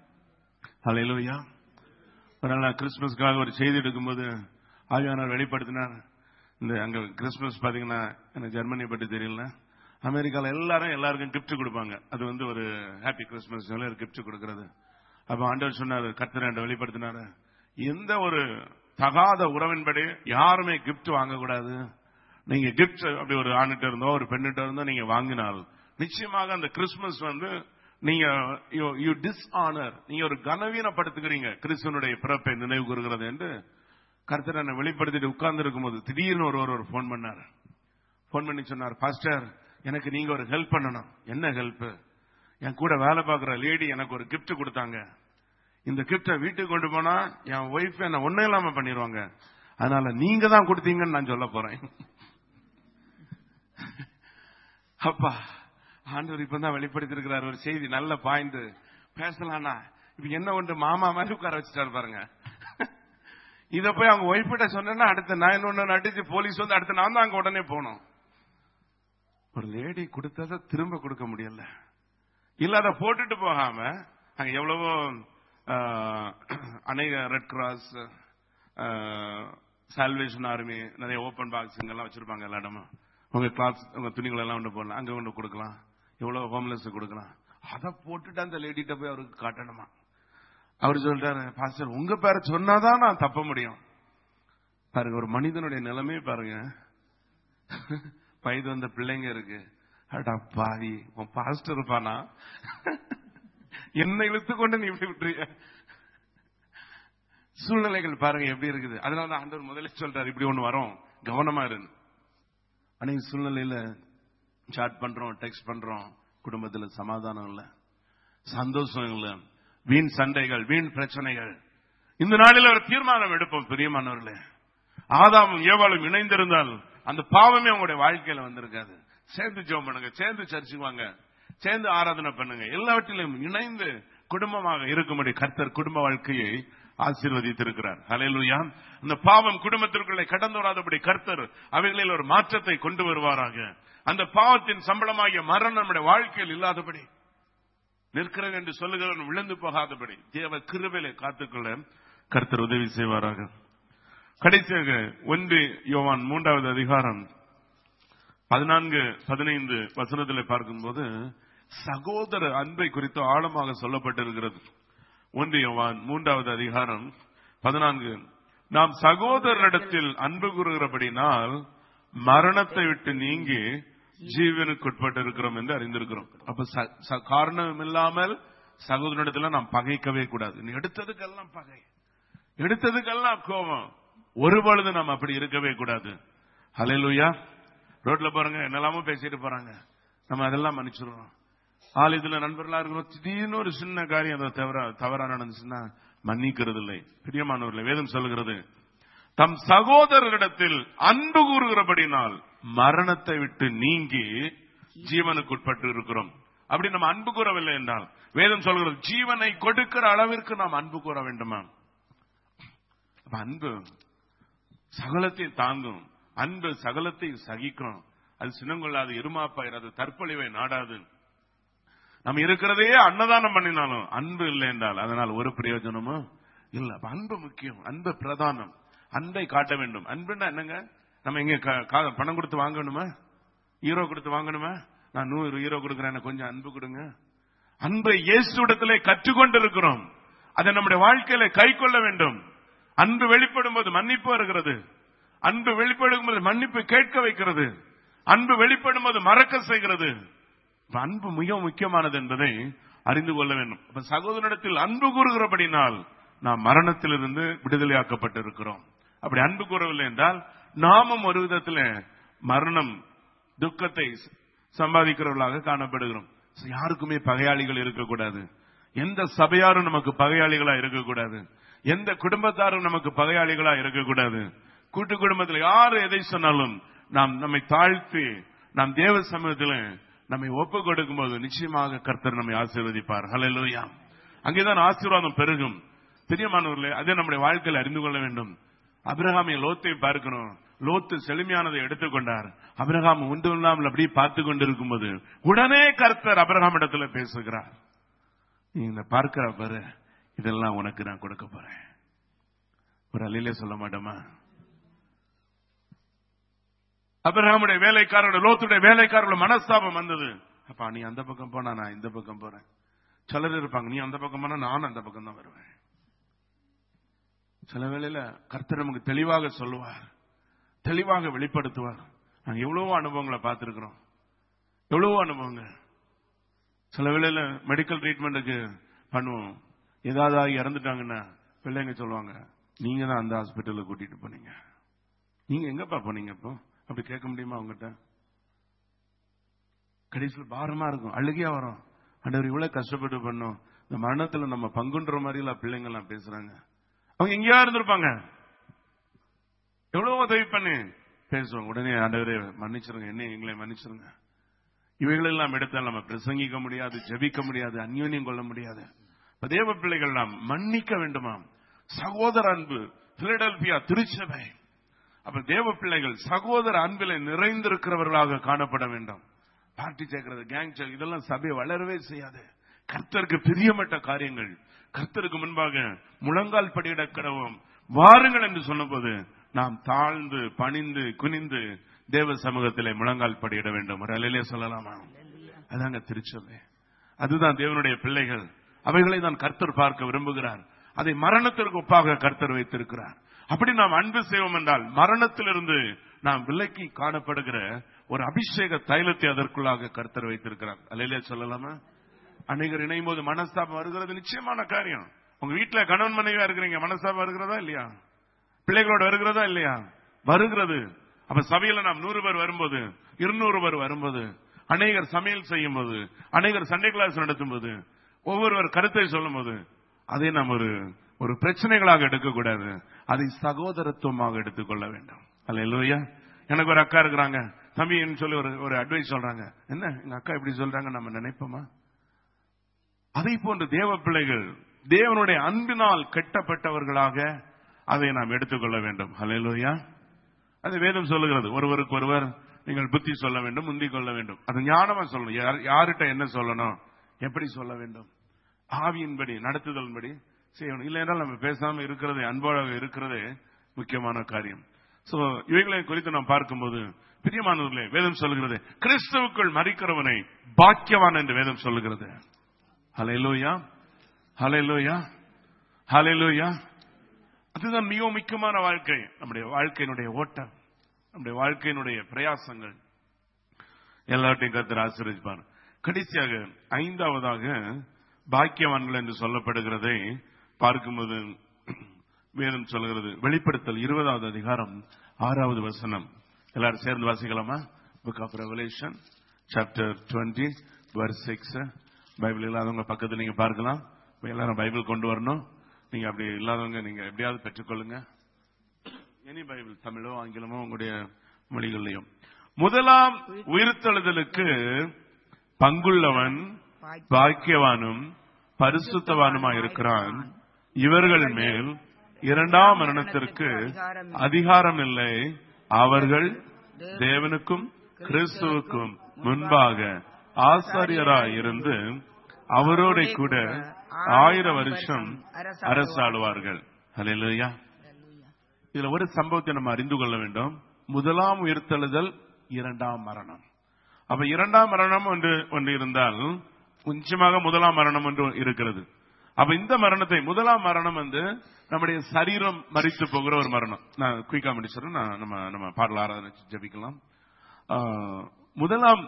அலையிலோயா ஒரு நாள் கிறிஸ்துமஸ்க்காக ஒரு செய்தி எடுக்கும்போது ஆவியானவர் வெளிப்படுத்தினார் இந்த அங்க கிறிஸ்துமஸ் பாத்தீங்கன்னா எனக்கு ஜெர்மனியை பற்றி தெரியல அமெரிக்கால எல்லாரும் எல்லாருக்கும் கிஃப்ட் கொடுப்பாங்க அது வந்து ஒரு ஹாப்பி கிறிஸ்துமஸ் ஒரு கிஃப்ட் கொடுக்கறது அப்ப ஆண்டவர் சொன்னார் கர்த்தர் வெளிப்படுத்தினாரு எந்த ஒரு தகாத உறவின்படி யாருமே கிஃப்ட் வாங்கக்கூடாது நீங்க கிஃப்ட் அப்படி ஒரு ஆணிட்ட இருந்தோ ஒரு பெண்ணிட்ட இருந்தோ நீங்க வாங்கினால் நிச்சயமாக அந்த கிறிஸ்துமஸ் வந்து நீங்க யூ டிஸ்ஆனர் நீங்க ஒரு கனவீனப்படுத்துகிறீங்க கிறிஸ்துவனுடைய பிறப்பை நினைவு கூறுகிறது என்று கருத்தர் என்னை வெளிப்படுத்திட்டு உட்கார்ந்து இருக்கும்போது திடீர்னு ஒருவர் ஒரு போன் பண்ணார் போன் பண்ணி சொன்னார் பாஸ்டர் எனக்கு நீங்க ஒரு ஹெல்ப் பண்ணணும் என்ன ஹெல்ப் என் கூட வேலை பார்க்கிற லேடி எனக்கு ஒரு கிஃப்ட் கொடுத்தாங்க இந்த கிஃப்ட வீட்டுக்கு கொண்டு போனா என் ஒய்ஃப் என்ன ஒன்னும் இல்லாம பண்ணிடுவாங்க அதனால நீங்க தான் கொடுத்தீங்கன்னு நான் சொல்ல போறேன் அப்பா ஆண்டவர் இப்பதான் வெளிப்படுத்திருக்கிறார் ஒரு செய்தி நல்ல பாயிண்ட் பேசலாம்னா இப்ப என்ன ஒன்று மாமா மாதிரி உட்கார வச்சுட்டாரு பாருங்க இத போய் அவங்க ஒய்ஃபிட்ட சொன்னா அடுத்த நைன் ஒன்னு அடிச்சு போலீஸ் வந்து அடுத்த நான் தான் அங்க உடனே போனோம் ஒரு லேடி கொடுத்தத திரும்ப கொடுக்க முடியல இல்ல அதை போட்டுட்டு போகாம அங்க எவ்வளவோ அநேக ரெட் கிராஸ் சால்வேஷன் ஆர்மி நிறைய ஓபன் பாக்ஸிங் எல்லாம் வச்சிருப்பாங்க எல்லா இடமும் உங்க கிளாஸ் உங்க துணிகள் எல்லாம் கொண்டு போடலாம் அங்க கொண்டு கொடுக்கலாம் எவ்வளவு ஹோம்லெஸ் கொடுக்கலாம் அதை போட்டுட்டு அந்த லேடிட்ட போய் அவருக்கு காட்டணுமா அவர் சொல்றாரு பாஸ்டர் உங்க பேரை சொன்னாதான் நான் தப்ப முடியும் பாருங்க ஒரு மனிதனுடைய நிலைமை பாருங்க வயது வந்த பிள்ளைங்க இருக்கு அடா பாவி உன் பாஸ்டர் இருப்பானா என்ன இழுத்து கொண்டு நீ இப்படி விட்டுறிய சூழ்நிலைகள் பாருங்க எப்படி இருக்குது அதனாலதான் ஆண்டவர் முதல்ல சொல்றாரு இப்படி ஒண்ணு வரும் கவனமா இரு அன்னைக்கு சூழ்நிலையில சாட் பண்றோம் டெக்ஸ்ட் பண்றோம் குடும்பத்துல சமாதானம் இல்ல சந்தோஷம் இல்ல வீண் சண்டைகள் வீண் பிரச்சனைகள் இந்த நாளில் ஒரு தீர்மானம் எடுப்போம் பிரியமானவர்களே ஆதாமும் ஏவாளும் இணைந்திருந்தால் அந்த பாவமே உங்களுடைய வாழ்க்கையில வந்திருக்காது சேர்ந்து ஜோம் பண்ணுங்க சேர்ந்து சர்ச்சுக்கு வாங்க சேர்ந்து ஆராதனை பண்ணுங்க எல்லாவற்றிலும் இணைந்து குடும்பமாக இருக்கும்படி கர்த்தர் குடும்ப வாழ்க்கையை ஆசீர்வதித்திருக்கிறார் ஹalleluya அந்த பாவம் குடும்பத்திற்குள்ளே கடந்து வராதபடி கர்த்தர் அவைகளில் ஒரு மாற்றத்தை கொண்டு வருவாராக அந்த பாவத்தின் சம்பளமாகிய மரணம் நம்முடைய வாழ்க்கையில் இல்லாதபடி நிற்கிறேன் என்று சொல்லுகிறவன் விழுந்து போகாதபடி தேவ கிருபையிலே காத்துக்கொள்ள கர்த்தர் உதவி செய்வாராக கடைசியாக ஒன்று யோவான் மூன்றாவது அதிகாரம் பதினான்கு பதினைந்து வசனத்தில் பார்க்கும்போது சகோதர அன்பை குறித்து ஆழமாக சொல்லப்பட்டிருக்கிறது ஒன்று யோவான் மூன்றாவது அதிகாரம் பதினான்கு நாம் சகோதரரிடத்தில் அன்பு கூறுகிறபடினால் மரணத்தை விட்டு நீங்கி ஜீவனுக்குட்பட்டிருக்கிறோம் என்று அறிந்திருக்கிறோம் அப்ப ச- ச- காரணம் இல்லாமல் சகோதரனிடத்துல நாம் பகைக்கவே கூடாது நீ எடுத்ததுக்கெல்லாம் பகை எடுத்ததுக்கெல்லாம் கோபம் ஒரு பொழுது நாம் அப்படி இருக்கவே கூடாது ஹalleluya ரோட்ல பாருங்க என்னெல்லாமோ பேசிட்டு போறாங்க நம்ம அதெல்லாம் மன்னிச்சிடுறோம் ஆள் இதுல நண்பர்களா இருக்கிறோம் திடீர்னு ஒரு சின்ன காரியம் அதை தவறா தவறா நடந்துச்சுன்னா மன்னிக்கிறது இல்லை பிரியமானவர்களே வேதம் சொல்லுகிறது தம் சகோதரரிடத்தில் அன்பு கூறுகிறபடினால் மரணத்தை விட்டு நீங்கி ஜீவனுக்குட்பட்டு இருக்கிறோம் அப்படி நம்ம அன்பு கூறவில்லை என்றால் வேதம் சொல்கிறது ஜீவனை கொடுக்கிற அளவிற்கு நாம் அன்பு கூற வேண்டுமா அப்ப அன்பு சகலத்தை தாங்கும் அன்பு சகலத்தை சகிக்கும் அது சினங்கொள்ளாது எருமாப்பாயிராது தற்பொழிவை நாடாது நம்ம இருக்கிறதே அன்னதானம் பண்ணினாலும் அன்பு இல்லை என்றால் அதனால் ஒரு பிரயோஜனமும் இல்ல அப்ப அன்பு முக்கியம் அன்பு பிரதானம் அன்பை காட்ட வேண்டும் அன்புன்னா என்னங்க நம்ம எங்க க- கா- பணம் கொடுத்து வாங்கணுமா ஹீரோ கொடுத்து வாங்கணுமா நான் நூறு ஹீரோ கொடுக்கிறேன் எனக்கு கொஞ்சம் அன்பு கொடுங்க அன்பை இயேசுடத்திலே கற்றுக்கொண்டிருக்கிறோம் அதை நம்முடைய வாழ்க்கையில கை கொள்ள வேண்டும் அன்பு வெளிப்படும் போது மன்னிப்பு வருகிறது அன்பு வெளிப்படும் போது மன்னிப்பு கேட்க வைக்கிறது அன்பு வெளிப்படும் போது மறக்க செய்கிறது இப்ப அன்பு மிக முக்கியமானது என்பதை அறிந்து கொள்ள வேண்டும் அப்ப சகோதரனிடத்தில் அன்பு கூறுகிறபடினால் நாம் மரணத்திலிருந்து விடுதலையாக்கப்பட்டிருக்கிறோம் அப்படி அன்பு கூறவில்லை என்றால் நாமும் ஒரு விதத்தில் மரணம் துக்கத்தை சம்பாதிக்கிறவர்களாக காணப்படுகிறோம் So, யாருக்குமே பகையாளிகள் இருக்கக்கூடாது எந்த சபையாரும் நமக்கு பகையாளிகளா இருக்கக்கூடாது எந்த குடும்பத்தாரும் நமக்கு பகையாளிகளா இருக்கக்கூடாது கூட்டு குடும்பத்தில் யாரு எதை சொன்னாலும் நாம் நம்மை தாழ்த்தி நாம் தேவ சமூகத்தில் நம்மை ஒப்பு கொடுக்கும் போது நிச்சயமாக கர்த்தர் நம்மை ஆசீர்வதிப்பார் ஹalleluya அங்கேதான் ஆசீர்வாதம் பெருகும் பிரியமானவர்களே அதை நம்முடைய வாழ்க்கையில் அறிந்து கொள்ள வேண்டும் அபிரகாமை லோத்தை பார்க்கணும் லோத்து செழுமையானதை எடுத்துக்கொண்டார் அபிரகாம் உண்டு இல்லாமல் அப்படியே பார்த்து கொண்டிருக்கும் போது உடனே கர்த்தர் அபிரகாம் இடத்துல பேசுகிறார் நீ இந்த பார்க்கிற பாரு இதெல்லாம் உனக்கு நான் கொடுக்க போறேன் ஒரு அலையிலே சொல்ல மாட்டோமா அபிரகாமுடைய வேலைக்காரருடைய லோத்துடைய வேலைக்காரருடைய மனஸ்தாபம் வந்தது அப்பா நீ அந்த பக்கம் போனா நான் இந்த பக்கம் போறேன் சிலர் இருப்பாங்க நீ அந்த பக்கம் போனா நான் அந்த பக்கம் தான் வருவேன் சில வேளையில கர்த்தர் நமக்கு தெளிவாக சொல்லுவார் தெளிவாக வெளிப்படுத்துவார் நாங்க எவ்வளவோ அனுபவங்களை பார்த்திருக்கிறோம் எவ்வளவோ அனுபவங்கள் சில வேளையில மெடிக்கல் ட்ரீட்மெண்ட்டுக்கு பண்ணுவோம் ஏதாவது ஆகி இறந்துட்டாங்கன்னா பிள்ளைங்க சொல்லுவாங்க நீங்க தான் அந்த ஹாஸ்பிட்டலுக்கு கூட்டிட்டு போனீங்க நீங்க எங்கப்பா போனீங்க இப்போ அப்படி கேட்க முடியுமா அவங்ககிட்ட கடைசியில் பாரமா இருக்கும் அழுகையா வரும் ஆண்டவர் இவ்வளவு கஷ்டப்பட்டு பண்ணோம் இந்த மரணத்துல நம்ம பங்குன்ற மாதிரி எல்லாம் பிள்ளைங்க எல்லாம் பேசுறாங்க அவங்க எங்கேயா இருந்திருப்பாங்க எவ்வளவு உதவி பண்ணி பேசுவாங்க உடனே ஆண்டவரே மன்னிச்சிருங்க என்ன எங்களை மன்னிச்சிருங்க இவைகளெல்லாம் எடுத்தால் நம்ம பிரசங்கிக்க முடியாது ஜெபிக்க முடியாது அந்யோன்யம் கொள்ள முடியாது இப்ப தேவ பிள்ளைகள் நாம் மன்னிக்க வேண்டுமாம் சகோதர அன்பு பிலடெல்பியா திருச்சபை அப்ப தேவ பிள்ளைகள் சகோதர அன்பில நிறைந்திருக்கிறவர்களாக காணப்பட வேண்டும் பார்ட்டி சேர்க்கிறது கேங் சேர்க்கிறது இதெல்லாம் சபையை வளரவே செய்யாது கர்த்தருக்கு பிரியமட்ட காரியங்கள் கர்த்தருக்கு முன்பாக முழங்கால் படியிட கடவும் வாருங்கள் என்று சொன்னபோது நாம் தாழ்ந்து பணிந்து குனிந்து தேவ சமூகத்திலே முழங்கால் படியிட வேண்டும் ஒரு அலையிலே சொல்லலாமா அதாங்க திருச்சபை அதுதான் தேவனுடைய பிள்ளைகள் அவைகளை தான் கர்த்தர் பார்க்க விரும்புகிறார் அதை மரணத்திற்கு ஒப்பாக கர்த்தர் வைத்திருக்கிறார் அப்படி நாம் அன்பு செய்வோம் என்றால் மரணத்திலிருந்து நாம் விலக்கி காணப்படுகிற ஒரு அபிஷேக தைலத்தை அதற்குள்ளாக கர்த்தர் வைத்திருக்கிறார் அலையிலே சொல்லலாமா அநேகர் இணையும் போது மனஸ்தாபம் வருகிறது நிச்சயமான காரியம் உங்க வீட்டுல கணவன் மனைவியா இருக்கிறீங்க மனஸ்தாபம் வருகிறதா இல்லையா பிள்ளைகளோட வருகிறதா இல்லையா வருகிறது அப்ப சபையில நாம் நூறு பேர் வரும்போது இருநூறு பேர் வரும்போது அநேகர் சமையல் செய்யும் போது அநேகர் சண்டே கிளாஸ் நடத்தும் போது ஒவ்வொருவர் கருத்தை சொல்லும் போது அதை நாம் ஒரு ஒரு பிரச்சனைகளாக எடுக்கக்கூடாது அதை சகோதரத்துவமாக எடுத்துக்கொள்ள வேண்டும் அல்ல இல்லையா எனக்கு ஒரு அக்கா இருக்கிறாங்க தம்பின்னு சொல்லி ஒரு ஒரு அட்வைஸ் சொல்றாங்க என்ன எங்க அக்கா இப்படி சொல்றாங்க நம்ம நினைப்போமா அதை போன்ற தேவ பிள்ளைகள் தேவனுடைய அன்பினால் கட்டப்பட்டவர்களாக அதை நாம் எடுத்துக்கொள்ள வேண்டும் ஹalleluya அது வேதம் சொல்லுகிறது ஒருவருக்கு ஒருவர் நீங்கள் புத்தி சொல்ல வேண்டும் முந்தி கொள்ள வேண்டும் அது ஞானமா சொல்லணும் யார்- யார்கிட்ட என்ன சொல்லணும் எப்படி சொல்ல வேண்டும் ஆவியின்படி நடத்துதலின்படி செய்யணும் இல்லைன்றால் நம்ம பேசாம இருக்கிறது அன்பாக இருக்கிறதே முக்கியமான காரியம் சோ இவைகளை குறித்து நாம் பார்க்கும்போது பிரியமானவர்களே வேதம் சொல்லுகிறது கிறிஸ்துவுக்குள் மறிக்கிறவனை பாக்கியவான் என்று வேதம் சொல்லுகிறது ஹalleluya ஹalleluya ஹalleluya அதுதான் மிகவும் முக்கியமான வாழ்க்கை நம்முடைய வாழ்க்கையினுடைய ஓட்டம் நம்முடைய வாழ்க்கையினுடைய பிரயாசங்கள் எல்லாவற்றையும் கர்த்தர் ஆசீர்வதிப்பார் கடைசியாக ஐந்தாவதாக பாக்கியவான்கள் என்று சொல்லப்படுகிறதை பார்க்கும்போது வேதம் சொல்கிறது வெளிப்படுத்தல் இருபதாவது அதிகாரம் ஆறாவது வசனம் எல்லாரும் சேர்ந்து வாசிக்கலாமா book of Revelation chapter twenty verse six Bible இல்லாதவங்க பக்கத்துல நீங்க பார்க்கலாம் இப்ப எல்லாரும் பைபிள் கொண்டு வரணும் நீங்க அப்படி இல்லாதவங்க நீங்க எப்படியாவது பெற்றுக்கொள்ளுங்க எனி பைபிள் தமிழோ ஆங்கிலமோ உங்களுடைய மொழிகள்லையும் முதலாம் உயிர்த்தெழுதலுக்கு பங்குள்ளவன் பாக்கியவானும் பரிசுத்தவானுமா இருக்கிறான் இவர்கள் மேல் இரண்டாம் மரணத்திற்கு அதிகாரம் இல்லை அவர்கள் தேவனுக்கும் கிறிஸ்துவுக்கும் முன்பாக ஆசாரியராய் இருந்து அவரோட கூட ஆயிரம் வருஷம் அரசாளுவார்கள் ஹalleluya இதுல ஒரு சம்பவத்தை நம்ம அறிந்து கொள்ள வேண்டும் முதலாம் உயிர்த்தெழுதல் இரண்டாம் மரணம் அப்ப இரண்டாம் மரணம் ஒன்று ஒன்று இருந்தால் கொஞ்சமாக முதலாம் மரணம் ஒன்று இருக்கிறது அப்ப இந்த மரணத்தை முதலாம் மரணம் வந்து நம்முடைய சரீரம் மறித்து போகிற ஒரு மரணம் நான் குயிக்கா முடிச்சிடறேன் நான் நம்ம நம்ம பாடல் ஆராதனை ஜபிக்கலாம் ஆஹ், முதலாம்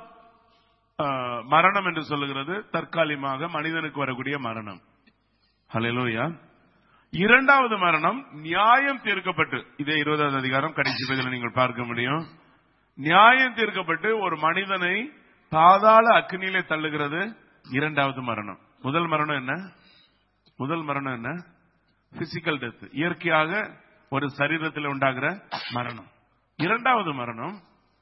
ஆஹ், மரணம் என்று சொல்லுகிறது தற்காலிகமாக மனிதனுக்கு வரக்கூடிய மரணம் ஹalleluya இரண்டாவது மரணம் நியாயம் தீர்க்கப்பட்டு இதே இருபதாவது அதிகாரம் கடைசி பகுதியில் நீங்கள் பார்க்க முடியும் நியாயம் தீர்க்கப்பட்டு ஒரு மனிதனை பாதாள அக்னியிலே தள்ளுகிறது இரண்டாவது மரணம் முதல் மரணம் என்ன முதல் மரணம் என்ன பிசிக்கல் டெத் இயற்கையாக ஒரு சரீரத்தில் உண்டாகிற மரணம் இரண்டாவது மரணம்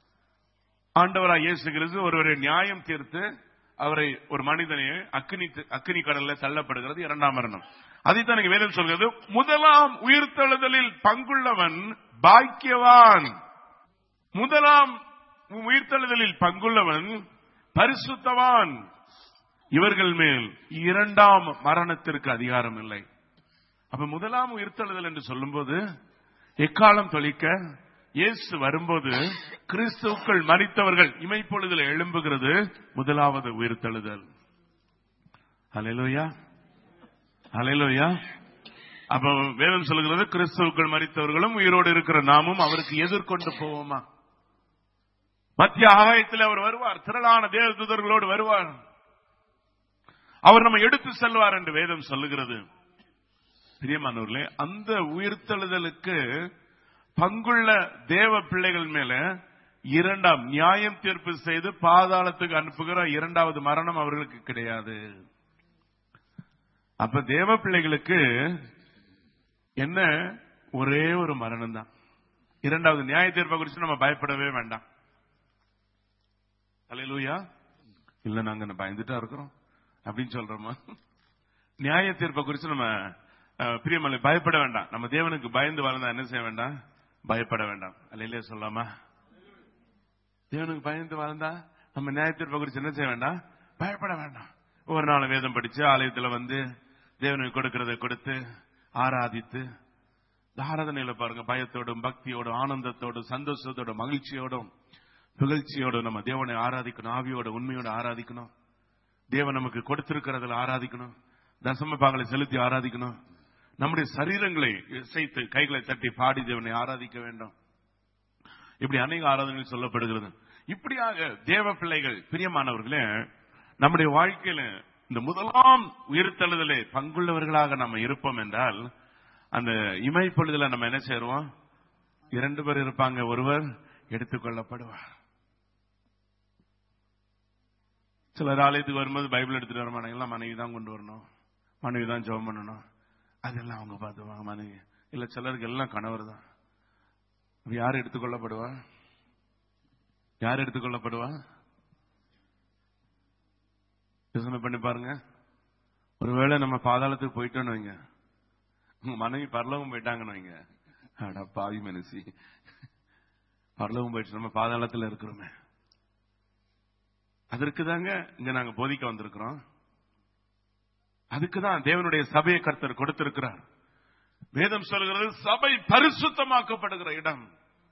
ஆண்டவராக இயேசு கிறிஸ்து ஒருவரை நியாயம் தீர்த்து அவரை ஒரு மனிதனை அக்னி அக்னி கடல்ல தள்ளப்படுகிறது இரண்டாம் மரணம் அதைத்தான் நீங்க வேதம் சொல்கிறது முதலாம் உயிர்த்தெழுதலில் பங்குள்ளவன் பாக்கியவான் முதலாம் உயிர்த்தெழுதலில் பங்குள்ளவன் பரிசுத்தவான் இவர்கள் மேல் இரண்டாம் மரணத்திற்கு அதிகாரம் இல்லை அப்ப முதலாம் உயிர்த்தெழுதல் என்று சொல்லும்போது எக்காலம் தொழிக்க இயேசு வரும்போது கிறிஸ்துவுக்குள் மறித்தவர்கள் இமைப்பொழுதில் எழும்புகிறது முதலாவது உயிர்த்தெழுதல் அலையிலோயா அலையிலோயா அப்ப வேதம் சொல்லுகிறது கிறிஸ்துவுக்குள் மறித்தவர்களும் உயிரோடு இருக்கிற நாமும் அவருக்கு எதிர்கொண்டு போவோமா மத்திய ஆகாயத்தில் அவர் வருவார் திரளான தேவதூதர்களோடு வருவார் அவர் நம்ம எடுத்து செல்வார் என்று வேதம் சொல்லுகிறது பிரியமானவர்களே அந்த உயிர்த்தெழுதலுக்கு பங்குள்ள தேவ பிள்ளைகள் மேல இரண்டாம் நியாயம் தீர்ப்பு செய்து பாதாளத்துக்கு அனுப்புகிற இரண்டாவது மரணம் அவர்களுக்கு கிடையாது அப்ப தேவ பிள்ளைகளுக்கு என்ன ஒரே ஒரு மரணம் தான் இரண்டாவது நியாய தீர்ப்பை குறித்து நம்ம பயப்படவே வேண்டாம் அலையிலூயா இல்ல நாங்க பயந்துட்டா இருக்கிறோம் அப்படின்னு சொல்றோமா நியாய தீர்ப்பை குறித்து நம்ம அஹ், பிரியமலை பயப்பட வேண்டாம் நம்ம தேவனுக்கு பயந்து வாழ்ந்தா என்ன செய்ய வேண்டாம் பயப்பட வேண்டாம் அல்லையிலே சொல்லாமா தேவனுக்கு பயந்து வாழ்ந்தா நம்ம நியாய தீர்ப்பை குறித்து என்ன செய்ய வேண்டாம் பயப்பட வேண்டாம் ஒரு நாள் வேதம் படிச்சு ஆலயத்துல வந்து தேவனுக்கு கொடுக்கறதை கொடுத்து ஆராதித்து இந்த ஆராதனையில பாருங்க பயத்தோடும் பக்தியோடும் ஆனந்தத்தோடும் சந்தோஷத்தோடும் மகிழ்ச்சியோடும் புகழ்ச்சியோடும் நம்ம தேவனை ஆராதிக்கணும் ஆவியோட உண்மையோட ஆராதிக்கணும் தேவன் நமக்கு கொடுத்திருக்கிறதுல ஆராதிக்கணும் தசம பாகங்களை செலுத்தி ஆராதிக்கணும் நம்முடைய சரீரங்களை இசைத்து கைகளை தட்டி பாடி தேவனை ஆராதிக்க வேண்டும் இப்படி அநேக ஆராதனைகள் சொல்லப்படுகிறது இப்படியாக தேவ பிள்ளைகள் பிரியமானவர்களே நம்முடைய வாழ்க்கையில இந்த முதலாம் உயிர்த்தெழுதலே பங்குள்ளவர்களாக நம்ம இருப்போம் என்றால் அந்த இமைப்பொழுதுல நம்ம என்ன செய்வோம் இரண்டு பேர் இருப்பாங்க ஒருவர் எடுத்துக்கொள்ளப்படுவார் சிலர் ஆலயத்துக்கு வரும்போது பைபிள் எடுத்துட்டு வர மாட்டாங்க எல்லாம் மனைவி தான் கொண்டு வரணும் மனைவி தான் ஜெபம் பண்ணணும் அதெல்லாம் அவங்க பார்த்துவாங்க மனைவி இல்ல சிலருக்கு எல்லாம் கணவர் தான் அப்ப யார் எடுத்துக்கொள்ளப்படுவா யார் எடுத்துக்கொள்ளப்படுவா யோசனை பண்ணி பாருங்க ஒருவேளை நம்ம பாதாளத்துக்கு போயிட்டோன்னு வைங்க உங்க மனைவி பரலவும் போயிட்டாங்கன்னு வைங்க அட பாவி மனசி பரலவும் போயிடுச்சு நம்ம பாதாளத்துல இருக்கிறோமே அதற்கு தாங்க இங்க நாங்க போதிக்க வந்திருக்கிறோம் அதுக்குதான் தேவனுடைய சபையை கர்த்தர் கொடுத்திருக்கிறார் வேதம் சொல்கிறது சபை பரிசுத்தமாக்கப்படுகிற இடம்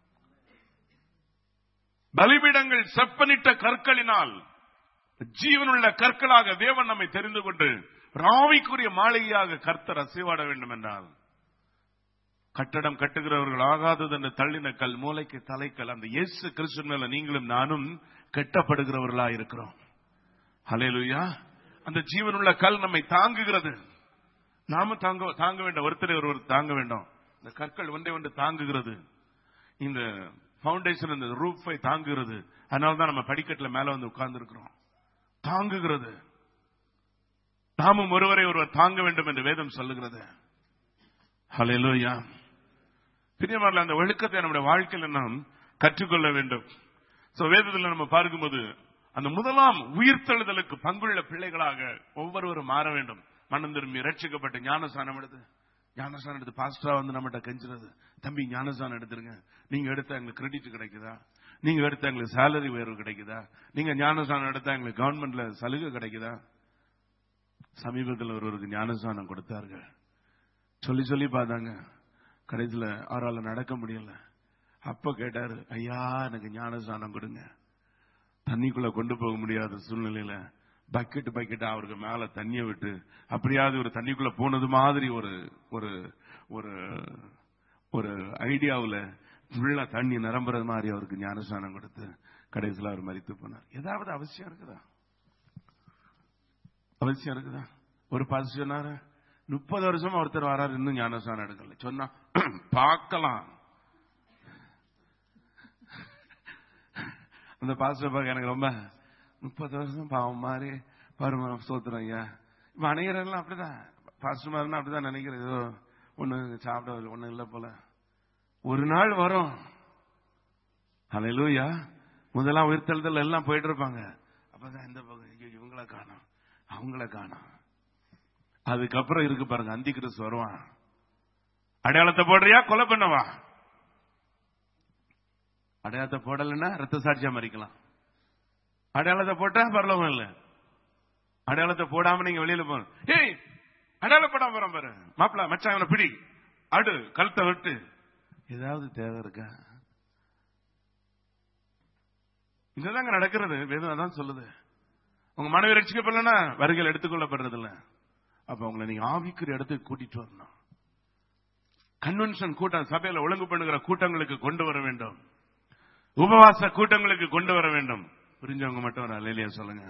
பலிபீடங்கள் செப்பனிட்ட கற்களினால் ஜீவனுள்ள கற்களாக தேவன் நம்மை தெரிந்து கொண்டு ராவிக்குரிய மாளிகையாக கர்த்தர் அசைவாட வேண்டும் என்றால் கட்டடம் கட்டுகிறவர்கள் ஆகாதது என்று தள்ளின கல் மூளைக்கு தலைக்கல் அந்த இயேசு கிறிஸ்து மேல நீங்களும் நானும் கட்டப்படுகிறவர்களா இருக்கிறோம் ஹalleluya அந்த ஜீவனுள்ள கல் நம்மை தாங்குகிறது நாம தாங்க தாங்க வேண்டாம் ஒருத்தரை ஒருவர் தாங்க வேண்டாம் இந்த கற்கள் ஒன்றை ஒன்று தாங்குகிறது இந்த பவுண்டேஷன் இந்த ரூஃபை தாங்குகிறது அதனால தான் நம்ம படிக்கட்டுல மேல வந்து உட்கார்ந்து இருக்கிறோம் தாங்குகிறது நாமும் ஒருவரை ஒருவர் தாங்க வேண்டும் என்று வேதம் சொல்லுகிறது ஹalleluya பிரியமானல அந்த ஒழுக்கத்தை நம்முடைய வாழ்க்கையில் நாம் கற்றுக்கொள்ள வேண்டும் சோ வேதத்தில் நம்ம பார்க்கும்போது அந்த முதலாம் உயிர்த்தெழுதலுக்கு பங்குள்ள பிள்ளைகளாக ஒவ்வொருவரும் மாற வேண்டும் மனம் திரும்பி ரட்சிக்கப்பட்ட ஞானசானம் எடுத்து ஞானசானம் எடுத்து பாஸ்டரா வந்து நம்மகிட்ட கெஞ்சுறது தம்பி ஞானசானம் எடுத்துருங்க நீங்க எடுத்தா எங்களுக்கு கிரெடிட் கிடைக்குதா நீங்க எடுத்தா எங்களுக்கு சேலரி உயர்வு கிடைக்குதா நீங்க ஞானசானம் எடுத்தா எங்களுக்கு கவர்மெண்ட்ல சலுகை கிடைக்குதா சமீபத்தில் ஒருவருக்கு ஞானசானம் கொடுத்தார்கள் சொல்லி சொல்லி பார்த்தாங்க கடைசியில அவரால் நடக்க முடியல அப்ப கேட்டாரு ஐயா எனக்கு ஞானசானம் கொடுங்க தண்ணிக்குள்ள கொண்டு போக முடியாத சூழ்நிலையில பக்கெட் பக்கெட் அவருக்கு மேல தண்ணியை விட்டு அப்படியாவது ஒரு தண்ணிக்குள்ள போனது மாதிரி ஒரு ஒரு ஒரு ஒரு ஐடியாவுல ஃபுல்லா தண்ணி நிரம்புறது மாதிரி அவருக்கு ஞானஸ்தானம் கொடுத்து கடைசியில் அவர் மறித்து போனார் ஏதாவது அவசியம் இருக்குதா அவசியம் இருக்குதா ஒரு பாசு சொன்னாரு முப்பது வருஷம் ஒருத்தர் வராரு இன்னும் ஞானஸ்தானம் எடுக்கல சொன்னா பார்க்கலாம் அந்த பாஸ்டர் பார்க்க எனக்கு ரொம்ப முப்பது வருஷம் பாவம் மாதிரி பரும சோத்துறோம் ஐயா இப்ப அணைகிறெல்லாம் அப்படிதான் பாஸ்டர் மாதிரினா அப்படிதான் நினைக்கிறேன் ஏதோ ஒண்ணு சாப்பிட ஒண்ணு இல்ல போல ஒரு நாள் வரும் அலையிலூயா முதலாம் உயிர்த்தெழுதல் எல்லாம் போயிட்டு இருப்பாங்க அப்பதான் இந்த பக்கம் ஐயோ, இவங்கள காணோம் அவங்கள காணோம் அதுக்கப்புறம் இருக்கு பாருங்க அந்தி கிறிஸ்து வருவான் அடையாளத்தை போடுறியா கொலை பண்ணவா அடையாளத்தை போடலைன்னா ரத்த சாட்சியா மறிக்கலாம் அடையாளத்தை போட்டா பரலோகம் இல்ல அடையாளத்தை போடாம நீங்க வெளியில போகணும் ஏய் அடையாளம் போடாம போறோம் பாரு மாப்பிள மச்சான் இவனை பிடி அடு கழுத்தை விட்டு ஏதாவது தேவை இருக்கா இதுதாங்க நடக்கிறது வேதம் அதான் சொல்லுது உங்க மனைவி ரட்சிக்கப்படலன்னா வருகையில் எடுத்துக்கொள்ளப்படுறது இல்ல அப்ப உங்களை நீங்க ஆவிக்குரிய இடத்துக்கு கூட்டிட்டு வரணும் கன்வென்ஷன் கூட்டம் சபையில ஒழுங்கு பண்ணுகிற கூட்டங்களுக்கு கொண்டு வர வேண்டும் உபவாச கூட்டங்களுக்கு கொண்டு வர வேண்டும் புரிஞ்சவங்க மட்டும் ஒரு அலையிலேயே சொல்லுங்க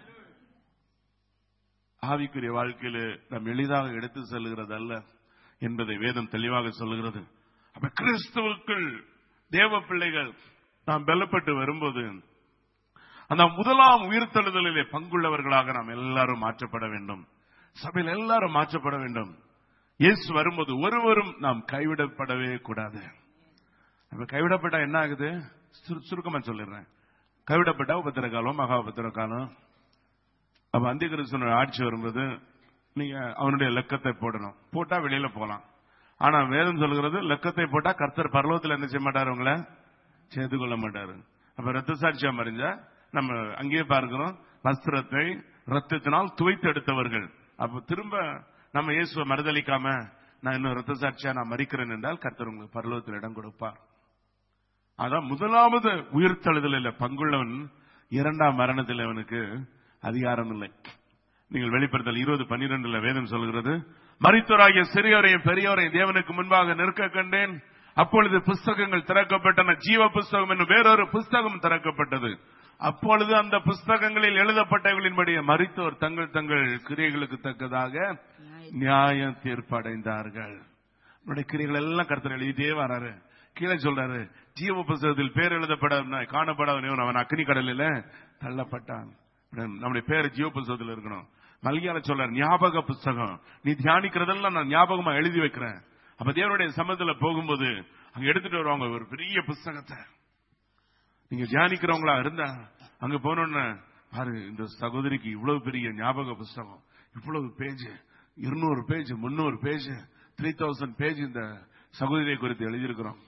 ஆவிக்குரிய வாழ்க்கையில நாம் எளிதாக எடுத்து செல்லுகிறது அல்ல என்பதை வேதம் தெளிவாக சொல்லுகிறது அப்ப கிறிஸ்துவுக்குள் தேவ பிள்ளைகள் நாம் பலப்பட்டு வரும்போது அந்த முதலாம் உயிர்த்தெழுதலிலே பங்குள்ளவர்களாக நாம் எல்லாரும் மாற்றப்பட வேண்டும் சபையில் எல்லாரும் மாற்றப்பட வேண்டும் இயேசு வரும்போது ஒருவரும் நாம் கைவிடப்படவே கூடாது அப்ப கைவிடப்பட்டா என்ன ஆகுது சுரு- சுருக்கமா சொல்லிடுறேன் கைவிடப்பட்டா உபத்திர காலம் மகா உபத்திர காலம் அப்ப அந்திய கிறிஸ்துவ ஆட்சி வரும்போது நீங்க அவனுடைய லக்கத்தை போடணும் போட்டா வெளியில போலாம் ஆனா வேதம் சொல்கிறது லக்கத்தை போட்டா கர்த்தர் பரலோகத்தில் என்ன செய்ய மாட்டாரு உங்களை சேர்த்து கொள்ள மாட்டாரு அப்ப ரத்த சாட்சியா மறைஞ்சா நம்ம அங்கேயே பார்க்கிறோம் வஸ்திரத்தை ரத்தத்தினால் துவைத்து எடுத்தவர்கள் அப்ப திரும்ப நம்ம இயேசுவை மறுதளிக்காம நான் இன்னும் ரத்த சாட்சியா நான் மறிக்கிறேன் என்றால் கர்த்தர் உங்களுக்கு பரலோகத்தில் இடம் கொடுப்பார் அதான் முதலாவது உயிர்த்தெழுதலில் பங்குள்ளவன் இரண்டாம் மரணத்தில் அவனுக்கு அதிகாரம் இல்லை நீங்கள் வெளிப்படுத்தல் இருபது பன்னிரெண்டுல வேதம் சொல்கிறது மரித்தோராகிய சிறியோரையும் பெரியோரையும் தேவனுக்கு முன்பாக நிற்க கண்டேன் அப்பொழுது புஸ்தகங்கள் திறக்கப்பட்டன ஜீவ புஸ்தகம் என்னும் வேறொரு புஸ்தகம் திறக்கப்பட்டது அப்பொழுது அந்த புஸ்தகங்களில் எழுதப்பட்டவர்களின்படி மரித்தோர் தங்கள் தங்கள் கிரியைகளுக்கு தக்கதாக நியாய தீர்ப்படைந்தார்கள் நம்முடைய கிரியைகள் எல்லாம் கருத்து எழுதிட்டே வராரு கீழே சொல்றாரு ஜீவ புஸ்தகத்தில் பேர் எழுதப்பட காணப்படாதவன் அவன் அக்னி கடலில் தள்ளப்பட்டான் நம்முடைய பேர் ஜீவ புஸ்தகத்தில் இருக்கணும் மல்கியால சொல்றார் ஞாபக புஸ்தகம் நீ தியானிக்கிறதெல்லாம் நான் ஞாபகமா எழுதி வைக்கிறேன் அப்ப தேவனுடைய சம்மதத்துல போகும்போது அங்க எடுத்துட்டு வருவாங்க ஒரு பெரிய புஸ்தகத்தை நீங்க தியானிக்கிறவங்களா இருந்தா அங்க போனோன்னு பாரு இந்த சகோதரிக்கு இவ்வளவு பெரிய ஞாபக புஸ்தகம் இவ்வளவு பேஜ் இருநூறு பேஜ் முன்னூறு பேஜ் த்ரீ தௌசண்ட் பேஜ் இந்த சகோதரியை குறித்து எழுதியிருக்கிறோம்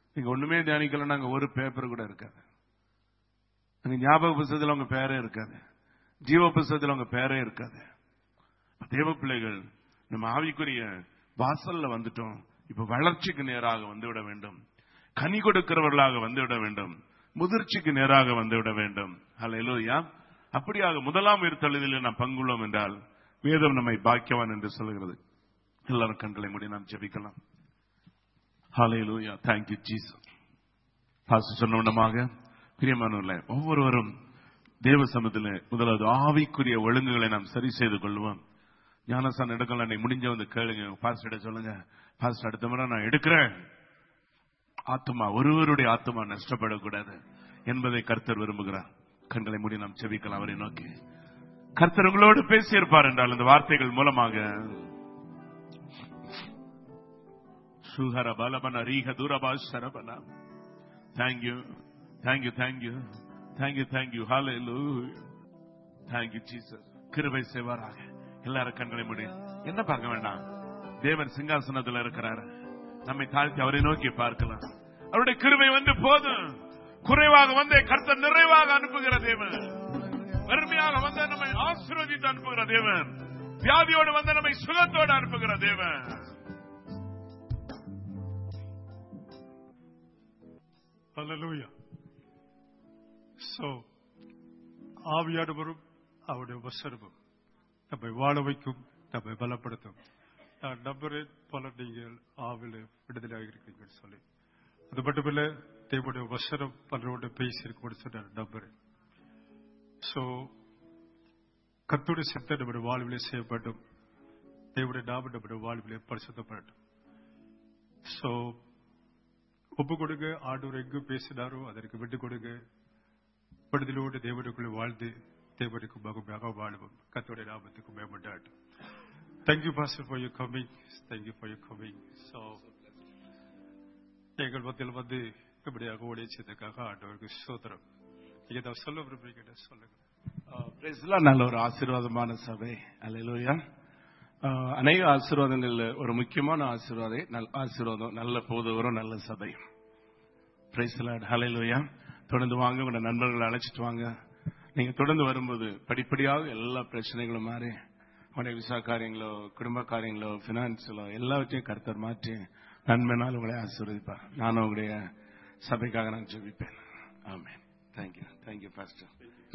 நீங்க ஒண்ணுமே தியானிக்கலன்னா அங்க ஒரு பேப்பர் கூட இருக்காது அங்க ஞாபக புஸ்தகத்தில் உங்க பேரே இருக்காது ஜீவ புஸ்தகத்தில் உங்க பேரே இருக்காது தேவ பிள்ளைகள் நம்ம ஆவிக்குரிய வாசல்ல வந்துட்டோம் இப்ப வளர்ச்சிக்கு நேராக வந்துவிட வேண்டும் கனி கொடுக்கிறவர்களாக வந்துவிட வேண்டும் முதிர்ச்சிக்கு நேராக வந்துவிட வேண்டும் ஹalleluya அப்படியாக முதலாம் உயிர்த்தெழுதலில் நாம் பங்குள்ளோம் என்றால் வேதம் நம்மை பாக்கியவான் என்று சொல்கிறது எல்லாரும் கண்களை மூடி நாம் ஜெபிக்கலாம் ஹalleluya thank you jesus பாஸ்டர் சொன்ன விதமாக பிரியமானவர்களே ஒவ்வொருவரும் தேவ சமத்தில் முதலாவது ஆவிக்குரிய ஒழுங்குகளை நாம் சரி செய்து கொள்வோம் ஞானசான் எடுக்கலாம் அன்னைக்கு முடிஞ்ச வந்து கேளுங்க பாஸ்டர் சொல்லுங்க பாஸ்டர் அடுத்த முறை நான் எடுக்கிறேன் ஆத்மா ஒருவருடைய ஆத்மா நஷ்டப்படக்கூடாது என்பதை கர்த்தர் விரும்புகிறார் கண்களை மூடி நாம் செவிக்கலாம் அவரை நோக்கி கர்த்தர் உங்களோடு பேசியிருப்பார் என்றால் இந்த வார்த்தைகள் மூலமாக சுஹர பலபன ரீக தூரபா சரபன thank you thank you thank you thank you thank you ஹாலேலு தேங்க்யூ ஜீசஸ் கிருபை செய்வாராக எல்லாரும் கண்களை மூடி என்ன பார்க்க வேண்டாம் தேவன் சிங்காசனத்தில் இருக்கிறாரு நம்மை தாழ்த்தி அவரை நோக்கி பார்க்கலாம் அவருடைய கிருபை வந்து போதும் குறைவாக வந்து கர்த்தர் நிறைவாக அனுப்புகிற தேவன் வறுமையாக வந்த நம்மை ஆசீர்வதித்து அனுப்புகிற தேவன் வியாதியோடு வந்த நம்மை சுகத்தோடு அனுப்புகிற தேவன் Hallelujah. So, ஆவியானவரும் அவருடைய வசனமும் நம்மை வாழ வைக்கும் நம்மை பலப்படுத்தும் நான் நம்புறேன் பல நீங்கள் ஆவில விடுதலையாக இருக்கீங்கன்னு சொல்லி அது மட்டுமில்ல தேவனுடைய வசனம் பலரோட பேசியிருக்கும் சொல்லி நான் நம்புறேன் சோ கத்துடைய சித்த நம்முடைய வாழ்விலே செய்யப்படும் தேவனுடைய நாம நம்முடைய வாழ்விலே பரிசுத்தப்படட்டும் சோ ஒப்பு கொடுங்க ஆண்டவர் எங்கு பேசினாரோ அதற்கு விட்டு கொடுங்க விடுதலோடு தேவனுக்குள்ளே வாழ்ந்து தேவனுக்கு மகமாக வாழுவோம் கத்தோடைய நாமத்துக்கு மேம்பட்டாட்டும் thank you pastor for you coming thank you for you coming so எங்கள் மத்தியில் வந்து இப்படியாக ஓடி செய்ததுக்காக ஆண்டவருக்கு சோதரம் நீங்க ஏதாவது சொல்ல விரும்புறீங்க சொல்லுங்க பிரைஸ்லாம் நல்ல ஒரு ஆசீர்வாதமான சபை அல்லேலூயா ஆஹ், அநேக ஆசீர்வாதங்கள்ல ஒரு முக்கியமான ஆசீர்வாதம் நல்- ஆசீர்வாதம் நல்ல போதவரும் நல்ல சபை பிரைஸ்லாட் ஹalleluya தொடர்ந்து வாங்க உங்க நண்பர்களை அழைச்சிட்டு வாங்க நீங்க தொடர்ந்து வரும்போது படிப்படியாக எல்லா பிரச்சனைகளும் மாறி உங்களுடைய விசா காரியங்களோ குடும்ப காரியங்களோ பினான்ஸிலோ எல்லாவற்றையும் கருத்தர் மாற்றி நன்மைனால் உங்களை ஆசீர்வதிப்பார் நானும் உங்களுடைய சபைக்காக நான் ஜெபிப்பேன் ஆமென் தேங்க்யூ தேங்க்யூ பாஸ்டர்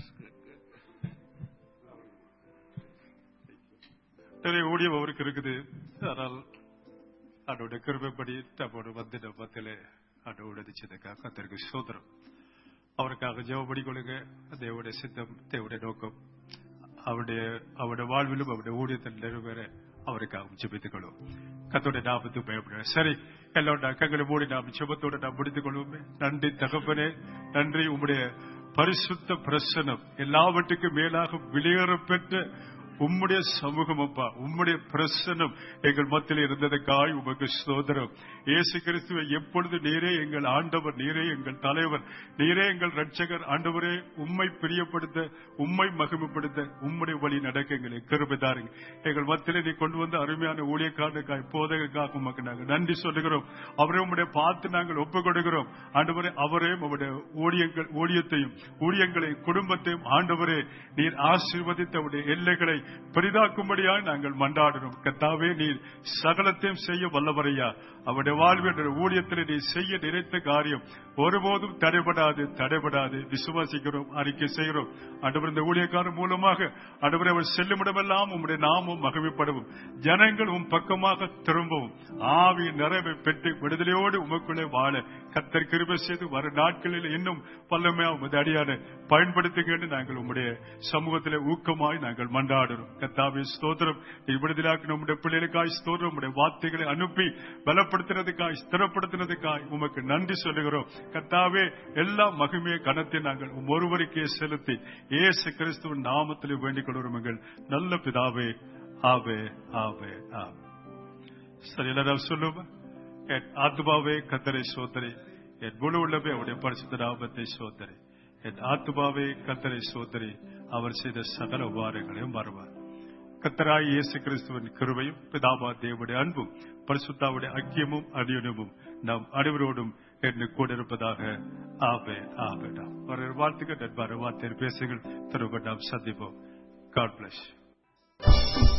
நிறைய ஊழியம் அவருக்கு இருக்குது ஆனால் அதோட கிருபைப்படி நம்மோட வந்து நம்ம மத்தியிலே அதோட செய்ததுக்காக கத்தருக்கு சோதரம் அவருக்காக ஜெவப்படி கொடுங்க தேவனுடைய சித்தம் தேவனுடைய நோக்கம் அவருடைய அவருடைய வாழ்விலும் அவருடைய ஊழியத்தில் நிறைவேற அவருக்காக ஜெபித்துக் கொள்வோம் கத்தோட நாமத்து பயப்படுறேன் சரி எல்லோட கங்களை மூடி நாம் ஜெபத்தோட நாம் முடித்துக் கொள்வோமே நன்றி தகப்பனே நன்றி உம்முடைய பரிசுத்த பிரசனம் எல்லாவற்றுக்கும் மேலாக வெளியேற பெற்ற உம்முடைய சமூகம் அப்பா உம்முடைய பிரசனம் எங்கள் மத்தியில் இருந்ததுக்காய் உமக்கு சோதரம் இயேசு கிறிஸ்துவை எப்பொழுது நீரே எங்கள் ஆண்டவர் நீரே எங்கள் தலைவர் நீரே எங்கள் ரட்சகர் ஆண்டவரே உம்மை பிரியப்படுத்த உம்மை மகிமைப்படுத்த உம்முடைய வழி நடக்க எங்களை கிருபை தாருங்க எங்கள் மத்தியிலே நீ கொண்டு வந்த அருமையான ஊழியக்காரனுக்காய் போதகக்காக உமக்கு நாங்கள் நன்றி சொல்லுகிறோம் அவரை உம்முடைய பார்த்து நாங்கள் ஒப்புக் கொடுக்கிறோம் ஆண்டவரே அவரையும் உம்முடைய ஊழியங்கள் ஊழியத்தையும் ஊழியங்களை குடும்பத்தையும் ஆண்டவரே நீர் ஆசீர்வதித்த உடைய எல்லைகளை பெரிதாக்கும்படியாய் நாங்கள் மன்றாடுறோம் கத்தாவே நீர் சகலத்தையும் செய்ய வல்லவரையா அவருடைய வாழ்விய ஊழியத்தில் நீ செய்ய நினைத்த காரியம் ஒருபோதும் தடைபடாது தடைபடாது விசுவாசிக்கிறோம் அறிக்கை செய்கிறோம் ஆண்டவர் இந்த ஊழியக்காரன் மூலமாக ஆண்டவரை அவர் செல்லுமிடமெல்லாம் உம்முடைய நாமும் மகிமைப்படவும் ஜனங்கள் உம் பக்கமாக திரும்பவும் ஆவியின் நிறைவை பெற்று விடுதலையோடு உமக்குள்ளே வாழ கத்தர் கிருபை செய்து வரும் நாட்களில் இன்னும் பல்லமையா உமது அடியான பயன்படுத்துங்க நாங்கள் உம்முடைய சமூகத்திலே ஊக்கமாய் நாங்கள் மன்றாடுறோம் கத்தாவே ஸ்தோத்திரம் நீ விடுதலாக்கு நம்முடைய பிள்ளைகளுக்காய் ஸ்தோத்திரம் உம்முடைய வார்த்தைகளை அனுப்பி பலப்படுத்தினதுக்காய் ஸ்திரப்படுத்தினதுக்காய் உமக்கு நன்றி சொல்லுகிறோம் கத்தாவே எல்லா மகிமையை கனத்தை நாங்கள் உம் ஒருவருக்கே செலுத்தி இயேசு கிறிஸ்துவின் நாமத்திலே வேண்டிக் கொள்கிறோம் எங்கள் நல்ல பிதாவே ஆவே ஆவே ஆவே சரி எல்லாரும் சொல்லுவோமா என் ஆத்மாவே கத்தரை சோதரை என் முழு உள்ளவே அவருடைய பரிசுத்த நாமத்தை சோதரை என் ஆத்மாவே கத்தரை சோதரை அவர் செய்த சகல உபாரங்களையும் வருவார் கத்தராய் இயேசு கிறிஸ்துவின் கிருபையும் பிதாபா தேவனுடைய அன்பும் பரிசுத்தாவுடைய ஐக்கியமும் அடியனமும் நாம் அனைவரோடும் என்று கூட இருப்பதாக ஆவே ஆவேடா ஒரு வாழ்த்துக்கள் நண்பர் வார்த்தை பேசுங்கள் திரும்ப நாம் சந்திப்போம் காட் பிளஸ்